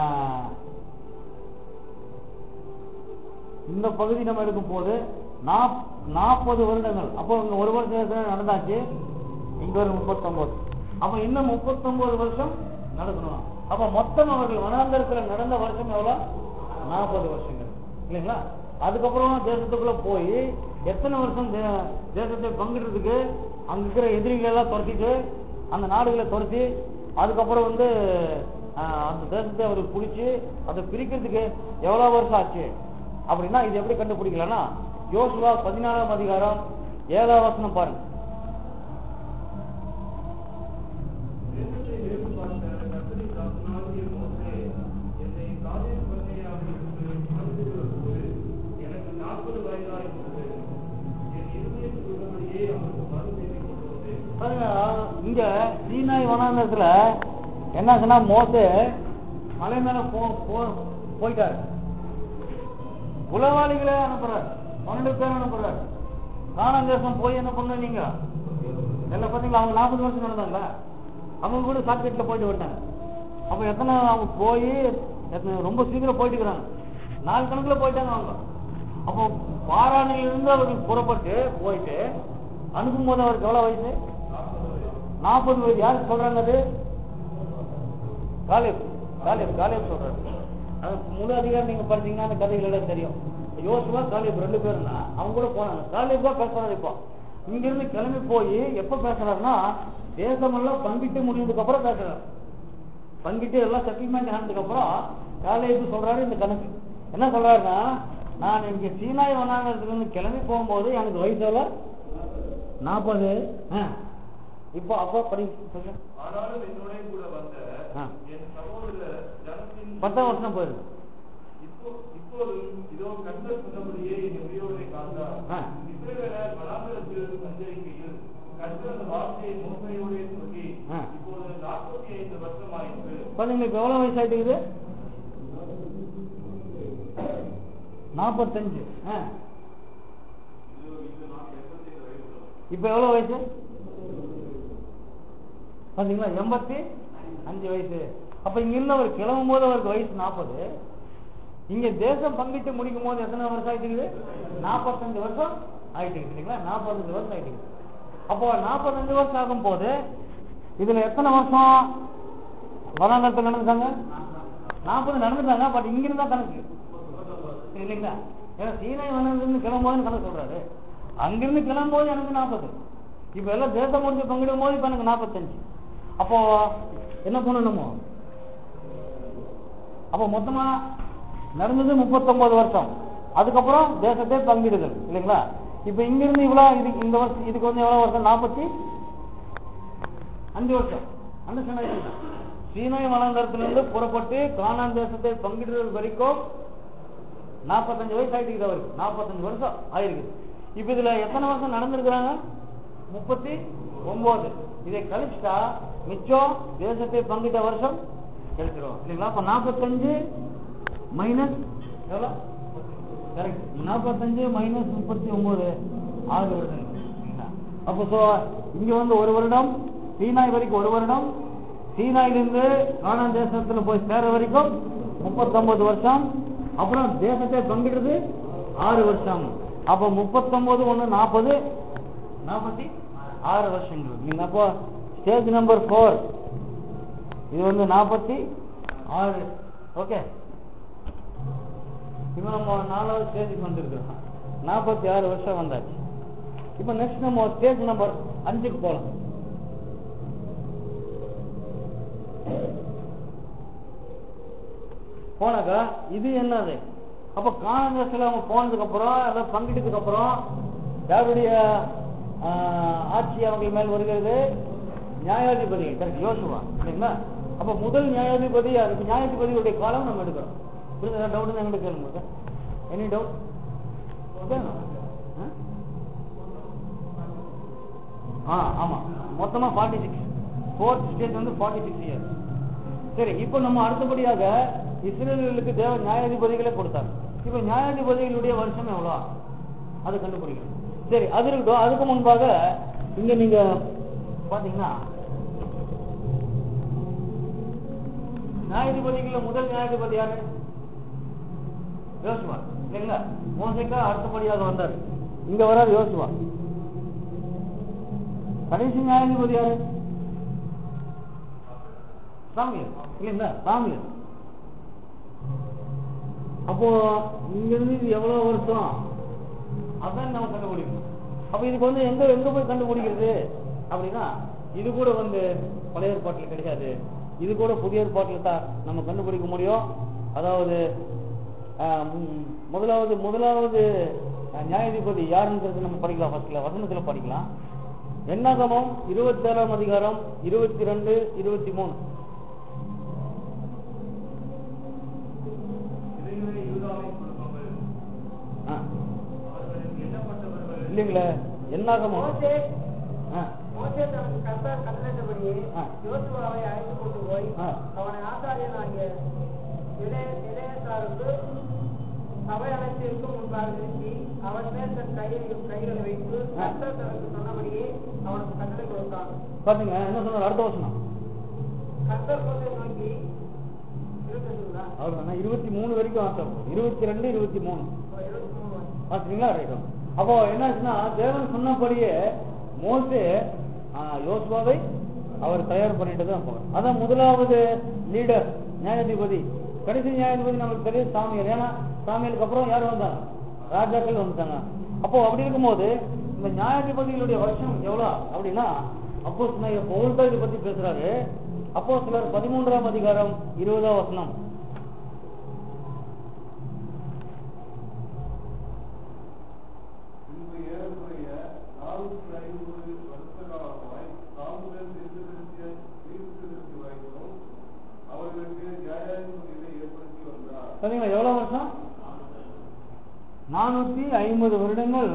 இந்த பகுதி நம்ம எடுக்கும் போது நாப்- நாற்பது வருடங்கள் அப்போ இங்க ஒரு வருஷம் ஏற்கனவே நடந்தாச்சு இங்க ஒரு முப்பத்தொன்பது அப்ப இன்னும் முப்பத்தொன்பது வருஷம் நடக்கணும் அப்ப மொத்தம் அவர்கள் வனாந்தரத்துல நடந்த வருஷம் எவ்வளவு நாற்பது வருஷங்கள் இல்லைங்களா அதுக்கப்புறம் தேசத்துக்குள்ள போய் எத்தனை வருஷம் தே- தேசத்தை பங்கிடுறதுக்கு அங்க இருக்கிற எதிரிகளை எல்லாம் துரத்திட்டு அந்த நாடுகளை துரத்தி அதுக்கப்புறம் வந்து ஆஹ், அந்த தேசத்தை அவர் பிடிச்சி அதை பிரிக்கிறதுக்கு எவ்வளவு வருஷம் ஆச்சு அப்படின்னா இது எப்படி கண்டுபிடிக்கலன்னா யோசுவா பதினாறாம் அதிகாரம் ஏழாம் வசனம் பாருங்க தேசத்தை வேறு பார்த்த கர்த்தரின் தாசனாகிய மோசே, என்னை காதேஸ் பர்னேயாவில் இருந்து அனுப்புகிற போது எனக்கு நாற்பது வயதாயிருந்தது. என் இருதயத்தில் உள்ளபடியே அவருக்கு மறுபேசி கொண்டு வந்தேன். பாருங்க இங்க சீனாய் வனாந்தரத்துல என்னாச்சுன்னா மோசே மலை மேல போ போ- போயிட்டாரு உளவாளிகளே அனுப்புறாரு பன்னெண்டு பேர் அனுப்புறாரு காணாம் தேசம் போய் என்ன பண்ண நீங்க எல்லாம் பாத்தீங்களா அவங்க நாற்பது வருஷம் நடந்தாங்களா அவங்க கூட ஷார்ட்கட்ல போயிட்டு விட்டாங்க அப்ப எத்தனை அவங்க போய் எத்தனை ரொம்ப சீக்கிரம் போயிட்டு இருக்கிறாங்க நாலு கணக்குல போயிட்டாங்க அவங்க அப்போ பாராணில இருந்து அவர்கள் புறப்பட்டு போயிட்டு அனுப்பும் போது அவருக்கு எவ்வளவு வயசு நாற்பது வயசு யார் சொல்றாங்க அது காலேப் காலேப் காலேப் சொல்றாரு அது முழு அதிகாரம் நீங்க படிச்சீங்கன்னா அந்த கதைகள் எல்லாம் தெரியும் யோசுவா காலேப் ரெண்டு பேருன்னா அவங்க கூட போனாங்க காலேப் தான் பேசுறாரு இப்போ இங்க இருந்து கிளம்பி போய் எப்ப பேசுறாருன்னா தேசமெல்லாம் பங்கிட்டு முடிஞ்சதுக்கு அப்புறம் பேசுறாரு பங்கிட்டு எல்லாம் செட்டில்மெண்ட் ஆனதுக்கு அப்புறம் காலேஜ் சொல்றாரு இந்த கணக்கு என்ன சொல்றாருன்னா நான் இங்க சீனாய் வனாந்தரத்துல இருந்து கிளம்பி போகும்போது எனக்கு வயசு எவ்வளவு நாற்பது இப்போ அப்போ படி சொல்லுங்க ஆனாலும் என்னோட கூட வந்த ஆ. என் சகோதரர் ஜனத்தின் பத்தாம் வருஷம் போயிருக்கு இப்போ இப்போதும் இதோ கர்த்தர் சொன்னபடியே என் உயிரோடை காத்தார் ஆ. இஸ்ரவேலர் வனாந்தரத்தில் சஞ்சரிக்கையில் கர்த்தர் அந்த வார்த்தையை மோசையோடே சொல்லி ஆ. இப்போது நாற்பத்தி ஐந்து வருஷம் ஆயிற்று பாருங்க இப்போ எவ்வளோ வயசு ஆயிட்டுக்குது நாற்பத்தஞ்சு ஆ இப்போ எவ்வளோ வயசு பாத்தீங்களா எண்பத்தி அஞ்சு வயசு அப்ப இங்க இருந்து அவர் கிளம்பும் போது அவருக்கு வயசு நாற்பது இங்க தேசம் பங்கிட்டு முடிக்கும் போது எத்தனை வருஷம் ஆயிட்டுக்குது நாற்பத்தஞ்சு வருஷம் ஆயிட்டுக்குது இல்லைங்களா நாற்பத்தஞ்சு வருஷம் ஆயிட்டுக்குது அப்போ நாற்பத்தஞ்சு வருஷம் ஆகும் போது இதுல எத்தனை வருஷம் வனாந்தரத்தில் நடந்துட்டாங்க நாற்பது நடந்துட்டாங்க பட் இங்க இருந்தா கணக்கு இல்லைங்களா ஏன்னா சீனை வனாந்திருந்து கிளம்பும்போது கணக்கு சொல்றாரு அங்கிருந்து கிளம்பும்போது எனக்கு நாற்பது இப்ப எல்லாம் தேசம் முடிஞ்சு பங்கிடும் போது இப்ப எனக்கு நாற்பத்தஞ்சு அப்போ என்ன பண்ணணுமோ அப்போ மொத்தமா நடந்தது முப்பத்தொன்பது வருஷம் அதுக்கப்புறம் தேசத்தை பங்கிடுதல் இல்லைங்களா இப்ப இங்க இருந்து இவ்வளவு இது இந்த வருஷம் இதுக்கு வந்து எவ்வளவு வருஷம் நாற்பத்தி அஞ்சு வருஷம் அண்டர்ஸ்டாண்ட் ஆயிடுச்சு சீனாய் வனாந்தரத்திலிருந்து புறப்பட்டு கானான் தேசத்தை பங்கிடுதல் வரைக்கும் நாற்பத்தஞ்சு வயசு ஆயிட்டு இருக்குது அவருக்கு நாற்பத்தஞ்சு வருஷம் ஆயிருக்குது இப்ப இதுல எத்தனை வருஷம் நடந்திருக்கிறாங்க முப்பத்தி ஒன்பது இதை கழிச்சிட்டா மிச்சம் தேசத்தை பங்கிட்ட வருஷம் கழிச்சிடும் இல்லைங்களா அப்ப நாற்பத்தஞ்சு மைனஸ் எவ்வளோ கரெக்ட் நாற்பத்தஞ்சு மைனஸ் முப்பத்தி ஒன்பது ஆறு வருடம் அப்போ ஸோ இங்க வந்து ஒரு வருடம் சீனாய் வரைக்கும் ஒரு வருடம் சீனாயிலிருந்து கானான் தேசத்துல போய் சேர வரைக்கும் முப்பத்தொன்பது வருஷம் அப்புறம் தேசத்தை பங்கிடுறது ஆறு வருஷம் அப்போ முப்பத்தொன்பது ஒன்று நாற்பது நாற்பத்தி ஆறு வருஷங்கள் நீங்க அப்போ ஸ்டேஜ் நம்பர் ஃபோர் இது வந்து நாற்பத்தி ஆறு ஓகே இப்போ நம்ம நாலாவது ஸ்டேஜுக்கு வந்துருக்கிறோம் நாற்பத்தி ஆறு வருஷம் வந்தாச்சு இப்போ நெக்ஸ்ட் நம்ம ஸ்டேஜ் நம்பர் அஞ்சுக்கு போகலாம் போனாக்கா இது என்னது அப்ப காங்கிரஸ்ல அவங்க போனதுக்கு அப்புறம் எல்லாம் பங்கிட்டதுக்கு அப்புறம் யாருடைய ஆஹ், ஆட்சி அவங்க மேல் வருகிறது நியாயாதிபதி கரெக்ட் யோசுவா சரிங்களா அப்ப முதல் நியாயாதிபதி யாரு? இப்ப நியாயாதிபதியுடைய காலம் நம்ம எடுக்கிறோம் புரியுதா டவுட் எங்கிட்ட கேளுங்க எனி டவுட் ஆ ஆமா மொத்தமா ஃபார்ட்டி சிக்ஸ் ஃபோர்த் ஸ்டேஜ் வந்து ஃபார்ட்டி சிக்ஸ் இயர்ஸ் சரி இப்போ நம்ம அடுத்தபடியாக இஸ்ரேலுக்கு தேவ நியாயாதிபதிகளே கொடுத்தார் இப்போ நியாயாதிபதிகளுடைய வருஷம் எவ்வளோ அது கண்டுபிடிக்கணும் சரி அது இருக்கட்டும் அதுக்கு முன்பாக இங்க நீங்க பாத்தீங்கன்னா நியாயாதிபதிகள முதல் நியாயாதிபதி யாரு யோசுவா இல்லைங்களா மோசைக்கா அடுத்தபடியாக வந்தார் இங்க வரார் யோசுவா கடைசி நியாயாதிபதி யாரு சாமியல் இல்லைங்களா சாமியல் அப்போ இங்க இருந்து இது எவ்வளவு வருஷம் அதான் நம்ம கண்டுபிடிக்கணும் அப்ப இதுக்கு வந்து எங்க எங்க போய் கண்டுபிடிக்கிறது அப்படின்னா இது கூட வந்து பழைய ஏற்பாட்டில் கிடையாது இது கூட புதிய ஏற்பாட்டில் தான் நம்ம கண்டுபிடிக்க முடியும் அதாவது ஆஹ், ம், முதலாவது முதலாவது ஆஹ், நியாயாதிபதி யாருன்றது நம்ம படிக்கலாம் ஃபர்ஸ்ட்ல வசனத்துல படிக்கலாம் என்னாகமம் இருபத்தி ஏழாம் அதிகாரம் இருபத்தி ரெண்டு இருபத்தி மூணு இதையுடைய யூதாவின் குடும்பங்கள் ஆ, அவர்களில் எண்ணப்பட்டவர்கள் இல்லைங்களே என்னாகமம் மோசே ஆ, மோசே தனக்கு கர்த்தர் கட்டளையிட்டபடியே ஆ. யோசுவாவை அழைத்து கொண்டு போய் ஆ. அவனை ஆசாரியனாகிய இளைய- இளையசாருக்கு சபை அனைத்திற்கும் முன்பாக நிறுத்தி அவன் மேல் தன் கையை கைகளை வைத்து ஆ. கர்த்தர் தனக்கு சொன்னபடியே அவனுக்கு கட்டளை கொடுத்தான் பாத்தீங்க என்ன சொன்னார் அடுத்த வசனம் கர்த்தர் மோசே நோக்கி இருபத்தஞ்சுங்களா அவ்வளவுதான் இருபத்தி மூணு வரைக்கும் ஆட்டம் இருபத்தி ரெண்டு இருபத்தி மூணு இருபத்தி மூணு வருஷம். பாத்தீங்களா ரைட் அப்போ என்னாச்சுன்னா தேவன் சொன்னபடியே மோசே ஆ, யோசுவாவை அவர் தயார் பண்ணிட்டு தான் போவார் அதான் முதலாவது லீடர் நியாயாதிபதி கடைசி நியாயாதிபதி நமக்கு தெரியும் சாமியார் ஏன்னா சாமியாருக்கு அப்புறம் யார் வந்தாங்க ராஜாக்கள் வந்துட்டாங்க அப்போ அப்படி இருக்கும்போது இந்த நியாயாதிபதிகளுடைய வருஷம் எவ்வளவு அப்படின்னா அப்போ பவுல் தான் இதை பத்தி பேசுறாரு அப்போ சிலர் பதிமூன்றாம் அதிகாரம் இருபதாம் வசனம் பின்பு ஏறக்குறைய நானூற்றி ஐம்பது வருஷ காலமாய் சாமுவேல் தீர்க்கதரிசிய தீர்க்கதரிசி வரைக்கும் அவர்களுக்கு நியாயாதிபதிகளை ஏற்படுத்தி வந்தார் சரிங்களா எவ்வளவு வருஷம் நானூத்தி ஐம்பது வருடங்கள்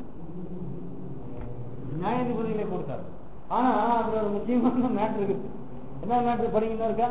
நியாயாதிபதிகளை கொடுத்தார் ஆனா அதுல ஒரு முக்கியமான மேட்ரு இருக்கு என்ன மேட்ரு படிங்கன்னா இருக்கா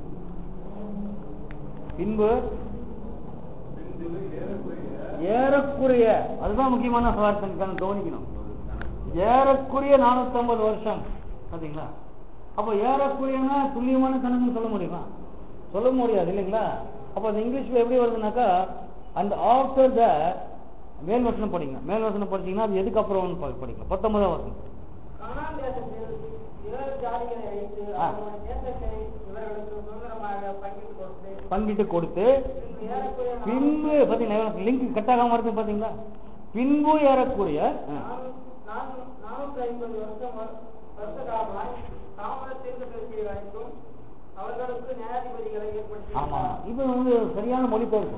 பின்பு பின்பு ஏறக்குறைய ஏறக்குறைய அதுதான் முக்கியமான வார்த்தை கவனிக்கணும் ஏறக்குறைய நானூத்தி ஐம்பது வருஷம் பாத்தீங்களா அப்ப ஏறக்குறையனா துல்லியமான கணக்குன்னு சொல்ல முடியுமா சொல்ல முடியாது இல்லைங்களா அப்ப அந்த இங்கிலீஷ்ல எப்படி வருதுனாக்கா அந்த ஆஃப்டர் த மேல் வசனம் படிங்க மேல் வசனம் படிச்சீங்கன்னா அது எதுக்கு அப்புறம் படிக்கலாம் பத்தொன்பதாம் வசனம் கானான் தேசத்தில் இவர் ஜாதிகளை அழித்து ஆ. அவர்களுடைய தேசத்தை இவர்களுக்கு சுதந்திரமாக பங்கிட்டு கொடுத்து பங்கிட்டு கொடுத்து பின்பு ஏறக்குறைய பின்பு பாத்தீங்களா லிங்க் கட்டாகாம வருது பாத்தீங்களா பின்பு ஏறக்குறைய ஆ. நானூ- நானூ- நானூற்றி ஐம்பது வருஷம் வ- வருஷ காலமாய் தாமர தீர்க்கதரிசி வரைக்கும் அவர்களுக்கு நியாயாதிபதிகளை ஆமா ஏற்படுத்தி இது வந்து சரியான மொழிபெயர்ப்பு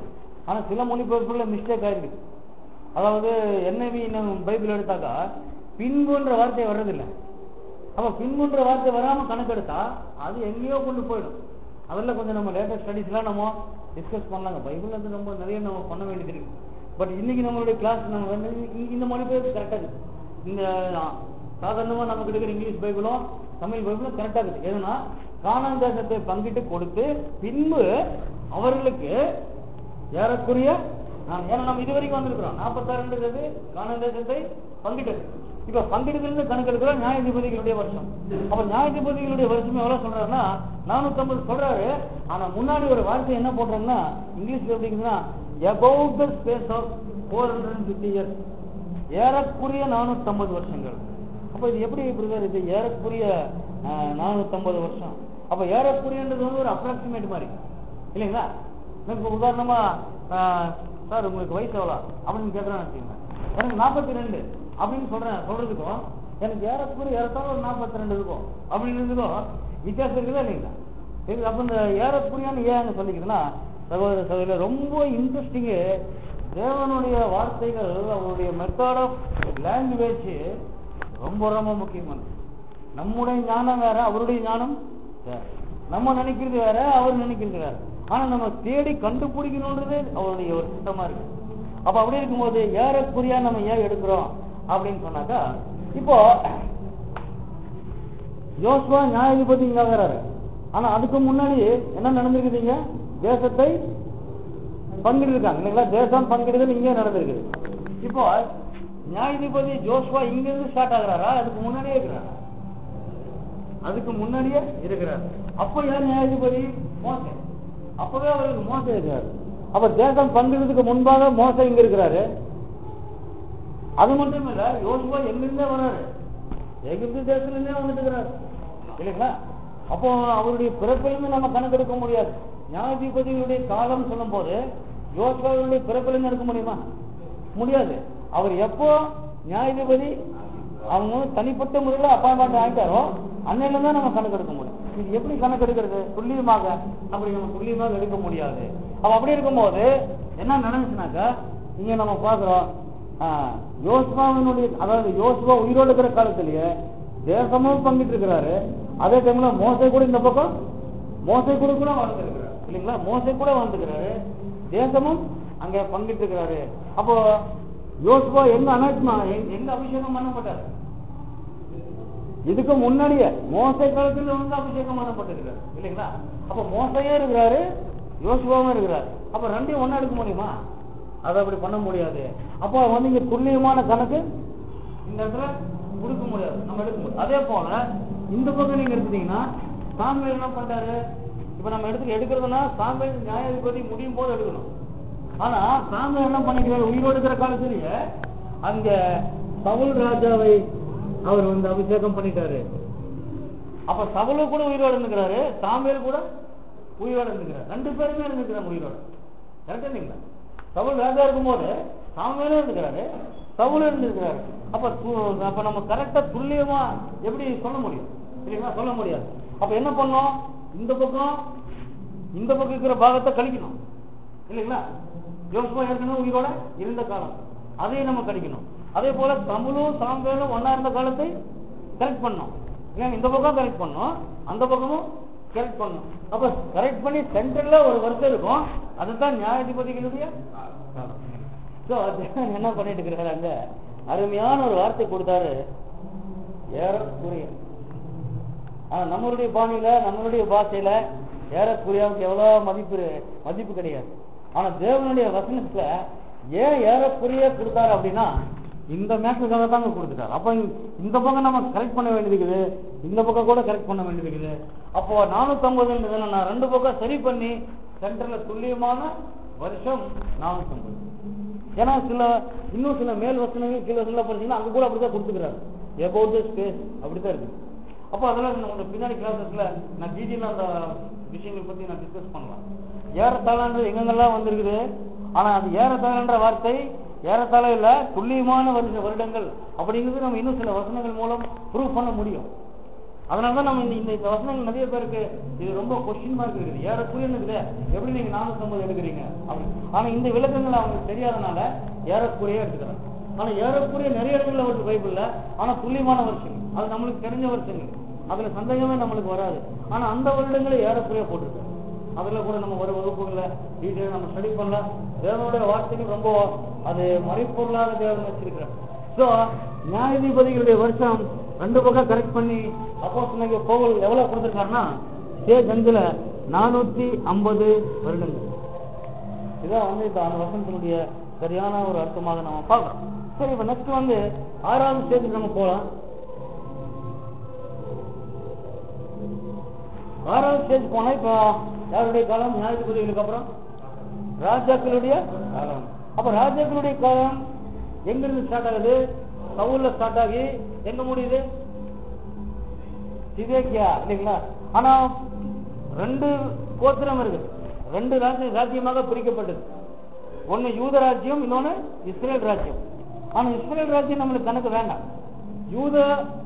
ஆனா சில மொழிபெயர்ப்புல மிஸ்டேக் ஆயிருக்கு அதாவது என்ஐவி பைபிள் எடுத்தாக்கா பின்புன்ற வார்த்தை வர்றதில்லை அப்ப பின்புன்ற வார்த்தை வராம கணக்கெடுத்தா அது எங்கேயோ கொண்டு போயிடும் அதெல்லாம் கொஞ்சம் நம்ம லேட்டஸ்ட் ஸ்டடிஸ்லாம் நம்ம டிஸ்கஸ் பண்ணலாங்க பைபிள் வந்து ரொம்ப நிறைய நம்ம பண்ண வேண்டியது இருக்கு பட் இன்னைக்கு நம்மளுடைய கிளாஸ் நம்ம வந்து இ- இந்த மொழிபெயர்ப்பு கரெக்டாக இருக்குது இந்த சாதாரணமா நமக்கு இருக்கிற இங்கிலீஷ் பைபிளும் தமிழ் பைபிளும் கரெக்டாக இருக்குது எதுனா கானான் தேசத்தை பங்கிட்டு கொடுத்து பின்பு அவர்களுக்கு ஏறக்குறைய நான் ஏன்னா நம்ம இது வரைக்கும் வந்திருக்கிறோம் நாற்பத்தாறுன்றது கானான் தேசத்தை பங்கிட்டது இப்ப பங்கிடுதல்னு கணக்கு எடுக்கிறோம் நியாயாதிபதிகளுடைய வருஷம் அப்ப நியாயாதிபதிகளுடைய வருஷம் எவ்வளவு சொல்றாருன்னா நானூத்தி சொல்றாரு ஆனா முன்னாடி ஒரு வார்த்தை என்ன போடுறாங்கன்னா இங்கிலீஷ்ல எப்படி இருக்குதுன்னா about the space of four hundred fifty years ஏறக்குறைய நானூத்தம்பது வருஷங்கள் அப்ப இது எப்படி பிரதர் இது ஏறக்குறைய நானூத்தம்பது வருஷம் அப்ப ஏறக்குறையன்றது வந்து ஒரு அப்ராக்சிமேட் மாதிரி இல்லைங்களா இப்போ உதாரணமா சார் உங்களுக்கு வயசு எவ்வளோ அப்படின்னு கேட்குறான்னு வச்சுக்கோங்க எனக்கு நாற்பத்தி ரெண்டு அப்படின்னு சொல்றேன் சொல்றதுக்கும் எனக்கு ஏறக்குறைய ஏறத்தாழ ஒரு நாற்பத்தி ரெண்டு இருக்கும் அப்படின்றதுக்கும் வித்தியாசம் இருக்குதா இல்லைங்களா சரி அப்ப இந்த ஏறக்குறையான்னு ஏன் சொல்லிக்கிறேன்னா சகோதர சகோதரி ரொம்ப இன்ட்ரெஸ்டிங்கு தேவனுடைய வார்த்தைகள் அவருடைய மெத்தட் ஆஃப் லாங்குவேஜ் ரொம்ப ரொம்ப முக்கியமானது நம்முடைய ஞானம் வேற அவருடைய ஞானம் வேற நம்ம நினைக்கிறது வேற அவர் நினைக்கிறது வேற ஆனா நம்ம தேடி கண்டுபிடிக்கணுன்றது அவருடைய ஒரு சித்தமா இருக்கு அப்ப அப்படி இருக்கும்போது ஏறக்குறையா நம்ம ஏன் எடுக்கிறோம் அப்படின்னு சொன்னாக்கா இப்போ யோசுவா நியாயாதிபதி இங்க வர்றாரு ஆனா அதுக்கு முன்னாடி என்ன நடந்திருக்குதுங்க தேசத்தை பங்கிட்டிருக்காங்க இல்லைங்களா தேசம் பங்கிடுதல் இங்கே நடந்திருக்குது இப்போ நியாயாதிபதி ஜோஸ்வா இங்க இருந்து ஸ்டார்ட் ஆகுறாரா அதுக்கு முன்னாடியே இருக்கிறாரா அதுக்கு முன்னாடியே இருக்கிறார் அப்ப யார் நியாயாதிபதி மோசே அப்பவே அவருக்கு மோசே இருக்கிறார் அப்ப தேசம் பங்கிடுறதுக்கு முன்பாக மோசே இங்க இருக்கிறாரு அது மட்டும் இல்ல யோசுவா எங்கிருந்தே வர்றாரு எகிப்து தேசத்துல இருந்தே வந்துட்டு இருக்கிறாரு இல்லைங்களா அப்போ அவருடைய பிறப்பிலிருந்து நம்ம கணக்கெடுக்க முடியாது நியாயாதிபதிகளுடைய காலம் சொல்லும் போது யோசுவாவுடைய பிறப்பிலிருந்து எடுக்க முடியுமா முடியாது அவர் எப்போ நியாயாதிபதி அவங்க வந்து தனிப்பட்ட முறையில் அப்பாயின்மெண்ட் ஆகிட்டாரோ அன்னையில தான் நம்ம கணக்கெடுக்க முடியும் இது எப்படி கணக்கெடுக்கிறது துல்லியமாக அப்படி நம்ம துல்லியமாக எடுக்க முடியாது அப்ப அப்படி இருக்கும்போது என்ன நடந்துச்சுனாக்கா இங்க நம்ம பாக்குறோம் யோசுவாவினுடைய அதாவது யோசுவா உயிரோடு இருக்கிற காலத்திலேயே தேசமும் பங்கிட்டு இருக்கிறாரு அதே டைம்ல மோசை கூட இந்த பக்கம் மோசை கூட கூட வாழ்ந்துருக்கிறாரு இல்லைங்களா மோசை கூட வாழ்ந்துக்கிறாரு தேசமும் அங்க பங்கிட்டு இருக்கிறாரு அப்போ யோசுவா எங்க அனாட்மா எங்க அபிஷேகம் பண்ணப்பட்டாரு இதுக்கு முன்னாடியே மோசை காலத்துல வந்து அபிஷேகம் பண்ணப்பட்டிருக்கிறார் இல்லைங்களா அப்ப மோசையே இருக்கிறாரு யோசுவாவும் இருக்கிறாரு அப்ப ரெண்டையும் ஒண்ணா எடுக்க முடியுமா அதை அப்படி பண்ண முடியாது அப்போ வந்து இங்க துல்லியமான கணக்கு இந்த இடத்துல கொடுக்க முடியாது நம்ம எடுக்க முடியாது அதே போல இந்த பக்கம் நீங்க எடுத்தீங்கன்னா சாமியல் என்ன பண்றாரு இப்ப நம்ம எடுத்து எடுக்கிறதுனா சாமியல் நியாயாதிபதி முடியும் போது எடுக்கணும் ஆனா சாமியல் என்ன பண்ணிக்கிறாரு உயிரோடு இருக்கிற காலத்திலேயே அங்க சவுல் ராஜாவை அவர் வந்து அபிஷேகம் பண்ணிட்டாரு அப்ப சவுலு கூட உயிரோடு இருந்துக்கிறாரு சாமியல் கூட உயிரோடு இருந்துக்கிறார் ரெண்டு பேருமே இருந்துக்கிறாங்க உயிரோடு கரெக்டா இல்லைங்களா சவுல் ராஜா இருக்கும்போது சாமியலும் இருந்துக்கிறாரு சவுலும் இருந்திருக்கிறாரு அப்ப து- அப்ப நம்ம கரெக்டா துல்லியமா எப்படி சொல்ல முடியும் இல்லைங்களா சொல்ல முடியாது அப்ப என்ன பண்ணோம் இந்த பக்கம் இந்த பக்கம் இருக்கிற பாகத்தை கழிக்கணும் இல்லைங்களா யோசுவா ஏற்கனவே உயிரோட இருந்த காலம் அதையும் நம்ம கழிக்கணும் அதே போல தமிழும் சாம்பேலும் ஒன்னா இருந்த காலத்தை கரெக்ட் பண்ணோம் இல்லைங்க இந்த பக்கம் கரெக்ட் பண்ணோம் அந்த பக்கமும் கரெக்ட் பண்ணோம் அப்ப கரெக்ட் பண்ணி சென்டர்ல ஒரு வருஷம் இருக்கும் அதுதான் நியாயாதிபதிகளுடைய சோ என்ன பண்ணிட்டு இருக்கிறாரு அங்க அருமையான ஒரு வார்த்தை கொடுத்தாரு ஏறக்குறைய ஆனா நம்மளுடைய பாணியில நம்மளுடைய பாஷையில ஏறக்குறையாவுக்கு எவ்வளவு மதிப்பு மதிப்பு கிடையாது ஆனா தேவனுடைய வசனத்துல ஏன் ஏறக்குறைய கொடுத்தாரு அப்படின்னா இந்த மேட்சுக்காக தாங்க கொடுத்துட்டாரு அப்ப இந்த பக்கம் நம்ம கரெக்ட் பண்ண வேண்டியது இருக்குது இந்த பக்கம் கூட கரெக்ட் பண்ண வேண்டியது இருக்குது அப்போ நானூத்தி ஐம்பது நான் ரெண்டு பக்கம் சரி பண்ணி சென்டர்ல துல்லியமான வருஷம் நானூத்தி ஐம்பது ஏன்னா சில இன்னும் சில மேல் வசனங்கள் கீழ் வசனங்கள் படிச்சீங்கன்னா அங்க கூட அப்படிதான் கொடுத்துக்கிறாரு about the ஸ்பேஸ் அப்படிதான் இருக்கு அப்போ அதெல்லாம் நம்ம பின்னாடி கிளாஸஸ்ல நான் டீட்டெயிலாக அந்த விஷயங்கள் பத்தி நான் டிஸ்கஸ் பண்ணலாம் ஏறத்தாழன்றது எங்கெங்கெல்லாம் வந்திருக்குது ஆனா அது ஏறத்தாழன்ற வார்த்தை ஏறத்தாழ இல்ல துல்லியமான வருஷ வருடங்கள் அப்படிங்கிறது நம்ம இன்னும் சில வசனங்கள் மூலம் ப்ரூவ் பண்ண முடியும் அதனால தான் நம்ம இந்த இந்த இந்த வசனங்கள் நிறைய பேருக்கு இது ரொம்ப கொஸ்டின் மார்க் இருக்குது ஏறக்குறையன்னு இருக்குது எப்படி நீங்க நானூத்தம்பது எடுக்கிறீங்க அப்படி ஆனா இந்த விளக்கங்கள் அவங்களுக்கு தெரியாதனால ஏறக்குறைய எடுத்துக்கிறாங்க ஆனா ஏறக்குறைய நிறைய இடங்கள்ல வருது பைபிள்ல ஆனா துல்லியமான வருஷங்கள் அது நம்மளுக்கு தெரிஞ்ச வருஷங்கள் அதுல சந்தேகமே நம்மளுக்கு வராது ஆனா அந்த வருடங்களை ஏறக்குறைய போட்டிருக்காரு அதுல கூட நம்ம ஒரு வகுப்புகளை டீட்டெயில் நம்ம ஸ்டடி பண்ணலாம் தேவனுடைய வார்த்தைகள் ரொம்ப அது மறைப்பொருளாக தேவன் வச்சிருக்கிறார் சோ நியாயாதிபதிகளுடைய வருஷம் ரெண்டு பக்கம் கரெக்ட் பண்ணி அப்போ சொன்ன கோவில் எவ்வளவு கொடுத்திருக்காருன்னா ஸ்டேஜ் அஞ்சுல நானூத்தி ஐம்பது வருடங்கள் இதான் வந்து இந்த அந்த வசனத்தினுடைய சரியான ஒரு அர்த்தமாக நம்ம பார்க்கிறோம் சரி இப்ப நெக்ஸ்ட் வந்து ஆறாவது ஸ்டேஜுக்கு நம்ம போலாம் ஆறாவது ஸ்டேஜ் போனா இப்போ யாருடைய காலம் நியாயாதிபதிகளுக்கு அப்புறம் ராஜாக்களுடைய காலம் அப்ப ராஜாக்களுடைய காலம் எங்க இருந்து ஸ்டார்ட் ஆகுது சவுல்ல ஸ்டார்ட் ஆகி எங்க முடியுது சிதேக்கியா இல்லைங்களா ஆனா ரெண்டு கோத்திரம் இருக்கு ரெண்டு ராஜ்ய ராஜ்யமாக பிரிக்கப்பட்டது ஒன்னு யூத ராஜ்யம் இன்னொன்னு இஸ்ரேல் ராஜ்யம் ஆனா இஸ்ரேல் ராஜ்யம் நம்மளுக்கு கணக்கு வேண்டாம் யூத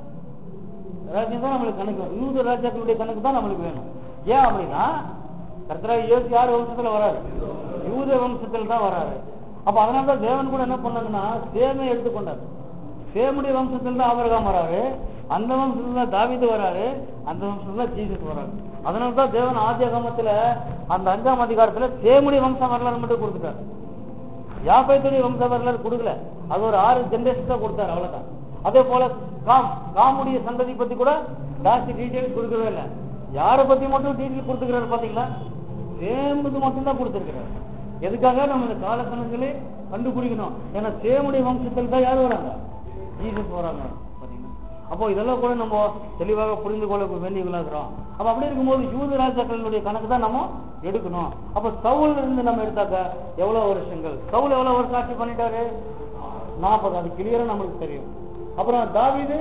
ராஜ்யம் தான் நம்மளுக்கு கணக்கு வேணும். யூத ராஜாக்களுடைய கணக்கு தான் நம்மளுக்கு வேணும் ஏன் அப்படின்னா கர்த்தராக இயேசு யார் வம்சத்துல வராரு யூத வம்சத்துல தான் வராரு அப்ப அதனால தான் தேவன் கூட என்ன பண்ணாங்கன்னா சேமை எடுத்துக்கொண்டார் சேமுடைய வம்சத்துல தான் ஆபரகாம் வராரு அந்த வம்சத்துல தான் தாவீது வராரு அந்த வம்சத்துல தான் ஜீசஸ் வராரு அதனால தான் தேவன் ஆதி அகமத்துல அந்த அஞ்சாம் அதிகாரத்துல சேமுடைய வம்சம் வரலாறு மட்டும் கொடுத்துட்டாரு யாபேத்துடைய வம்ச வரலாறு கொடுக்கல அது ஒரு ஆறு ஜெனரேஷன் தான் கொடுத்தாரு அவ்வளவுதான் அதே போல காம் காமுடைய சந்ததி பத்தி கூட ஜாஸ்தி டீடைல்ஸ் கொடுக்கவே இல்லை யாரை பத்தி மட்டும் டீடைல் கொடுத்துக்கிறாரு பாத்தீங்களா சேமுது மட்டும் தான் கொடுத்திருக்கிறாரு எதுக்காக நம்ம இந்த கால கணக்குகளே கண்டுபிடிக்கணும் ஏன்னா சேமுடைய வம்சத்தில் தான் யார் வராங்க ஜீசஸ் வராங்க பாத்தீங்களா அப்போ இதெல்லாம் கூட நம்ம தெளிவாக புரிந்து கொள்ள வேண்டியவர்களா இருக்கிறோம் அப்ப அப்படி இருக்கும்போது யூத ராஜாக்களுடைய கணக்கு தான் நம்ம எடுக்கணும் அப்ப சவுல் இருந்து நம்ம எடுத்தாக்க எவ்வளவு வருஷங்கள் சவுல் எவ்வளவு வருஷம் ஆட்சி பண்ணிட்டாரு நாற்பது அது கிளியரா நம்மளுக்கு தெரியும் அப்புறம் தாவீது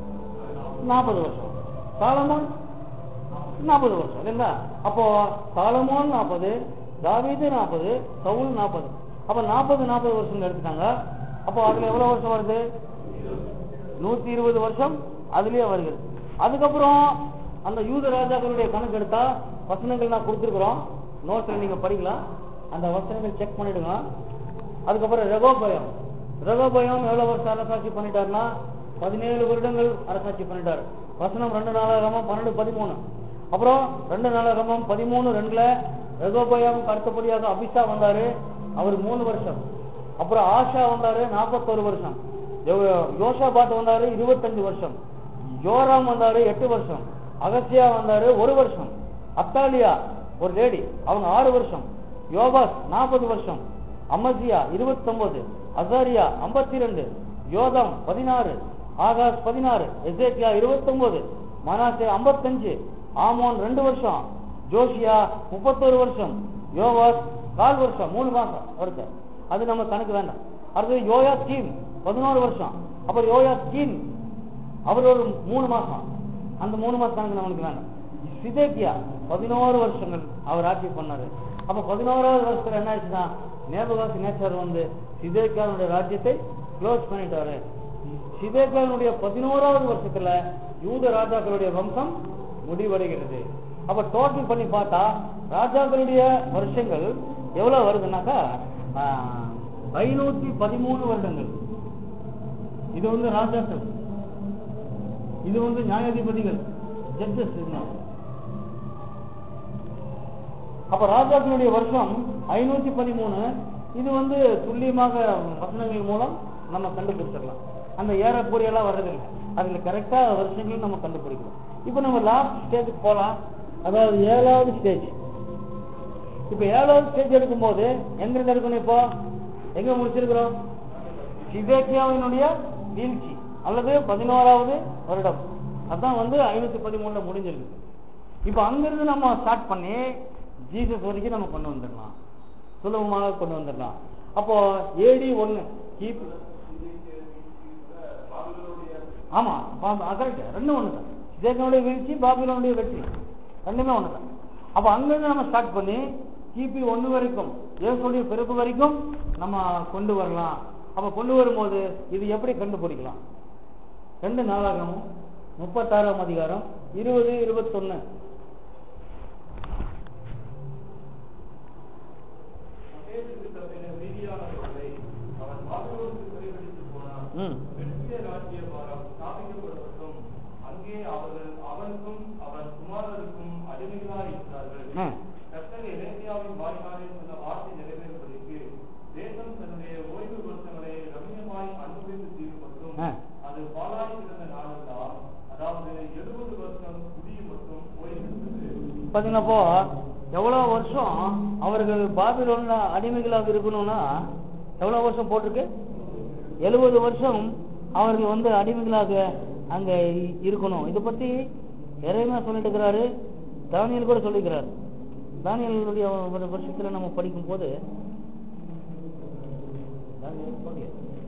நாற்பது வருஷம் சாலமோன் நாற்பது வருஷம் இல்லைங்களா அப்போ சாலமோன் நாற்பது தாவீது நாற்பது சவுல் நாற்பது அப்ப நாற்பது நாற்பது வருஷம் எடுத்துட்டாங்க அப்போ அதுல எவ்வளவு வருஷம் வருது நூத்தி இருபது வருஷம் அதுலயே வருகிறது அதுக்கப்புறம் அந்த யூத ராஜாக்களுடைய கணக்கு எடுத்தா வசனங்கள் நான் கொடுத்துருக்குறோம் நோட்ஸ்ல நீங்க படிக்கலாம் அந்த வசனங்கள் செக் பண்ணிடுங்க அதுக்கப்புறம் ரெகோபயம் ரெகோபயம் எவ்வளவு வருஷம் அரசாட்சி பண்ணிட்டாருன்னா பதினேழு வருடங்கள் அரசாட்சி பண்ணிட்டாரு வசனம் ரெண்டு நாளாகமும் பன்னெண்டு பதிமூணு அப்புறம் ரெண்டு நாளாகமும் பதிமூணு ரெண்டுல ரெகோபயம் அடுத்தபடியாக அபிஷா வந்தாரு அவர் மூணு வருஷம் அப்புறம் ஆஷா வந்தாரு நாற்பத்தோரு வருஷம் யோ- யோஷாபாத் வந்தாரு இருபத்தஞ்சு வருஷம் யோராம் வந்தாரு எட்டு வருஷம் அகசியா வந்தாரு ஒரு வருஷம் அத்தாலியா ஒரு லேடி அவங்க ஆறு வருஷம் யோபாஸ் நாற்பது வருஷம் அமசியா இருபத்தொன்பது அசாரியா ஐம்பத்தி ரெண்டு யோதாம் பதினாறு ஆகாஷ் பதினாறு எசேக்கியா இருபத்தொன்பது மனாசே ஐம்பத்தஞ்சு ஆமோன் ரெண்டு வருஷம் ஜோஷியா முப்பத்தோரு வருஷம் யோவாஸ் கால் வருஷம் மூணு மாசம் ஒருத்தர் அது நம்ம கணக்கு வேண்டாம் அடுத்தது யோயா ஸ்கீம் பதினோரு வருஷம் அப்புறம் யோயா ஸ்கீம் அவர் ஒரு மூணு மாசம் அந்த மூணு மாசம் கணக்கு நம்மளுக்கு வேண்டாம் சிதேக்கியா பதினோரு வருஷங்கள் அவர் ஆட்சி பண்ணாரு அப்ப பதினோராவது வருஷத்துல என்ன ஆச்சுன்னா நேபகாசி நேச்சர் வந்து சிதேக்கியாவுடைய ராஜ்யத்தை க்ளோஸ் பண்ணிட்டாரு சிதேக்கியாவுடைய பதினோராவது வருஷத்துல யூத ராஜாக்களுடைய வம்சம் முடிவடைகிறது அப்ப டோட்டல் பண்ணி பார்த்தா ராஜாக்களுடைய வருஷங்கள் எவ்வளவு வருதுன்னாக்கா ஐநூத்தி பதிமூணு வருடங்கள் இது வந்து ராஜாக்கள் இது வந்து நியாயாதிபதிகள் ஜட்ஜஸ் அப்ப ராஜாக்களுடைய வருஷம் ஐநூத்தி பதிமூணு இது வந்து துல்லியமாக வசனங்கள் மூலம் நம்ம கண்டுபிடிச்சிடலாம் அந்த ஏறக்குறையெல்லாம் வர்றதில்லை அதுல கரெக்டா வருஷங்கள் நம்ம கண்டுபிடிக்கிறோம் இப்ப நம்ம லாஸ்ட் ஸ்டேஜுக்கு போலாம் அதாவது ஏழாவது ஸ்டேஜ் இப்ப ஏழாவது ஸ்டேஜ் எடுக்கும்போது எங்க இருந்து எடுக்கணும் இப்போ எங்க முடிச்சிருக்கிறோம் சிதேக்கியாவினுடைய வீழ்ச்சி அல்லது பதினோராவது வருடம் அதான் வந்து ஐநூத்தி பதிமூணுல முடிஞ்சிருக்கு இப்ப அங்கிருந்து நம்ம ஸ்டார்ட் பண்ணி ஜீசஸ் வரைக்கும் நம்ம கொண்டு வந்துடலாம் சுலபமாக கொண்டு வந்துடலாம் அப்போ ஏடி ஒண்ணு கிபி ஆமா கரெக்ட் ரெண்டும் ஒண்ணுதான் சிதேக்கியாவுடைய வீழ்ச்சி பாபிலோனுடைய வெற்றி ரெண்டுமே ஒண்ணுதான் அப்ப அங்கிருந்து நம்ம ஸ்டார்ட் பண்ணி கிபி ஒண்ணு வரைக்கும் இயேசுடைய பிறப்பு வரைக்கும் நம்ம கொண்டு வரலாம் அப்ப கொண்டு வரும்போது இது எப்படி கண்டுபிடிக்கலாம் ரெண்டு நாளாகமும் முப்பத்தாறாம் அதிகாரம் இருபது இருபத்தொன்னு மகேஷுக்கு தப்பின மீதியானவர்களை அவன் பாபிலோனுக்கு சிறைபிடித்து போனான் ம் பெரிய ராஜ்ய பாரம் ஸ்தாபிக்கப்படட்டும் அங்கே அவர்கள் அவனுக்கும் அவன் குமாரருக்கும் அடிமைகளாய் இருக்கிறார்கள் ஆ. கர்த்தர் எரேமியாவின் வாயினாலே சொன்ன வார்த்தை நிறைவேறும்படிக்கு தேசம் தன்னுடைய ஓய்வு வருஷங்களை ரம்யமாய் அனுபவித்து தீர்ப்பட்டும் ஆ. அது பாலாய் கிடந்த நாளெல்லாம் அதாவது எழுபது வருஷம் குடியும் மட்டும் ஓய்வு பார்த்தீங்கன்னாப்போ எவ்வளோ வருஷம் அவர்கள் பாபிலோன்ல அடிமைகளாக இருக்கணும்னா எவ்வளோ வருஷம் போட்டிருக்கு எழுபது வருஷம் அவர்கள் வந்து அடிமைகளாக அங்க இ- இருக்கணும் இதை பத்தி இறைமையா சொல்லிட்டு இருக்கிறாரு தானியல் கூட சொல்லிக்கிறார் தானியலுடைய ஒரு வருஷத்துல நம்ம படிக்கும் போது தானியேல் படிங்க.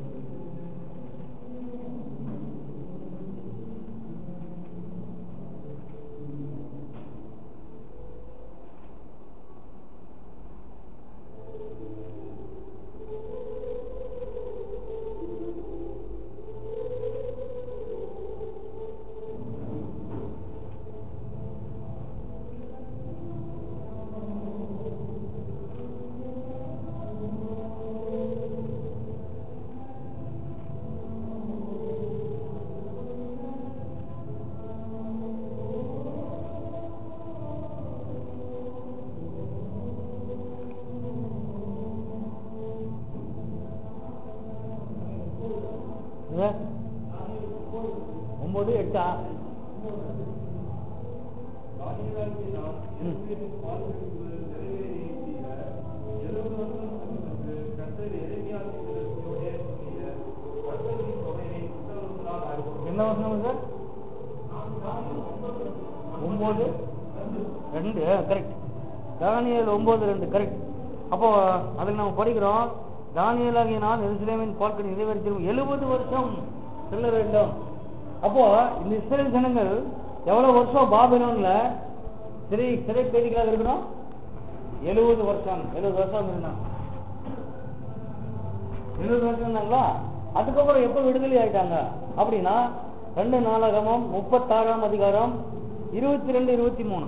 இங்க. ஒன்பது எட்டா தானியேலாகிய நான் ம். எருசலேமின் பாதுகாப்பு நிறைவேறிய எழுபது வருஷம் சென்றதற்கு கர்த்தர் எரேமியாவின் தீர்க்கதரிசியோடே சொல்லிய கர்த்தரின் தொகையை புத்தகங்களால் அறிவித்தார். என்ன வருஷம் சார் ஒன்பது ரெண்டு கரெக்ட் தானியல் ஒன்பது ரெண்டு கரெக்ட் அப்போ அதில் நம்ம படிக்கிறோம் தானியலாகிய நான் எருசலேமின் பால்கன் நிறைவேற்றியும் எழுபது வருஷம் செல்ல வேண்டும் அப்போ இந்த இஸ்ரேல் ஜனங்கள் எவ்வளவு வருஷம் பாபிலோன்ல சிறை சிறை கைதிகளாக இருக்கணும் எழுபது வருஷம் எழுபது வருஷம் இருந்தாங்க எழுபது வருஷம் இருந்தாங்களா அதுக்கப்புறம் எப்போ விடுதலை ஆயிட்டாங்க அப்படின்னா ரெண்டு நாடகமும் முப்பத்தாறாம் அதிகாரம் இருபத்தி ரெண்டு இருபத்தி மூணு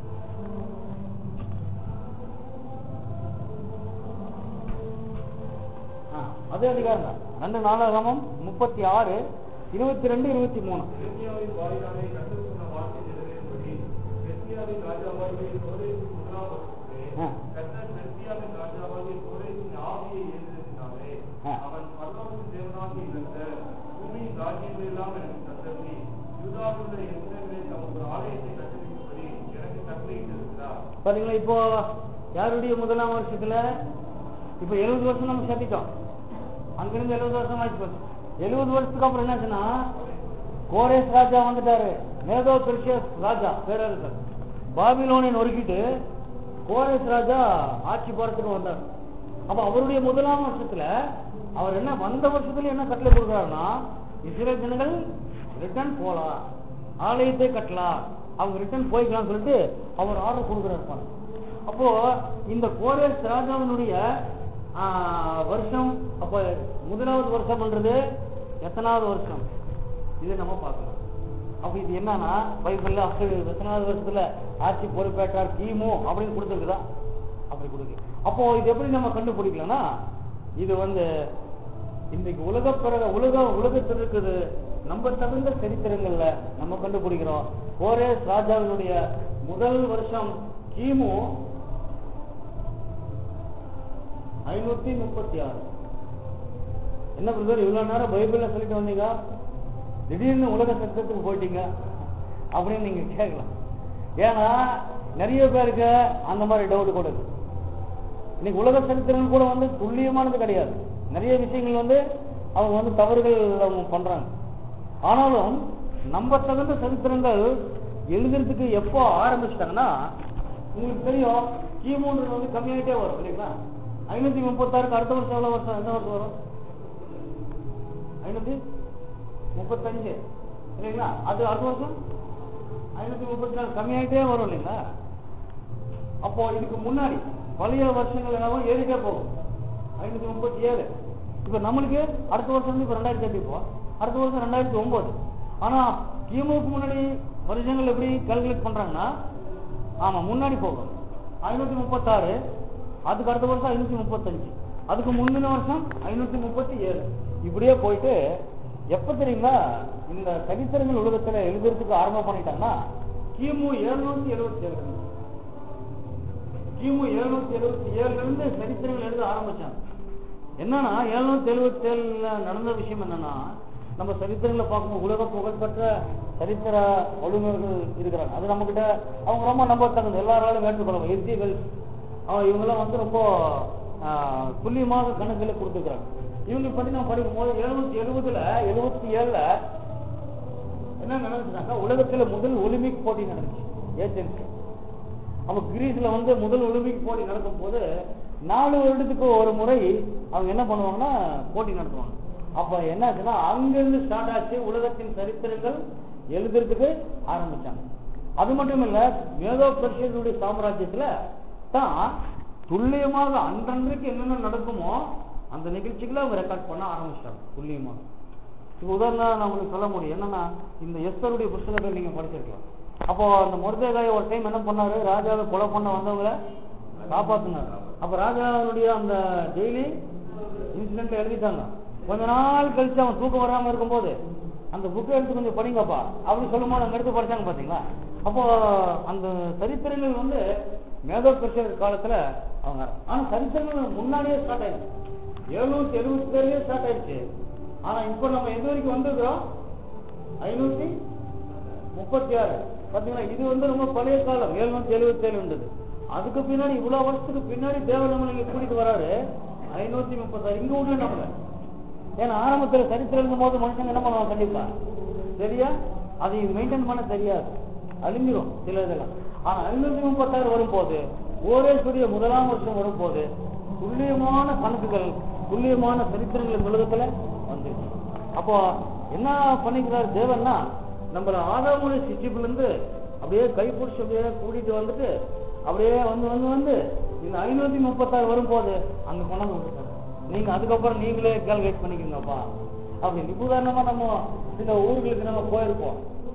ஆ, அதே அதிகாரம் தான் ரெண்டு நாடகமும் முப்பத்தி ஆறு இருபத்தி ரெண்டு இருபத்தி மூணு எரேமியாவின் வாயினாலே கர்த்தர் சொன்ன வார்த்தை நிறைவேறும்படி பெர்சியாவின் ராஜாவாகிய கோரேசின் முதலாம் வருஷத்திலே ஆ. கர்த்தர் பெர்சியாவின் ராஜாவாகிய கோரேசின் ஆவியை ஏறினதினாலே ஆ. அவன் பரலோகத்தின் தேவனாகிய கர்த்தர் பூமியின் ராஜ்யங்களெல்லாம் எனக்கு கட்டளை யூதாவில் உள்ள எருசலேமிலே தமக்கு ஆலயத்தை கட்டுவிக்கும்படி எனக்கு கட்டளையிட்டிருக்கிறார் பாத்தீங்களா இப்போ யாருடைய முதலாம் வருஷத்துல இப்போ எழுபது வருஷம் நம்ம சேர்த்திட்டோம் அங்கிருந்து எழுபது வருஷம் ஆயிடுச்சு போச்சு. எழுபது வருஷத்துக்கு அப்புறம் என்னாச்சுன்னா கோரேஸ் ராஜா வந்துட்டாரு மேதோ பெர்ஷியஸ் ராஜா பேரரசர் பாபிலோனை நொறுக்கிட்டு கோரேஸ் ராஜா ஆட்சி போறதுக்கு வந்தார் அப்ப அவருடைய முதலாம் வருஷத்துல அவர் என்ன வந்த வருஷத்துல என்ன கட்டளை கொடுக்குறாருன்னா இஸ்ரேல் ஜனங்கள் ரிட்டர்ன் போலாம் ஆலயத்தை கட்டலாம் அவங்க ரிட்டர்ன் போய்க்கலாம்னு சொல்லிட்டு அவர் ஆர்டர் கொடுக்குறாரு பாருங்க. அப்போ இந்த கோரேஸ் ராஜாவினுடைய ஆ, வருஷம் அப்ப முதலாவது வருஷம்ன்றது எத்தனாவது வருஷம் இது நம்ம பார்க்கணும் அப்ப இது என்னன்னா பைபிள்ல அப்படி எத்தனாவது வருஷத்துல ஆட்சி பொறுப்பேற்றார் கிமு அப்படின்னு கொடுத்துருக்குதா அப்படி கொடுக்கு அப்போ இது எப்படி நம்ம கண்டுபிடிக்கலாம்னா இது வந்து இன்றைக்கு உலக பிறகு உலக உலகத்தில் இருக்குது நம்ம தகுந்த சரித்திரங்கள்ல நம்ம கண்டுபிடிக்கிறோம் கோரேஸ் ராஜாவினுடைய முதல் வருஷம் கிமு ஐநூத்தி முப்பத்தி ஆறு என்ன பிரதர் இவ்வளவு நேரம் பைபிள்ல சொல்லிட்டு வந்தீங்க திடீர்னு உலக சட்டத்துக்கு போயிட்டீங்க அப்படின்னு நீங்க கேட்கலாம் ஏன்னா நிறைய பேருக்கு அந்த மாதிரி டவுட் கூட இருக்கு இன்னைக்கு உலக சரித்திரங்கள் கூட வந்து துல்லியமானது கிடையாது நிறைய விஷயங்கள் வந்து அவங்க வந்து தவறுகள் அவங்க பண்றாங்க ஆனாலும் நம்ம தகுந்த சரித்திரங்கள் எழுதுறதுக்கு எப்போ ஆரம்பிச்சிட்டாங்கன்னா உங்களுக்கு தெரியும் கிமுன்றது வந்து கம்மியாயிட்டே வரும் இல்லைங்களா ஐநூத்தி முப்பத்தாறுக்கு அடுத்த வருஷம் எவ்வளவு வருஷம் எந்த வருஷம் வரும் ஐநூத்தி முப்பத்தஞ்சு இல்லைங்களா அது அடுத்த வருஷம் ஐநூத்தி முப்பத்தி நாலு கம்மியாயிட்டே வரும் இல்லைங்களா அப்போ இதுக்கு முன்னாடி பழைய வருஷங்கள் எல்லாம் ஏறிட்டே போகும் ஐநூத்தி முப்பத்தி ஏழு இப்ப நம்மளுக்கு அடுத்த வருஷம் வந்து இப்ப ரெண்டாயிரத்தி எட்டு இப்போ அடுத்த வருஷம் ரெண்டாயிரத்தி ஒன்பது ஆனா கிமுக்கு முன்னாடி வருஷங்கள் எப்படி கால்குலேட் பண்றாங்கன்னா ஆமா முன்னாடி போகும் ஐநூத்தி முப்பத்தாறு அதுக்கு அடுத்த வருஷம் ஐநூத்தி முப்பத்தஞ்சு அதுக்கு முந்தின வருஷம் ஐநூத்தி முப்பத்தி ஏழு இப்படியே போயிட்டு எப்ப தெரியுங்களா இந்த சரித்திரங்கள் உலகத்துல எழுதுறதுக்கு ஆரம்பம் பண்ணிட்டாங்கன்னா கிமு எழுநூத்தி எழுபத்தி ஏழு கிமு எழுநூத்தி எழுபத்தி ஏழுல இருந்து சரித்திரங்கள் எழுத ஆரம்பிச்சாங்க என்னன்னா எழுநூத்தி எழுபத்தி ஏழுல நடந்த விஷயம் என்னன்னா நம்ம சரித்திரங்களை பார்க்கும்போது உலக புகழ்பெற்ற சரித்திர வல்லுநர்கள் இருக்கிறாங்க அது நம்ம கிட்ட அவங்க ரொம்ப நம்பத்தகுந்த எல்லாராலும் ஏற்றுக்கொள்ளும் எஸ்டிகள் இவங்கெல்லாம் வந்து ரொம்ப ஆஹ், துல்லியமாக கணக்குகளை கொடுத்துருக்காங்க இவங்க பத்தி நம்ம படிக்கும்போது எழுநூத்தி எழுபதுல எழுபத்தி ஏழுல என்ன நடந்துச்சுனாக்கா உலகத்துல முதல் ஒலிம்பிக் போட்டி நடந்துச்சு ஏஜென்சி அப்ப கிரீஸ்ல வந்து முதல் ஒலிம்பிக் போட்டி நடக்கும் போது நாலு வருடத்துக்கு ஒரு முறை அவங்க என்ன பண்ணுவாங்கன்னா போட்டி நடத்துவாங்க அப்ப என்ன ஆச்சுன்னா அங்கிருந்து ஸ்டார்ட் ஆச்சு உலகத்தின் சரித்திரங்கள் எழுதுறதுக்கு ஆரம்பிச்சாங்க அது மட்டும் இல்ல மேதோ பர்ஷியனுடைய சாம்ராஜ்யத்துல தான் துல்லியமாக அன்றன்றைக்கு என்னென்ன நடக்குமோ அந்த நிகழ்ச்சிகளை அவங்க ரெக்கார்ட் பண்ண ஆரம்பிச்சிட்டாங்க துல்லியமாக இப்போ உதாரணம் நான் உங்களுக்கு சொல்ல முடியும் என்னன்னா இந்த எஸ்தருடைய புஸ்தகத்தை நீங்க படிச்சிருக்கலாம் அப்போ அந்த முருதேகாய ஒரு டைம் என்ன பண்ணாரு ராஜாவை கொலை பண்ண வந்தவங்களை காப்பாத்தினார் அப்ப ராஜாவுடைய அந்த டெய்லி இன்சிடென்ட் எழுதிட்டாங்க கொஞ்ச நாள் கழிச்சு அவன் தூக்கம் வராம இருக்கும்போது அந்த புக்கை எடுத்து கொஞ்சம் படிங்கப்பா அப்படி சொல்லும்போது அங்க எடுத்து படிச்சாங்க பாத்தீங்களா அப்போ அந்த சரித்திரங்கள் வந்து மேதோ பிரஷர் காலத்துல அவங்க ஆனா சரித்திரங்கள் முன்னாடியே ஸ்டார்ட் ஆயிடுச்சு எழுநூத்தி எழுபத்தி ஏழுலயே ஸ்டார்ட் ஆயிடுச்சு ஆனா இப்போ நம்ம எது வரைக்கும் வந்திருக்கிறோம் ஐநூத்தி முப்பத்தி ஆறு பாத்தீங்களா இது வந்து ரொம்ப பழைய காலம் எழுநூத்தி எழுபத்தி ஏழு இருந்தது அதுக்கு பின்னாடி இவ்வளவு வருஷத்துக்கு பின்னாடி தேவன் நம்மளை இங்க கூட்டிட்டு வராரு ஐநூத்தி முப்பத்தாறு இங்க விடல நம்மள ஏன்னா ஆரம்பத்துல சரித்திரம் எழுதும் போது மனுஷங்க என்ன பண்ணுவாங்க கண்டிப்பா சரியா அதை மெயின்டைன் பண்ண தெரியாது அழிஞ்சிரும் சில இதெல்லாம் ஆனா ஐநூத்தி முப்பத்தாறு வரும்போது ஓரேஸ்வரிய முதலாம் வருஷம் வரும்போது துல்லியமான கணக்குகள் துல்லியமான சரித்திரங்கள் உலகத்துல வந்துருச்சு அப்போ என்ன பண்ணிக்கிறார் தேவன்னா நம்மள ஆதாமுடைய சிச்சிப்புல இருந்து அப்படியே கைப்பிடிச்சு அப்படியே கூட்டிட்டு வந்துட்டு அப்படியே வந்து வந்து வந்து இந்த ஐநூத்தி முப்பத்தாறு வரும்போது அங்க கொண்டாந்து விட்டுட்டாரு நீங்க அதுக்கப்புறம் நீங்களே கால்குலேட் பண்ணிக்கோங்கப்பா அப்படின்னு இப்ப உதாரணமா நம்ம சில ஊர்களுக்கு நம்ம போயிருப்போம்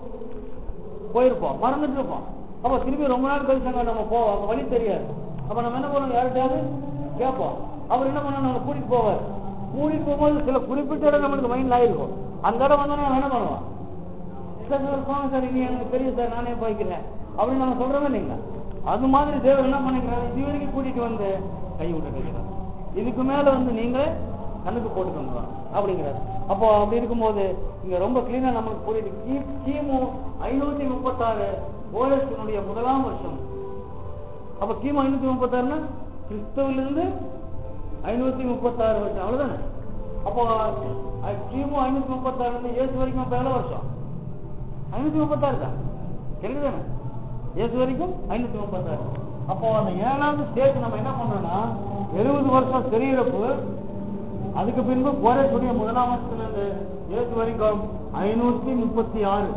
போயிருப்போம் மறந்துட்டு இருப்போம் அப்ப திரும்பி ரொம்ப நாள் கழிச்சு அங்க நம்ம போவோம் அப்ப வழி தெரியாது அப்ப நம்ம என்ன பண்ணுவோம் யார்கிட்டயாவது கேட்போம் அவர் என்ன பண்ண நம்ம கூட்டிட்டு போவார் கூட்டிட்டு போகும்போது சில குறிப்பிட்ட இடம் நம்மளுக்கு மைண்ட்ல ஆயிருக்கும் அந்த இடம் வந்தோடனே அவன் என்ன பண்ணுவான் சார் சார் போங்க சார் இனி எனக்கு தெரியும் சார் நானே போய்க்கிறேன் அப்படின்னு நம்ம சொல்றோமே இல்லைங்களா அது மாதிரி தேவர் என்ன பண்ணிக்கிறாரு இது வரைக்கும் கூட்டிட்டு வந்து கை விட்டு வைக்கிறார் இதுக்கு மேல வந்து நீங்களே கணக்கு போட்டுக்கோங்க அப்படிங்கிறார் அப்போ அப்படி இருக்கும்போது இங்க ரொம்ப கிளீனா நம்மளுக்கு புரியுது கி- கிமு ஐநூத்தி முப்பத்தாறு ஓரசனுடைய முதலாம் வருஷம் அப்ப கிமு ஐநூத்தி முப்பத்தாறுனா கிறிஸ்தவிலிருந்து ஐநூத்தி முப்பத்தாறு வருஷம் அவ்வளவுதானே அப்போ அஹ், கிமு ஐநூத்தி முப்பத்தாறுல இருந்து இயேசு வரைக்கும் அப்ப எவ்வளவு வருஷம் ஐநூத்தி முப்பத்தாறு தான் தெரியுதானே இயேசு வரைக்கும் ஐநூத்தி முப்பத்தாறு அப்போ அந்த ஏழாவது ஸ்டேஜ் நம்ம என்ன பண்றோம்னா எழுபது வருஷம் சிறையிறப்பு அதுக்கு பின்பு கோரேசுடைய முதலாம் வருஷத்துல இருந்து இயேசு வரைக்கும் ஐநூத்தி முப்பத்தி ஆறு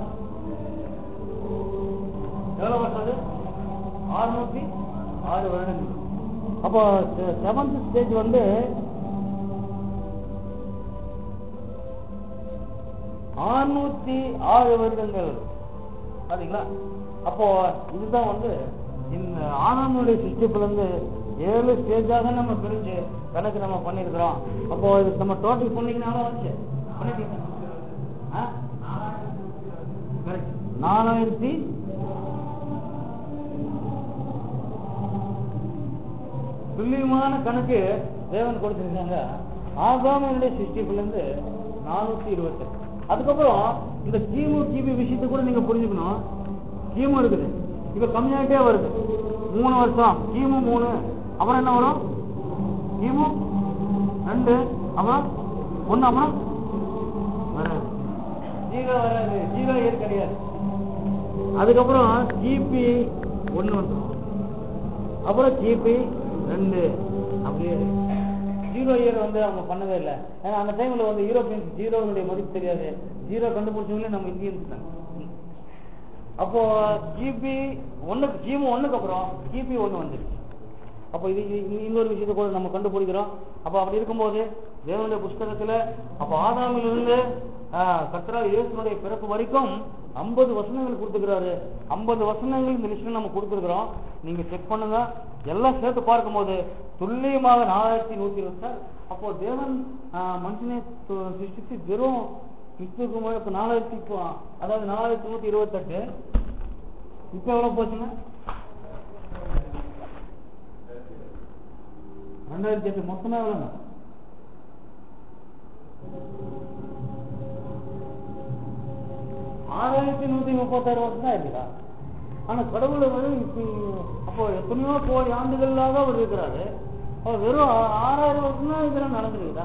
எவ்வளவு வருஷம் அது ஆறுநூத்தி ஆறு வருடங்கள் அப்போ செவன்த் ஸ்டேஜ் வந்து ஆறுநூத்தி ஆறு வருடங்கள் பாத்தீங்களா அப்போ இதுதான் வந்து இந்த ஆனந்தனுடைய சிஸ்டத்துல இருந்து ஏழு ஸ்டேஜாக நம்ம பிரிஞ்சு கணக்கு நம்ம பண்ணிருக்கிறோம் அப்போ இது நம்ம டோட்டல் பண்ணீங்கன்னா வந்துச்சு பண்ணிட்டீங்க ஆ? Correct. நாலாயிரத்தி துல்லியமான கணக்கு தேவன் கொடுத்திருக்காங்க ஆகாமனுடைய சிருஷ்டிப்புல இருந்து நானூத்தி இருபத்தெட்டு அதுக்கப்புறம் இந்த கிமு கிபி விஷயத்தை கூட நீங்க புரிஞ்சுக்கணும் கிமு இருக்குது இப்ப கம்மியாயிட்டே வருது மூணு வருஷம் கிமு மூணு அப்புறம் என்ன வரும் கிமு ரெண்டு அப்புறம் ஒண்ணு அப்புறம் வராது ஜீரோ வராது ஜீரோ இயர் கிடையாது அதுக்கப்புறம் கிபி ஒண்ணு வந்துடும் அப்புறம் கிபி ரெண்டு அப்படியே ஜீரோ இயர் வந்து அவங்க பண்ணவே இல்லை ஏன்னா அந்த டைம்ல வந்து யூரோப்பியன்ஸ் ஜீரோனுடைய மதிப்பு தெரியாது ஜீரோ கண்டுபிடிச்சவங்களே நம்ம இந்தியன்ஸ் தான் அப்போ கிபி ஒண்ணுக்கு கிமு ஒண்ணுக்கு அப்புறம் கிபி ஒண்ணு வந்துருச்சு அப்போ இது இது- இன்னொரு விஷயத்தை கூட நம்ம கண்டுபிடிக்கிறோம் அப்போ அப்படி இருக்கும்போது தேவனுடைய புஸ்தகத்துல அப்போ ஆதாமிலிருந்து கத்ரா இயேசுனுடைய பிறப்பு வரைக்கும் ஐம்பது வசனங்கள் கொடுத்துக்கிறாரு ஐம்பது வசனங்கள் இந்த லிஸ்ட்ல நம்ம கொடுத்துருக்குறோம் நீங்க செக் பண்ணுங்க எல்லாம் சேர்த்து பார்க்கும்போது துல்லியமாக நாலாயிரத்தி நூத்தி இருபத்தி சார் அப்போ தேவன் ஆஹ், மனுஷனை து- சிருஷ்டித்து வெறும் கிறிஸ்துக்கு முன்னாடி இப்ப நாலாயிரத்தி இப்போ அதாவது நாலாயிரத்தி நூத்தி இருபத்தெட்டு இப்ப எவ்வளவு போச்சுங்க ரெண்டாயிரத்தி எட்டு மொத்தமே எவ்வளோங்க ஆறாயிரத்தி நூத்தி முப்பத்தாறு வருஷம் தான் இருக்குதா ஆனா கடவுள் வந்து இப்ப அப்போ எத்தனையோ கோடி ஆண்டுகளாக அவர் இருக்கிறாரு அவர் வெறும் ஆ- ஆறாயிரம் வருஷம் தான் இதெல்லாம் நடந்துருக்குதா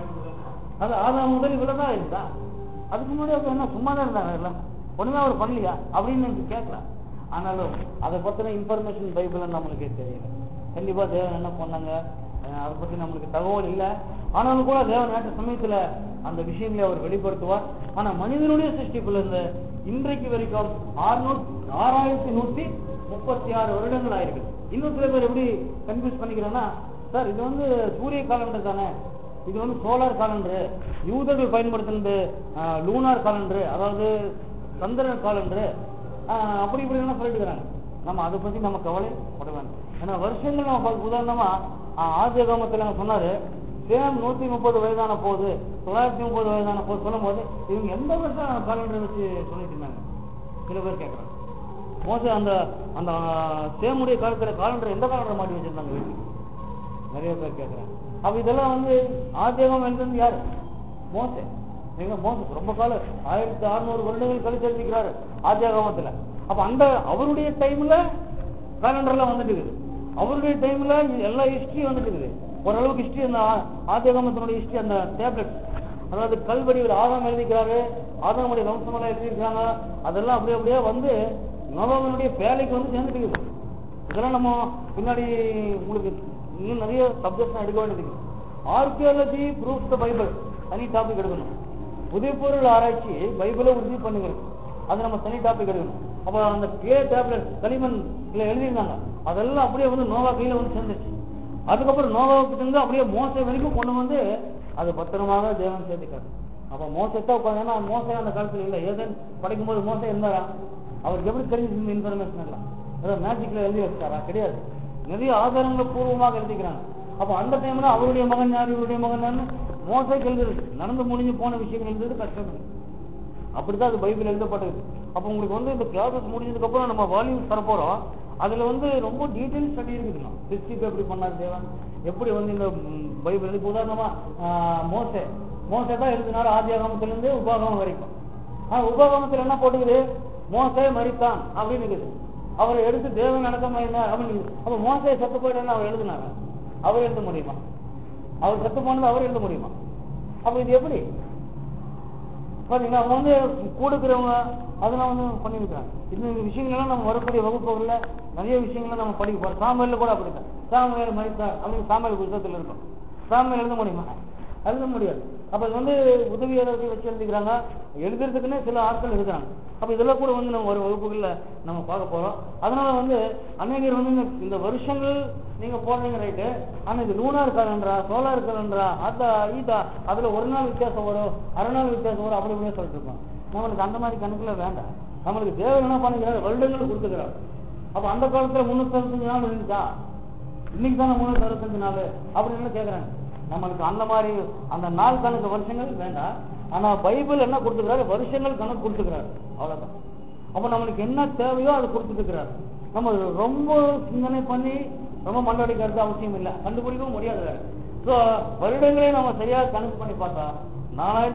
அது ஆதாம் முதல் இவ்வளவுதான் இருக்குதா அதுக்கு முன்னாடி அப்ப என்ன சும்மா தான் இருந்தாங்க எல்லாம் ஒண்ணுமே அவர் பண்ணலையா அப்படின்னு எனக்கு கேட்கலாம் ஆனாலும் அதை பத்தின இன்ஃபர்மேஷன் பைபிள் நம்மளுக்கே தெரியல கண்டிப்பா தேவன் என்ன பண்ணாங்க அஹ் அதை பத்தி நம்மளுக்கு தகவல் இல்லை ஆனாலும் கூட தேவன் நேற்று சமயத்துல அந்த விஷயங்களை அவர் வெளிப்படுத்துவார் ஆனா மனிதனுடைய சிருஷ்டிப்புல இருந்து இன்றைக்கு வரைக்கும் ஆறுநூத்தி ஆறாயிரத்தி நூத்தி முப்பத்தி ஆறு வருடங்கள் ஆயிருக்கு இன்னும் சில பேர் எப்படி கன்ஃபியூஸ் பண்ணிக்கிறேன்னா சார் இது வந்து சூரிய காலண்டர் தானே இது வந்து சோலார் காலண்டர் யூதர்கள் பயன்படுத்தினது லூனார் காலண்டர் அதாவது சந்திரன் காலண்டர் அப்படி இப்படி எல்லாம் சொல்லிட்டு இருக்கிறாங்க நம்ம அதை பத்தி நம்ம கவலை பட வேண்டாம் ஏன்னா வருஷங்கள் நம்ம பார்க்க- உதாரணமா ஆஹ், ஆதிய காமத்தில் சொன்னாரு சேம் நூத்தி முப்பது வயதான போது தொள்ளாயிரத்தி முப்பது வயதான போது சொல்லும் போது இவங்க எந்த வருஷம் காலண்டர் வச்சு சொல்லிட்டு இருந்தாங்க சில பேர் கேட்கறாங்க மோச அந்த அந்த ஆஹ், சேமுடைய காலத்துல காலண்டர் எந்த காலண்டர் மாட்டி வச்சிருந்தாங்க வீட்டுக்கு நிறைய பேர் கேட்கறாங்க அப்ப இதெல்லாம் வந்து ஆத்தியகம் என்றது யாரு மோசே எங்க மோசஸ் ரொம்ப காலம் ஆயிரத்தி அறுநூறு வருடங்கள் கழிச்சு எழுதிக்கிறாரு ஆத்தியாகமத்துல அப்ப அந்த அவருடைய டைம்ல கேலண்டர்ல வந்துட்டு இருக்குது அவருடைய டைம்ல எல்லா ஹிஸ்டரி வந்துட்டு இருக்குது ஓரளவுக்கு ஹிஸ்டரி அந்த ஆ- ஆத்தியாகமத்தினுடைய ஹிஸ்டரி அந்த டேப்லெட் அதாவது கல்வடி ஒரு ஆதாம் எழுதிக்கிறாரு ஆதாமுடைய வம்சமெல்லாம் எழுதியிருக்காங்க அதெல்லாம் அப்படியே அப்படியே வந்து நோவாவினுடைய பேலைக்கு வந்து சேர்ந்துட்டு இருக்குது இதெல்லாம் நம்ம பின்னாடி உங்களுக்கு இன்னும் நிறைய சப்ஜெக்ட்ஸ் எடுக்க வேண்டியது இருக்கு ஆர்கியாலஜி ப்ரூஃப் த பைபிள் தனி டாபிக் எடுக்கணும் புதைப்பொருள் ஆராய்ச்சி பைபிளை உறுதி பண்ணுகிறது அது நம்ம தனி டாபிக் எடுக்கணும் அப்ப அந்த கே டேப்லெட் களிமண் இதுல எழுதியிருந்தாங்க அதெல்லாம் அப்படியே வந்து நோவா கையில வந்து சேர்ந்துச்சு அதுக்கப்புறம் நோவாவுக்கு இருந்து அப்படியே மோசை வரைக்கும் கொண்டு வந்து அது பத்திரமாக தேவன் சேர்த்துக்காரு அப்ப மோசத்தை உட்காந்து ஏன்னா மோசை அந்த காலத்துல இல்ல ஏதன் படைக்கும் போது மோசை இருந்தாரா அவருக்கு எப்படி தெரிஞ்சு இந்த இன்ஃபர்மேஷன் எல்லாம் ஏதோ மேஜிக்ல எழுதி வச்சாரா கிடையாது நிறைய ஆதாரங்கள் பூர்வமாக எழுதிக்கிறாங்க அப்ப அந்த டைம்ல அவருடைய மகன் யார் இவருடைய மகன் யாருன்னு மோசைக்கு எழுதுறது நடந்து முடிஞ்சு போன விஷயங்கள் எழுதுறது கஷ்டம் இல்லை அப்படிதான் அது பைபிள் எழுதப்பட்டது அப்ப உங்களுக்கு வந்து இந்த கிளாஸஸ் முடிஞ்சதுக்கு அப்புறம் நம்ம வால்யூம் தரப்போறோம் அதுல வந்து ரொம்ப டீடைல் ஸ்டடி இருக்குதுண்ணா சிருஷ்டிப்பு எப்படி பண்ணார் தேவன் எப்படி வந்து இந்த ம், பைபிள் எழுதி இப்ப உதாரணமா ஆஹ், மோசே மோசே தான் எழுதினார் ஆதியாகமத்துல இருந்து உபாகமம் வரைக்கும் ஆனா உபாகமத்துல என்ன போட்டுக்குது மோசே மரித்தான் அப்படின்னு இருக்குது அவரை எடுத்து தேவன் அடக்கமாயிருந்தார் அப்படின்னு இருக்குது. அப்ப மோசே செத்து போயிட்டு அவர் எழுதினாங்க அவர் எழுத முடியுமா அவர் செத்து போனது அவர் எழுத முடியுமா அப்ப இது எப்படி பாத்தீங்களா அவங்க வந்து கூடுக்கிறவங்க அதெல்லாம் வந்து பண்ணிருக்காங்க இந்த விஷயங்கள்லாம் நம்ம வரக்கூடிய வகுப்புகள்ல நிறைய விஷயங்களை நம்ம படிக்க போறோம் சாமியல்ல கூட அப்படித்தான் சாமியல் மறித்தார் அப்படின்னு சாமியல் புத்தகத்தில் இருக்கும் சாமியல் எழுத முடியுமா எழுத முடியாது அப்ப இது வந்து உதவியாளர்கள் வச்சு எழுதிக்கிறாங்க எழுதுறதுக்குன்னே சில ஆட்கள் இருக்கிறாங்க அப்ப இதெல்லாம் கூட வந்து நம்ம ஒரு வகுப்புகள்ல நம்ம பார்க்க போறோம் அதனால வந்து அநேகர் வந்து இந்த- இந்த வருஷங்கள் நீங்க போடுறீங்க ரைட்டு ஆனா இது லூனார் கலண்டரா சோலார் கலண்டரா அதா ஈதா அதுல ஒரு நாள் வித்தியாசம் வரும் அரை நாள் வித்தியாசம் வரும் அப்படி இப்படியே சொல்லிட்டு இருக்கோம் நம்மளுக்கு அந்த மாதிரி கணக்குல வேண்டாம் நம்மளுக்கு தேவன் என்ன பண்ணுகிறார் வருடங்கள் கொடுத்துக்கிறார் அப்ப அந்த காலத்துல முன்னூத்தி அறுபத்தஞ்சு நாள் இருந்துச்சா இன்னைக்கு தானே முன்னூத்தி அறுபத்தஞ்சு நாள் அப்படின்னு கேக்குறாங்க நம்மளுக்கு அந்த மாதிரி அந்த நாள் கணக்கு வருஷங்கள் வேண்டாம் ஆனா பைபிள் என்ன கொடுத்துக்கிறாரு வருஷங்கள் கணக்கு கொடுத்துக்கிறாரு அவ்வளவுதான் அப்ப நம்மளுக்கு என்ன தேவையோ அதை கொடுத்துட்டு நம்ம ரொம்ப சிந்தனை பண்ணி ரொம்ப மண்டடிக்கிறது அவசியம் இல்லை கண்டுபிடிக்கவும் முடியாது ஸோ வருடங்களே நம்ம சரியாக கணக்கு பண்ணி பார்த்தா நாலாயிரத்தி